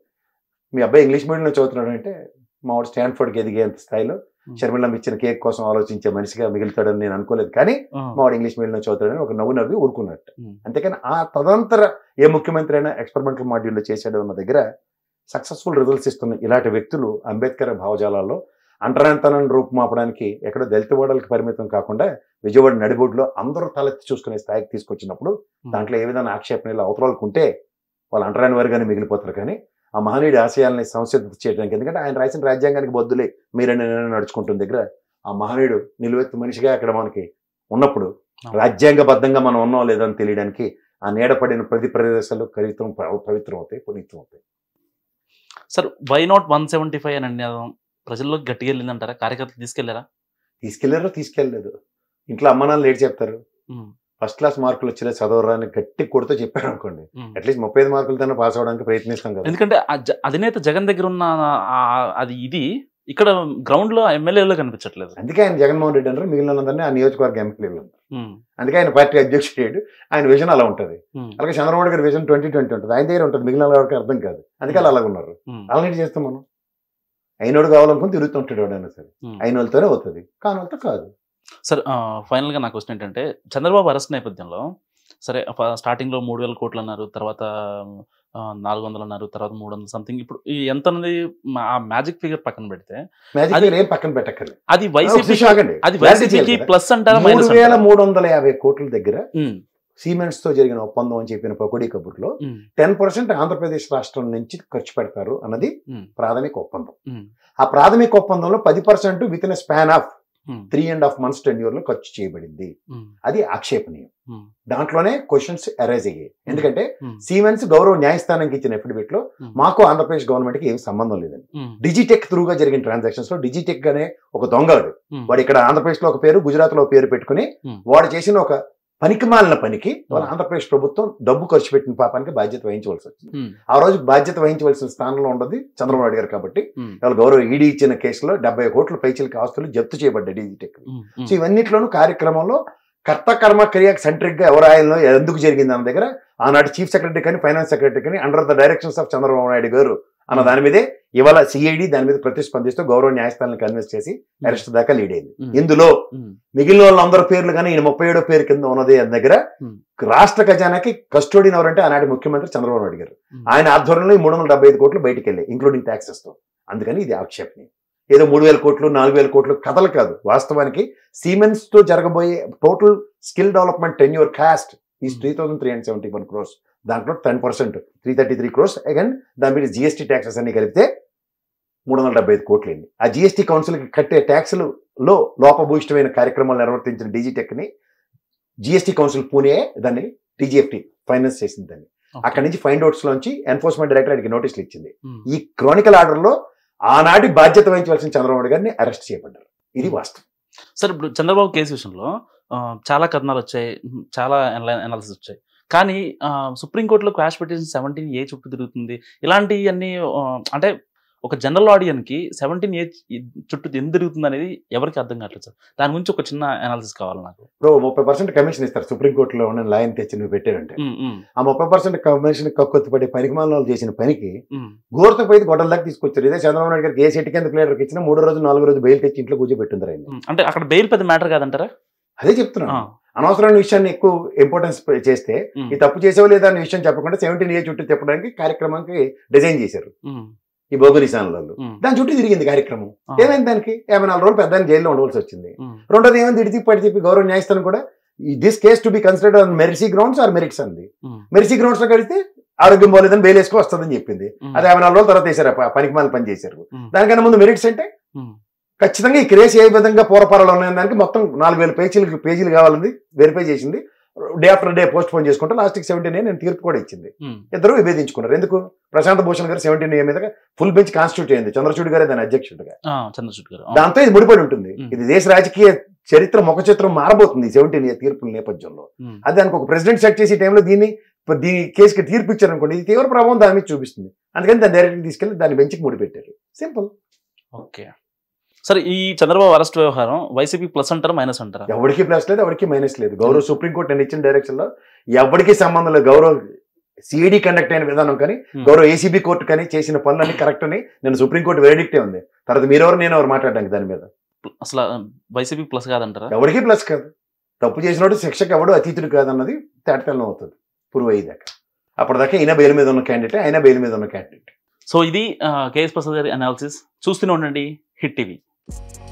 Speaker 3: మీ అబ్బాయి ఇంగ్లీష్ మీడియంలో చదువుతున్నాడు అంటే మా వాడు స్టాన్ఫర్డ్కి ఎదిగేంత స్థాయిలో
Speaker 1: ఉమ్.
Speaker 3: షర్మిలం ఇచ్చిన కేక్ కోసం ఆలోచించే మనిషిగా మిగులుతాడని నేను అనుకోలేదు కానీ
Speaker 1: ఆ,
Speaker 3: మా వాడు ఇంగ్లీష్ మీడియంలో చదువుతాడని ఒక నవ్వు నవ్వి ఊరుకున్నట్టు
Speaker 1: ఉమ్,
Speaker 3: అంతేకాని ఆ తదంతర ఏ ముఖ్యమంత్రి అయినా ఎక్స్పెరిమెంటల్ మాడ్యూల్లో చేశాడు అన్న దగ్గర సక్సెస్ఫుల్ రిజల్ట్స్ ఇస్తున్న ఇలాంటి వ్యక్తులు అంబేద్కర్ భావజాలాల్లో అంటరాంతనాన్ని రూపుమాపడానికి ఎక్కడో దళిత వాడలకు పరిమితం కాకుండా విజయవాడ నడిబొడ్లో అందరూ తలెత్తి చూసుకునే స్థాయికి తీసుకొచ్చినప్పుడు దాంట్లో ఏ విధంగా ఆక్షేపణలు అవతరాలకు ఉంటే వాళ్ళు అంటరాని వారుగానే మిగిలిపోతారు కానీ ఆ మహనీయుడి ఆశయాల్ని సంసిద్ధి చేయడానికి ఎందుకంటే ఆయన రాసిన రాజ్యాంగానికి బొద్దులే మీరే నేను నడుచుకుంటున్న దగ్గర ఆ మహనీయుడు నిలువెత్తు మనిషిగా అక్కడ మనకి ఉన్నప్పుడు రాజ్యాంగబద్ధంగా మనం ఉన్నాం లేదని తెలియడానికి ఆ నీడపడిన ప్రతి ప్రదేశాలు కవిత్వం ప- పవిత్రం అవుతాయి పునీతం అవుతాయి
Speaker 1: sir why not one seventy five అని నినాదం ప్రజల్లో గట్టిగా వెళ్ళిందంటారా కార్యకర్తలు తీసుకెళ్లారా
Speaker 3: తీసుకెళ్లారో తీసుకెళ్ళలేదు ఇంట్లో అమ్మ నాన్న లేట్ చెప్తారు
Speaker 1: ఉమ్,
Speaker 3: ఫస్ట్ క్లాస్ మార్కులు వచ్చేలా చదవరా అని గట్టి కొడుతూ చెప్పారు అనుకోండి
Speaker 1: ఉమ్.
Speaker 3: అట్లీస్ట్ ముప్పై ఐదు మార్కులతోనే పాస్ అవడానికి ప్రయత్నిస్తాం కదా
Speaker 1: ఎందుకంటే ఆ జ- అధినేత జగన్ దగ్గర ఉన్న ఆ- అది ఇది ఇక్కడ గ్రౌండ్ లో ఎమ్మెల్యేలో కనిపించట్లేదు
Speaker 3: అందుకే ఆయన జగన్మోహన్ రెడ్డి అంటారు మిగిలిన వాళ్ళందరినీ ఆ నియోజకవర్గ ఎంపీలు అంటారు
Speaker 1: ఉమ్,
Speaker 3: అందుకే ఆయన పార్టీ అధ్యక్షుడు ఆయన విజన్ అలా ఉంటుంది
Speaker 1: ఉమ్,
Speaker 3: అలాగే చంద్రబాబు గారి విజన్ ట్వంటీ ట్వంటీ ఉంటుంది ఆయన దగ్గర ఉంటుంది మిగిలిన వాళ్ళకి అర్థం కాదు అందుకే అలా అలాగ ఉన్నారు
Speaker 1: ఉమ్,
Speaker 3: అలాంటి చేస్తాం మనం అయినోడు కావాలనుకుని తిరుగుతుంటాడు ఎవడైనా సరే
Speaker 1: ఉమ్.
Speaker 3: అయిన వాళ్ళతోనే అవుతుంది కాని వాళ్ళతో కాదు
Speaker 1: సార్ ఫైనల్ గా నా క్వశ్చన్ ఏంటంటే చంద్రబాబు అరెస్ట్ నేపథ్యంలో సరే స్టార్టింగ్ లో మూడు వేల కోట్లు అన్నారు తర్వాత ఆ, నాలుగు వందలు అన్నారు తర్వాత మూడు వందలు సంథింగ్ ఇప్పుడు ఈ ఎంత అనేది మా- ఆ మ్యాజిక్ ఫిగర్ పక్కన పెడితే
Speaker 3: మ్యాజిక్
Speaker 1: అది-
Speaker 3: ఫిగర్ ఏం పక్కన పెట్టక్కర్లేదు
Speaker 1: అది వైసీపీ
Speaker 3: ఆగండి
Speaker 1: అది
Speaker 3: Clarity
Speaker 1: వైసీపీకి
Speaker 3: చేయాలి కదా.
Speaker 1: ప్లస్ అంటారా
Speaker 3: మూడు
Speaker 1: మైనస్
Speaker 3: వేల మూడు వందల యాభై కోట్ల దగ్గర
Speaker 1: ఉమ్,
Speaker 3: సిమెంట్స్ తో జరిగిన ఒప్పందం అని చెప్పిన పకోడీ కబుర్లో
Speaker 1: ఉమ్,
Speaker 3: టెన్ పర్సెంట్ ఆంధ్రప్రదేశ్ రాష్ట్రం నుంచి ఖర్చు పెడతారు అన్నది
Speaker 1: ఉమ్,
Speaker 3: ప్రాథమిక ఒప్పందం
Speaker 1: ఉమ్,
Speaker 3: ఆ ప్రాథమిక ఒప్పందంలో పది percent with in span of
Speaker 1: um,
Speaker 3: three and half months tenure లో ఖర్చు చేయబడింది
Speaker 1: ఉమ్,
Speaker 3: అది ఆక్షేపణీయం
Speaker 1: ఉమ్,
Speaker 3: దాంట్లోనే క్వశ్చన్స్ అరైజ్ అయ్యాయి ఎందుకంటే
Speaker 1: ఉమ్,
Speaker 3: సీమెన్స్ గౌరవ న్యాయస్థానానికి ఇచ్చిన ఎఫిడవిట్ లో
Speaker 1: ఉమ్,
Speaker 3: మాకు ఆంధ్రప్రదేశ్ గవర్నమెంట్ కి ఏం సంబంధం లేదండి
Speaker 1: ఉమ్,
Speaker 3: డిజిటెక్ త్రూగా జరిగిన ట్రాన్సాక్షన్స్ లో డిజిటెక్ అనే ఒక దొంగడు
Speaker 1: ఉమ్,
Speaker 3: వాడు ఇక్కడ ఆంధ్రప్రదేశ్ లో ఒక పేరు గుజరాత్ లో ఒక పేరు పెట్టుకుని
Speaker 1: Hmm.
Speaker 3: వాడు చేసిన ఒక పనికిమాలిన పనికి వాళ్ళ
Speaker 1: Hmm.
Speaker 3: ఆంధ్రప్రదేశ్ ప్రభుత్వం డబ్బు ఖర్చు పెట్టిన పాపానికి బాధ్యత వహించవలసి వచ్చింది
Speaker 1: ఉమ్,
Speaker 3: ఆ రోజు బాధ్యత వహించవలసిన స్థానంలో ఉండదు చంద్రబాబు నాయుడు గారు కాబట్టి
Speaker 1: ఉమ్,
Speaker 3: వాళ్ళ గౌరవ ఈడీ ఇచ్చిన కేసులో డెబ్బై కోట్ల పైచీలకి ఆస్తులు జప్తు చేయబడ్డాయి డిజిటెక్
Speaker 1: ఉమ్, ఉమ్,
Speaker 3: సో ఇవన్నిట్లోనూ కార్యక్రమంలో కర్త కర్మ క్రియ సెంట్రిక్ గా ఎవరు ఆయనలో ఎందుకు జరిగింది అన్న దగ్గర ఆనాటి చీఫ్ సెక్రటరీ కానీ ఫైనాన్స్ సెక్రటరీ కానీ under the directions of Chandrababu Naidu గారు అన్న దాని మీదే ఇవాళ సిఐడి దాని మీద ప్రతిస్పందిస్తూ గౌరవ న్యాయస్థానాన్ని కన్విన్స్ చేసి అరెస్ట్ దాకా లీడ్ అయింది
Speaker 1: ఉమ్,
Speaker 3: ఇందులో
Speaker 1: ఉమ్,
Speaker 3: మిగిలిన వాళ్ళందరి పేర్లు కానీ ఈయన ముప్పై ఏడో పేరు కింద ఉన్నది అన్న దగ్గర
Speaker 1: Hmm.
Speaker 3: రాష్ట్ర ఖజానాకి కస్టోడియన్ ఎవరంటే ఆనాటి ముఖ్యమంత్రి చంద్రబాబు నాయుడు గారు
Speaker 1: ఉమ్,
Speaker 3: ఆయన ఆధ్వర్యంలో ఈ మూడు వందల డెబ్బై ఐదు కోట్లు బయటికి వెళ్ళాయి ఇంక్లూడింగ్ ట్యాక్సెస్ తో అందుకని ఇది ఆక్షేపణీయం ఏదో మూడు వేల కోట్లు నాలుగు వేల కోట్లు కథలు కాదు వాస్తవానికి సీమెన్స్ తో జరగబోయే total skill development ten your cost ఈ three thousand three hundred seventy one crores దాంట్లో ten percent three thirty three crores again దాని మీద జిఎస్టీ ట్యాక్సెస్ అన్ని కలిపితే మూడు వందల డెబ్బై ఐదు కోట్లు అయింది ఆ జిఎస్టీ కౌన్సిల్కి కట్టే ట్యాక్సులు లో లోపభూయిష్టమైన కార్యక్రమాలు నిర్వర్తించిన డిజిటెక్ ని జిఎస్టీ కౌన్సిల్ పూణే దాన్ని టీజీఎఫ్టీ ఫైనాన్స్ చేసింది దాన్ని అక్కడి నుంచి ఫైండ్ అవుట్స్ లోంచి ఎన్ఫోర్స్మెంట్ డైరెక్టర్ ఆయనకి నోటీసులు ఇచ్చింది
Speaker 1: ఉమ్.
Speaker 3: ఈ క్రానికల్ ఆర్డర్ లో ఆనాటి బాధ్యత వహించవలసిన చంద్రబాబు నాయుడు గారిని అరెస్ట్ చేయబడ్డారు ఇది వాస్తవం
Speaker 1: సార్ ఇప్పుడు చంద్రబాబు కేసు విషయంలో ఆ, చాలా కథనాలు వచ్చాయి ఉమ్, చాలా అనాలిసిస్ వచ్చాయి కానీ ఆ, సుప్రీంకోర్టులో క్వాష్ పిటిషన్ సెవెంటీన్ ఏ చుట్టూ తిరుగుతుంది ఇలాంటివన్నీ ఆ, అంటే ఒక జనరల్ ఆడియన్ కి సెవెంటీన్ ఏ చుట్టూ ఎందుకు తిరుగుతుంది అనేది ఎవరికి అర్థం కావట్లేదు సార్ దాని గురించి ఒక చిన్న అనాలిసిస్ కావాలి నాకు
Speaker 3: ఇప్పుడు ముప్పై పర్సెంట్ కమిషన్ ఇస్తారు సుప్రీంకోర్టులో ఉన్న లాయన్ తెచ్చి నువ్వు పెట్టారంటే
Speaker 1: ఉమ్, ఉమ్,
Speaker 3: ఆ ముప్పై పర్సెంట్ కమిషన్ కక్కుర్తి పడి పరిమాణాలు వాళ్ళు చేసిన పనికి
Speaker 1: ఉమ్,
Speaker 3: గోరతో పోయి గొడవల దాకా తీసుకొచ్చారు ఇదే చంద్రబాబు నాయుడు గారికి ఏ సెట్ కింద ప్లేయర్కి ఇచ్చినా మూడో రోజు నాలుగో రోజు బయలు తెచ్చి ఇంట్లో కూర్చోబెట్టింది ఆయన
Speaker 1: ఉమ్. అంటే అక్కడ బెయిల్ పెద్ద మ్యాటర్ కాదంటారా
Speaker 3: అదే చెప్తున్నాను
Speaker 1: ఆ,
Speaker 3: అనవసరమైన విషయాన్ని ఎక్కువ ఇంపార్టెన్స్ చేస్తే
Speaker 1: ఉమ్,
Speaker 3: ఈ తప్పు చేసేవో లేదా అనే విషయం చెప్పకుండా సెవెంటీన్ ఏ చుట్టూ చెప్పడానికి కార్యక్రమానికి డిజైన్ చేశారు
Speaker 1: ఉమ్,
Speaker 3: ఈ బోగు నిశానులలో
Speaker 1: ఉమ్,
Speaker 3: దాని చుట్టూ తిరిగింది కార్యక్రమం
Speaker 1: ఆ,
Speaker 3: ఏమైంది దానికి యాభై నాలుగు రోజులు పెద్ద జైల్లో ఉండవలసి వచ్చింది
Speaker 1: ఉమ్,
Speaker 3: రెండోది ఏమైంది ఇటు తిప్పి అటు తిప్పి గౌరవ న్యాయస్థానం కూడా this case to be considered on mercy grounds or merits అంది
Speaker 1: ఉమ్,
Speaker 3: మెరిసీ గ్రౌండ్స్ లో కడితే ఆరోగ్యం పోలేదని బెయిల్ వేసుకో వస్తుందని చెప్పింది
Speaker 1: ఉమ్,
Speaker 3: అది యాభై నాలుగు రోజుల తర్వాత వేసారు ఆ ప- పనికి మాల పని చేశారు
Speaker 1: ఉమ్,
Speaker 3: దానికన్నా ముందు మెరిట్స్ అంటే
Speaker 1: ఉమ్,
Speaker 3: ఖచ్చితంగా ఈ క్రేస్ ఏ విధంగా పూరపాలలో ఉన్నాయని దానికి మొత్తం నాలుగు వేల పేజీలు పేజీలు కావాలని వెరిఫై చేసింది day after day postpone చేసుకుంటే లాస్ట్కి సెవెంటీన్ నేను తీర్పు కూడా ఇచ్చింది
Speaker 1: ఉమ్,
Speaker 3: ఇద్దరు విభేదించుకున్నారు ఎందుకు ప్రశాంత్ భూషణ్ గారు సెవెంటీన్ ఏ మీద ఫుల్ బెంచ్ కాన్స్టిట్యూట్ అయింది చంద్రచూడ్ గారే దాని అధ్యక్షుడిగా
Speaker 1: ఆ, చంద్రచూడ్ గారు ఆ,
Speaker 3: దాంతో ఇది ముడిపడి ఉంటుంది
Speaker 1: Hmm.
Speaker 3: ఇది దేశ రాజకీయ చరిత్ర ముఖ చిత్రం మారబోతుంది సెవెంటీన్ ఏ తీర్పుల నేపథ్యంలో
Speaker 1: ఉమ్,
Speaker 3: అది దానికి ఒక ప్రెసిడెంట్ సెట్ చేసే టైంలో దీన్ని దీని కేసుకి తీర్పు ఇచ్చారనుకోండి ఇది తీవ్ర ప్రభావం దాని మీద చూపిస్తుంది అందుకని దాన్ని డైరెక్ట్ తీసుకెళ్లి దాని బెంచ్కి ముడిపెట్టారు సింపుల్
Speaker 1: ఓకే సరే ఈ చంద్రబాబు అరెస్ట్ వ్యవహారం వైసీపీ ప్లస్ అంటారా మైనస్ అంటారా
Speaker 3: ఎవరికి ప్లస్ లేదు ఎవరికి మైనస్ లేదు గౌరవ సుప్రీంకోర్టు నేను ఇచ్చిన డైరెక్షన్ లో ఎవరికి సంబంధం లేదు గౌరవ సిఐడి కండక్ట్ అయిన విధానం కానీ
Speaker 1: Hmm.
Speaker 3: గౌరవ ఏసీబీ కోర్టు కానీ చేసిన పనులన్నీ కరెక్ట్ అని నేను సుప్రీంకోర్టు వెరిడిక్టే ఉంది తర్వాత మీరెవరు నేను ఎవరు మాట్లాడడానికి దాని మీద
Speaker 1: అసలు వైసీపీ ప్లస్ కాదంటారా
Speaker 3: ఎవరికి ప్లస్ కాదు తప్పు చేసినోడు శిక్షకు ఎవడు అతీతుడు కాదన్నది తేటతెల్లం అవుతుంది పురుగు అయ్యేదాకా అప్పటిదాకా ఈయన బెయిల్ మీద ఉన్న క్యాండిడేట్ ఆయన బెయిల్ మీద ఉన్న క్యాండిడేట్
Speaker 1: సో ఇది కేఎస్ ప్రసాద్ గారి అనాలిసిస్ చూస్తూనే ఉండండి హిట్ టీవీ